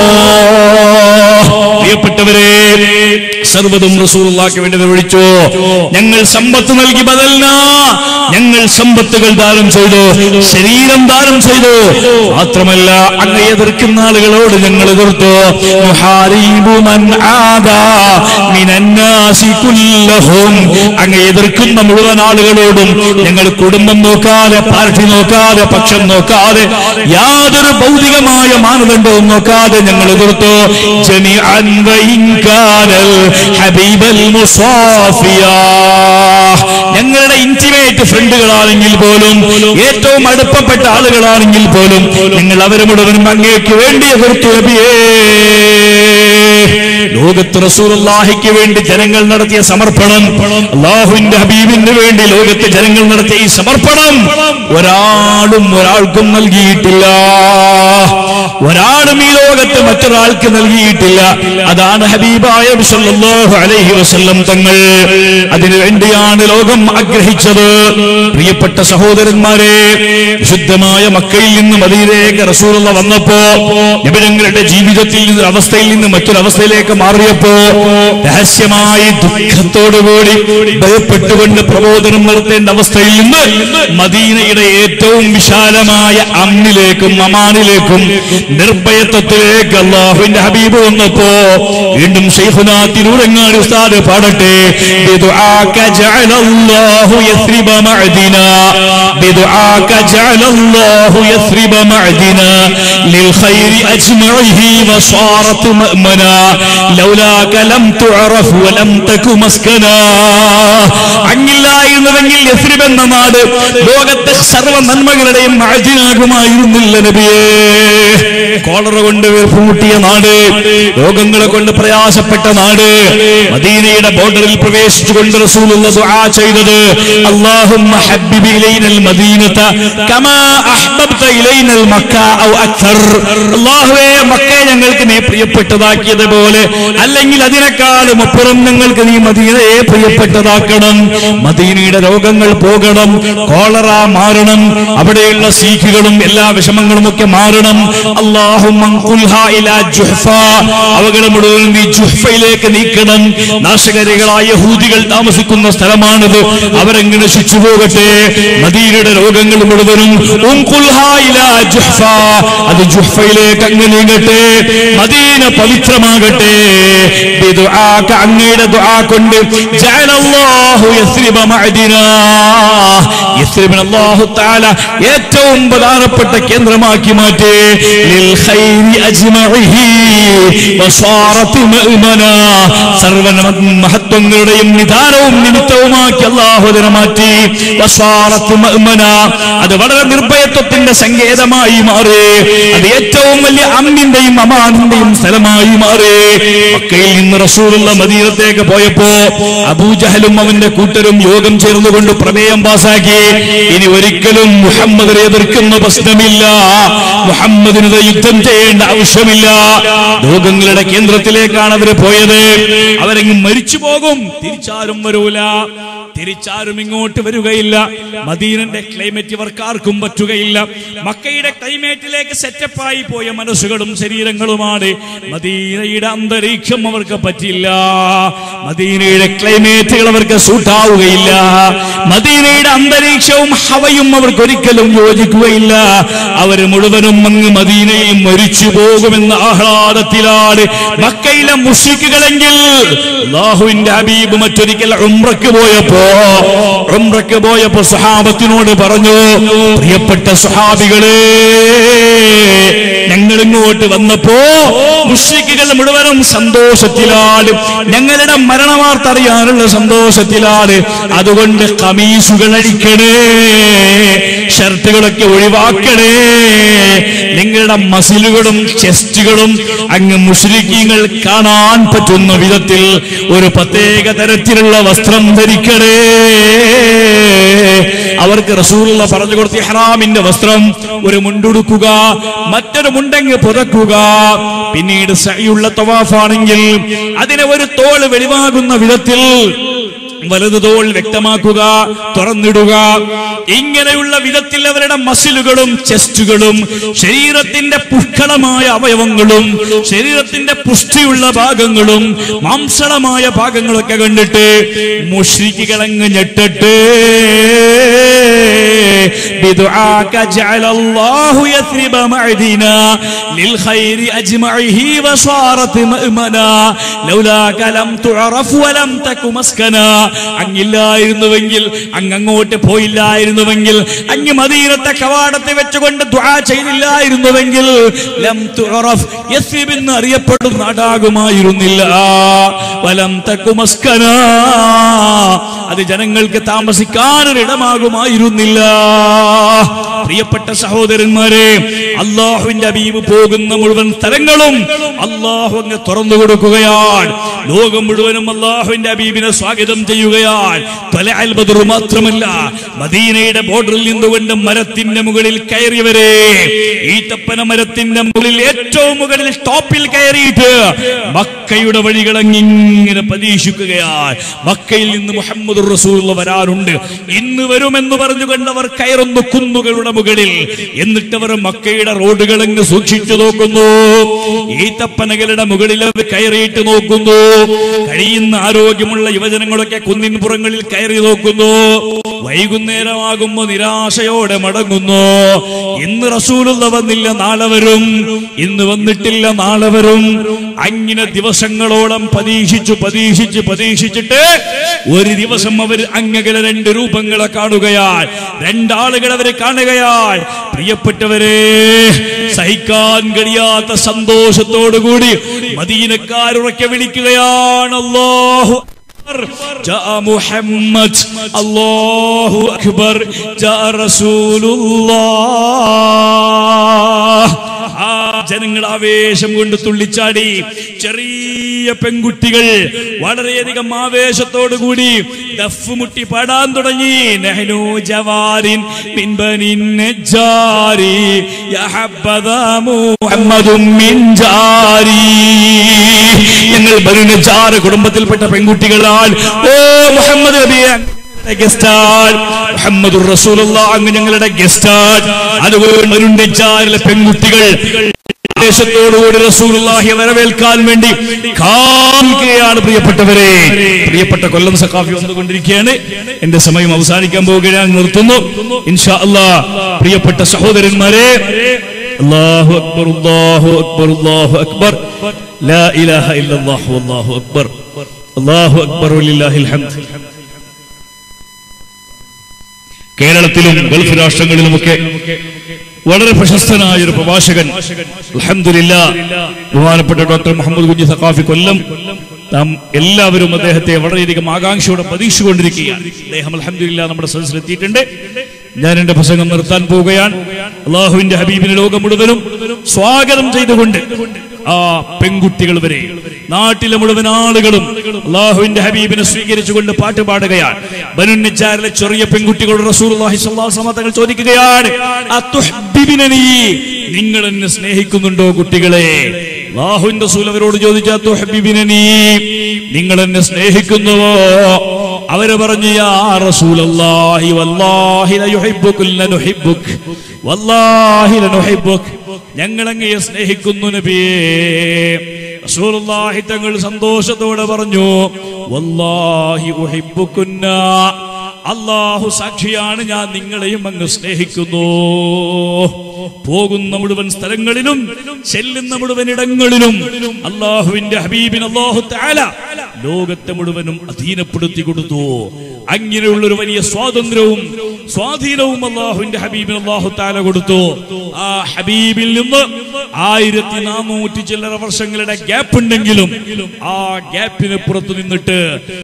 പ്രിയപ്പെട്ടവരെ സർവ്വതും റസൂലുള്ളാഹിക്ക് വേണ്ടി വിളിച്ചു ഞങ്ങൾ സമ്പത്ത് നൽകി ബദൽന ഞങ്ങൾ സമ്പത്തുകൾ ദാനം ചെയ്തു ശരീരം ദാനം ചെയ്തു മാത്രമല്ല അങ്ങ് എതിർക്കുന്ന ആളുകളോട് ഞങ്ങൾ എതിർത്തു നുഹാരിബു മൻ ആദാ മിനന്നാസി കുല്ലഹും അങ്ങ് എതിർക്കുന്ന മുഴുവൻ ആളുകളോടും ഞങ്ങൾ കുടുംബം നോക്കാതെ പാർട്ടി നോക്കാതെ പക്ഷം നോക്കാതെ യാതൊരു ഭൗതികമായ മാനദണ്ഡവും നോക്കാതെ ഞങ്ങൾ എതിർത്തു ജമിഅൻ വഇൻകാനൽ ഹബീബൽ മുസാഫിയ ഞങ്ങളുടെ ഇന്റിമേറ്റ് ഫ്രണ്ടുകളാണെങ്കിൽ പോലും ഏറ്റവും അടുപ്പപ്പെട്ട ആളുകളാണെങ്കിൽ പോലും നിങ്ങൾ അവരെ മുഴുവനും അങ്ങേക്ക് വേണ്ടി എതിർത്തു നബിയേ ലോകത്ത് റസൂലുള്ളാഹിക്ക് വേണ്ടി ജനങ്ങൾ നടത്തിയ സമർപ്പണം അള്ളാഹുവിന്റെ ഹബീബിന് വേണ്ടി ലോകത്ത് ജനങ്ങൾ നടത്തിയ ഈ സമർപ്പണം ഒരാളും ഒരാൾക്കും നൽകിയിട്ടില്ല ഒരാളും ഈ ലോകത്ത് മറ്റൊരാൾക്ക് നൽകിയിട്ടില്ല അതാണ് ഹബീബായ സല്ലല്ലാഹു അലൈഹി വസല്ലം തങ്ങൾ അതിനു വേണ്ടിയാണ് ലോകം ആഗ്രഹിച്ചത് പ്രിയപ്പെട്ട സഹോദരന്മാരെ വിശുദ്ധമായ മക്കയിൽ നിന്ന് മദീനയിലേക്ക് റസൂലുള്ള വന്നപ്പോ നിബിധങ്ങളുടെ ജീവിതത്തിൽ നിന്ന് അവസ്ഥയിൽ നിന്ന് മറ്റൊരവസ്ഥയിലേക്ക് മാറിയപ്പോ രഹസ്യമായി ദുഃഖത്തോടുകൂടി ഭയപ്പെട്ടുകൊണ്ട് പ്രബോധനം നടത്തേണ്ട അവസ്ഥയിൽ നിന്ന് മദീനയുടെ ഏറ്റവും വിശാലമായ അമ്മിലേക്കും അമാനിലേക്കും നിർഭയത്വത്തിലേക്ക് അള്ളാഹുവിന്റെ ഹബീബ് വന്നപ്പോ വീണ്ടും ഷെയ്ഖുനാ തിരൂരങ്ങാടി ഉസ്താദ് പാടട്ടെ ബിദുആക ജഅലല്ലാഹു യസ്രിബ മഅദിന ബിദുആക ജഅലല്ലാഹു യസ്രിബ മഅദിന للخير أجمعه وصارت مأمنا لولاك لم تعرف ولم تك مسكنا അങ്ങില്ലായിരുന്നുവെങ്കിൽ യസ്രിബ് എന്ന നാട് ലോകത്തെ സർവ്വ നന്മകളുടെയും മഴജിനാകുമായിരുന്നില്ല നബിയേ കോളറ കൊണ്ട് വീർപ്പുമുട്ടിയ നാട് രോഗങ്ങളെ കൊണ്ട് പ്രയാസപ്പെട്ട നാട് മദീനയുടെ ബോർഡറിൽ പ്രവേശിച്ചുകൊണ്ട് റസൂലുള്ള ദുആ ചെയ്തത് അല്ലാഹുമ്മ ഹബ്ബിബ് ഇലൈനൽ മദീനത കമാ അഹ്ബബ്ത ഇലൈനൽ മക്ക ഔ അക്തർ അല്ലാഹുവേ മക്കയെ ഞങ്ങൾക്ക് നീ പ്രിയപ്പെട്ടതാക്കിയത് പോലെ അല്ലെങ്കിൽ അതിനേക്കാളും അപ്പുറം ഞങ്ങൾക്ക് നീ മദീനയെ പ്രിയപ്പെട്ടതാക്കണം മദീനയുടെ രോഗങ്ങൾ പോകണം കോളറ മാറണം അവിടെയുള്ള സീഖുകളും എല്ലാ വിഷമങ്ങളും ഒക്കെ മാറണം അല്ലാഹുമ്മ ഖുൽഹാ ഇലാ ജുഹ്ഫ അവകളെ മുഴുവൻ നീ ജുഹ്ഫയിലേക്ക് നീക്കണം നാശകരികളായ യഹൂദികൾ താമസിക്കുന്ന സ്ഥലമാണിത് അവരെങ്ങനെ നശിച്ചു പോകട്ടെ മദീനയുടെ രോഗങ്ങൾ മുഴുവനും ഉൻഖുൽഹാ ഇലാ ജുഹ്ഫ അത് ജുഹ്ഫയിലേക്ക് അങ്ങ് നീങ്ങട്ടെ മദീന പവിത്രമാകട്ടെ ബിദുആക അങ്ങയുടെ ദുആ കൊണ്ട് ജഅലല്ലാഹു യസ്രിബ മഅദിനാ യസ്രിബിനെ അല്ലാഹു തആല ഏറ്റവും പ്രധാനപ്പെട്ട കേന്ദ്രമാക്കി മാറ്റി ലിൽ ഖൈരി അജ്മഇഹി വസാറത് മഅ്മനാ സർവ മഹത്വങ്ങളുടെയും നിദാനവും നിമിത്തവുമാക്കി അല്ലാഹു അതിനെ മാറ്റി വസാറത് മഅ്മനാ അത് വളരെ നിർഭയത്വത്തിന്റെ സങ്കേതമായി മാറി അത് ഏറ്റവും വലിയ അമ്മിന്റെയും അമാനിന്റെയും സ്ഥലമായി മാറി മക്കയിൽ നിന്ന് റസൂലുള്ള മദീനത്തേക്ക് പോയപ്പോ അബൂജഹലും അവന്റെ കൂട്ടരും യോഗം ചേർന്നുകൊണ്ട് പ്രമേയം പാസാക്കി ഇനി ഒരിക്കലും മുഹമ്മദിനെ എതിർക്കുന്ന പ്രശ്നമില്ല മുഹമ്മദിനെ യുദ്ധം ചെയ്യേണ്ട ആവശ്യമില്ല രോഗങ്ങളുടെ കേന്ദ്രത്തിലേക്കാണ് അവര് പോയത് അവരെങ്ങ് മരിച്ചു പോകും തിരിച്ചാരും വരൂല തിരിച്ചാരും ഇങ്ങോട്ട് വരികയില്ല മദീനന്റെ ക്ലൈമറ്റ് ഇവർക്ക് ആർക്കും പറ്റുകയില്ല മക്കയുടെ ക്ലൈമറ്റിലേക്ക് സെറ്റപ്പായി പോയ മനസ്സുകളും ശരീരങ്ങളുമാണ് മദീനയുടെ അന്തരീക്ഷം അവർക്ക് പറ്റില്ല മദീനയുടെ ക്ലൈമറ്റുകൾ അവർക്ക് സൂട്ടാവുകയില്ല മദീനയുടെ അന്തരീക്ഷവും ഹവയും അവർക്ക് ഒരിക്കലും യോജിക്കുകയില്ല അവർ മുഴുവനും അങ്ങ് മദീനയിൽ മരിച്ചു പോകുമെന്ന ആഹ്ലാദത്തിലാണ് മക്കയിലെ മുഷിക്കുകളെങ്കിൽ അള്ളാഹുവിന്റെ ഹബീബ് മറ്റൊരിക്കൽ ഉംറക്ക് പോയപ്പോ ഉംറക്ക് പോയപ്പോ സുഹാബത്തിനോട് പറഞ്ഞു പ്രിയപ്പെട്ട സുഹാബികളെ ഞങ്ങൾ ഇങ്ങോട്ട് വന്നപ്പോ മുഷിക്കുകൾ മുഴുവനും സന്തോഷത്തിലാണ് ഞങ്ങളുടെ മരണവാർത്ത അറിയാനുള്ള സന്തോഷത്തിലാണ് അതുകൊണ്ട് കമീസുകൾ അടിക്കണേ ഷർട്ടുകളൊക്കെ ഒഴിവാക്കണേ നിങ്ങളുടെ മസിലുകളും ചെസ്റ്റുകളും അങ്ങ് മുസ്ലിക്കീങ്ങൾ കാണാൻ പറ്റുന്ന വിധത്തിൽ ഒരു പ്രത്യേക തരത്തിലുള്ള വസ്ത്രം ധരിക്കണേ അവർക്ക് റസൂലുള്ള പറഞ്ഞു കൊടുത്ത ഇഹ്റാമിന്റെ വസ്ത്രം ഒരു മുണ്ടുടുക്കുക മറ്റൊരു മുണ്ടങ്ങ് പുതക്കുക പിന്നീട് സഹിയുള്ള തവാഫാണെങ്കിൽ അതിനെ ഒരു തോള് വെളിവാകുന്ന വിധത്തിൽ വലതു തോൾ വ്യക്തമാക്കുക തുറന്നിടുക ഇങ്ങനെയുള്ള വിധത്തിൽ അവരുടെ മസിലുകളും ചെസ്റ്റുകളും ശരീരത്തിന്റെ പുഷ്കളമായ അവയവങ്ങളും ശരീരത്തിന്റെ പുഷ്ടിയുള്ള ഭാഗങ്ങളും മാംസളമായ ഭാഗങ്ങളൊക്കെ കണ്ടിട്ട് മുഷ്രിക്കുകളങ്ങ് ഞെട്ടട്ടെ بدعاك جعل الله يثرب معدنا للخير أجمعه وصارت مأمنا لولاك لم تعرف ولم تك مسكنا അങ്ങില്ലായിരുന്നുവെങ്കിൽ അങ്ങ് അങ്ങോട്ട് പോയില്ലായിരുന്നുവെങ്കിൽ അങ്ങ് മദീനത്തെ കവാടത്തെ വെച്ചുകൊണ്ട് ദുആ ചെയ്തില്ലായിരുന്നുവെങ്കിൽ ലം തുറഫ് യസ്രിബ് എന്ന് അറിയപ്പെടുന്ന നാടാകുമായിരുന്നില്ല വലം തക്കു മസ്കന അത് ജനങ്ങൾക്ക് താമസിക്കാനൊരിടമാകുമായിരുന്നില്ല പ്രിയപ്പെട്ട സഹോദരന്മാരെ അള്ളാഹുവിന്റെ അബീബ് പോകുന്ന മുഴുവൻ സ്ഥലങ്ങളും അള്ളാഹു അങ്ങ് തുറന്നു കൊടുക്കുകയാണ് ലോകം മുഴുവനും അള്ളാഹുവിന്റെ അബീബിനെ സ്വാഗതം ചെയ്യുകയാണ് ത്വല അൽ ബദറു മാത്രമല്ല മദീനയുടെ ബോർഡറിൽ നിന്നുകൊണ്ട് മരത്തിന്റെ മുകളിൽ കയറിയവരെ ഈത്തപ്പന മരത്തിന്റെ മുകളിൽ ഏറ്റവും മുകളിൽ ടോപ്പിൽ കയറിയിട്ട് മക്കയുടെ വഴികൾ അങ്ങിങ്ങനെ പരീക്ഷിക്കുകയാണ് മക്കയിൽ നിന്ന് മുഹമ്മദ് റസൂൽ വരാറുണ്ട് ഇന്ന് വരുമെന്ന് പറഞ്ഞുകൊണ്ട് അവർ കയറുന്നു കുന്നുകളുടെ മുകളിൽ എന്നിട്ട് അവർ മക്കയുടെ റോഡുകൾ അങ്ങ് സൂക്ഷിച്ചു നോക്കുന്നു ഈത്തപ്പനകളുടെ മുകളിൽ അവർ കയറിയിട്ട് നോക്കുന്നു കഴിയുന്ന ആരോഗ്യമുള്ള യുവജനങ്ങളൊക്കെ കുന്നിൻ പുറങ്ങളിൽ കയറി നോക്കുന്നു വൈകുന്നേരമാകുമ്പോ നിരാശയോടെ മടങ്ങുന്നു ഇന്ന് റസൂലുള്ള വന്നില്ല നാളെ വരും ഇന്ന് വന്നിട്ടില്ല നാളെ വരും അങ്ങനെ ദിവസങ്ങളോളം പരീക്ഷിച്ചു പരീക്ഷിച്ച് പരീക്ഷിച്ചിട്ട് ഒരു ദിവസം അവർ അങ്ങകലെ രണ്ട് രൂപങ്ങളെ കാണുകയാണ് രണ്ടാളുകൾ അവരെ കാണുകയാണ് പ്രിയപ്പെട്ടവരെ സഹിക്കാൻ കഴിയാത്ത സന്തോഷത്തോടുകൂടി മദീനക്കാരുറക്കെ വിളിക്കുകയാണ് അല്ലാഹു جاء محمد الله أكبر جاء رسول الله ജനങ്ങൾ ആവേശം കൊണ്ട് തുള്ളിച്ചാടി ചെറിയ പെൺകുട്ടികൾ വളരെയധികം ആവേശത്തോടു കൂടി ദഫ് മുട്ടി പാടാൻ തുടങ്ങി നഹ്നു ജവാരിൻ മിൻ ബനിൻ നജ്ജാരി യഹബ്ബദ മുഹമ്മദും മിൻ ജാരി ഞങ്ങൾ ബനു നജ്ജാർ കുടുംബത്തിൽപ്പെട്ട പെൺകുട്ടികളാൽ ഓ മുഹമ്മദ് നബിയെ ഗസ്റ്റാൾ മുഹമ്മദുർ റസൂലുള്ള അങ്ങ് ഞങ്ങളുടെ ഗസ്റ്റാൾ അതുപോലെ ബനു നജ്ജാരിലെ പെൺകുട്ടികൾ ദേശത്തോടുകൂടി റസൂലുള്ളാഹിയെ വരവേൽക്കാൻ വേണ്ടി കാണിക്കുകയാണ് പ്രിയപ്പെട്ടവരെ പ്രിയപ്പെട്ട കൊല്ലം സഖാഫി വന്നുകൊണ്ടിരിക്കുകയാണ് എന്റെ സമയം അവസാനിക്കാൻ പോവുകയാണ് നിർത്തുന്നു ഇൻഷാ അല്ലാ പ്രിയപ്പെട്ട സഹോദരന്മാരെ അല്ലാഹു അക്ബർ അല്ലാഹു അക്ബർ അല്ലാഹു അക്ബർ ലാ ഇലാഹ ഇല്ലല്ലാഹു അല്ലാഹു അക്ബർ അല്ലാഹു അക്ബർ വലില്ലാഹിൽ ഹംദ് കേരളത്തിലും ഗൾഫ് രാഷ്ട്രങ്ങളിലുമൊക്കെ വളരെ പ്രശസ്തനായ ഒരു പ്രഭാഷകൻ അൽഹംദുലില്ല ബഹുമാനപ്പെട്ട ഡോക്ടർ മുഹമ്മദ് കുഞ്ഞി സഖാഫി കൊല്ലം നാം എല്ലാവരും അദ്ദേഹത്തെ വളരെയധികം ആകാംക്ഷയോടെ പ്രതീക്ഷിച്ചുകൊണ്ടിരിക്കുകയാണ് അദ്ദേഹം അൽഹംദുലില്ല നമ്മുടെ സദസ്സിലെത്തിയിട്ടുണ്ട് ഞാൻ എന്റെ പ്രസംഗം നിർത്താൻ പോവുകയാണ് അള്ളാഹുവിന്റെ ഹബീബിന് ലോകം മുഴുവനും സ്വാഗതം ചെയ്തുകൊണ്ട് ആ പെൺകുട്ടികൾ വരെ നാട്ടിലെ മുഴുവൻ ആളുകളും അള്ളാഹുവിന്റെ ഹബീബിനെ സ്വീകരിച്ചുകൊണ്ട് പാട്ട് പാടുകയാണ് ബനുന്നിച്ചാരിലെ ചെറിയ പെൺകുട്ടികളോട് റസൂലുള്ളാഹി സ്വല്ലല്ലാഹു അലൈഹി വസല്ലം തങ്ങൾ ചോദിക്കുകയാണ് അത്തുഹബ്ബിബിനനീ നിങ്ങൾ എന്നെ സ്നേഹിക്കുന്നുണ്ടോ കുട്ടികളെ അള്ളാഹുവിന്റെ റസൂൽ അവരോട് ചോദിച്ച അത്തുഹബ്ബിബിനനീ നിങ്ങൾ എന്നെ സ്നേഹിക്കുന്നുവോ അവര് പറഞ്ഞു യാ റസൂലല്ലാഹി വല്ലാഹി ലയുഹിബ്ബുക ലനുഹിബ്ബുക വല്ലാഹി ലനുഹിബ്ബുക ഞങ്ങൾ അങ്ങയെ സ്നേഹിക്കുന്നു നബിയേ റസൂലുള്ളാഹി തങ്ങൾ സന്തോഷത്തോടെ പറഞ്ഞു വല്ലാഹി ഉഹിബ്ബുകുന്ന അള്ളാഹു സാക്ഷിയാണ് ഞാൻ നിങ്ങളെയും അങ്ങ് സ്നേഹിക്കുന്നു പോകുന്ന മുഴുവൻ സ്ഥലങ്ങളിലും ചെല്ലുന്ന മുഴുവൻ ഇടങ്ങളിലും അള്ളാഹുവിന്റെ ഹബീബിൻ അള്ളാഹു താല ലോകത്തെ മുഴുവനും അധീനപ്പെടുത്തി കൊടുത്തു അങ്ങനെയുള്ള ഒരു വലിയ സ്വാതന്ത്ര്യവും സ്വാധീനവും അള്ളാഹുവിന്റെ ഹബീബിന് അള്ളാഹു താല കൊടുത്തു ആ ഹബീബിൽ നിന്ന് ആയിരത്തി നാനൂറ്റി ചില്ലറ വർഷങ്ങളുടെ ഗ്യാപ്പ് ഉണ്ടെങ്കിലും ആ ഗ്യാപ്പിന് പുറത്തു നിന്നിട്ട്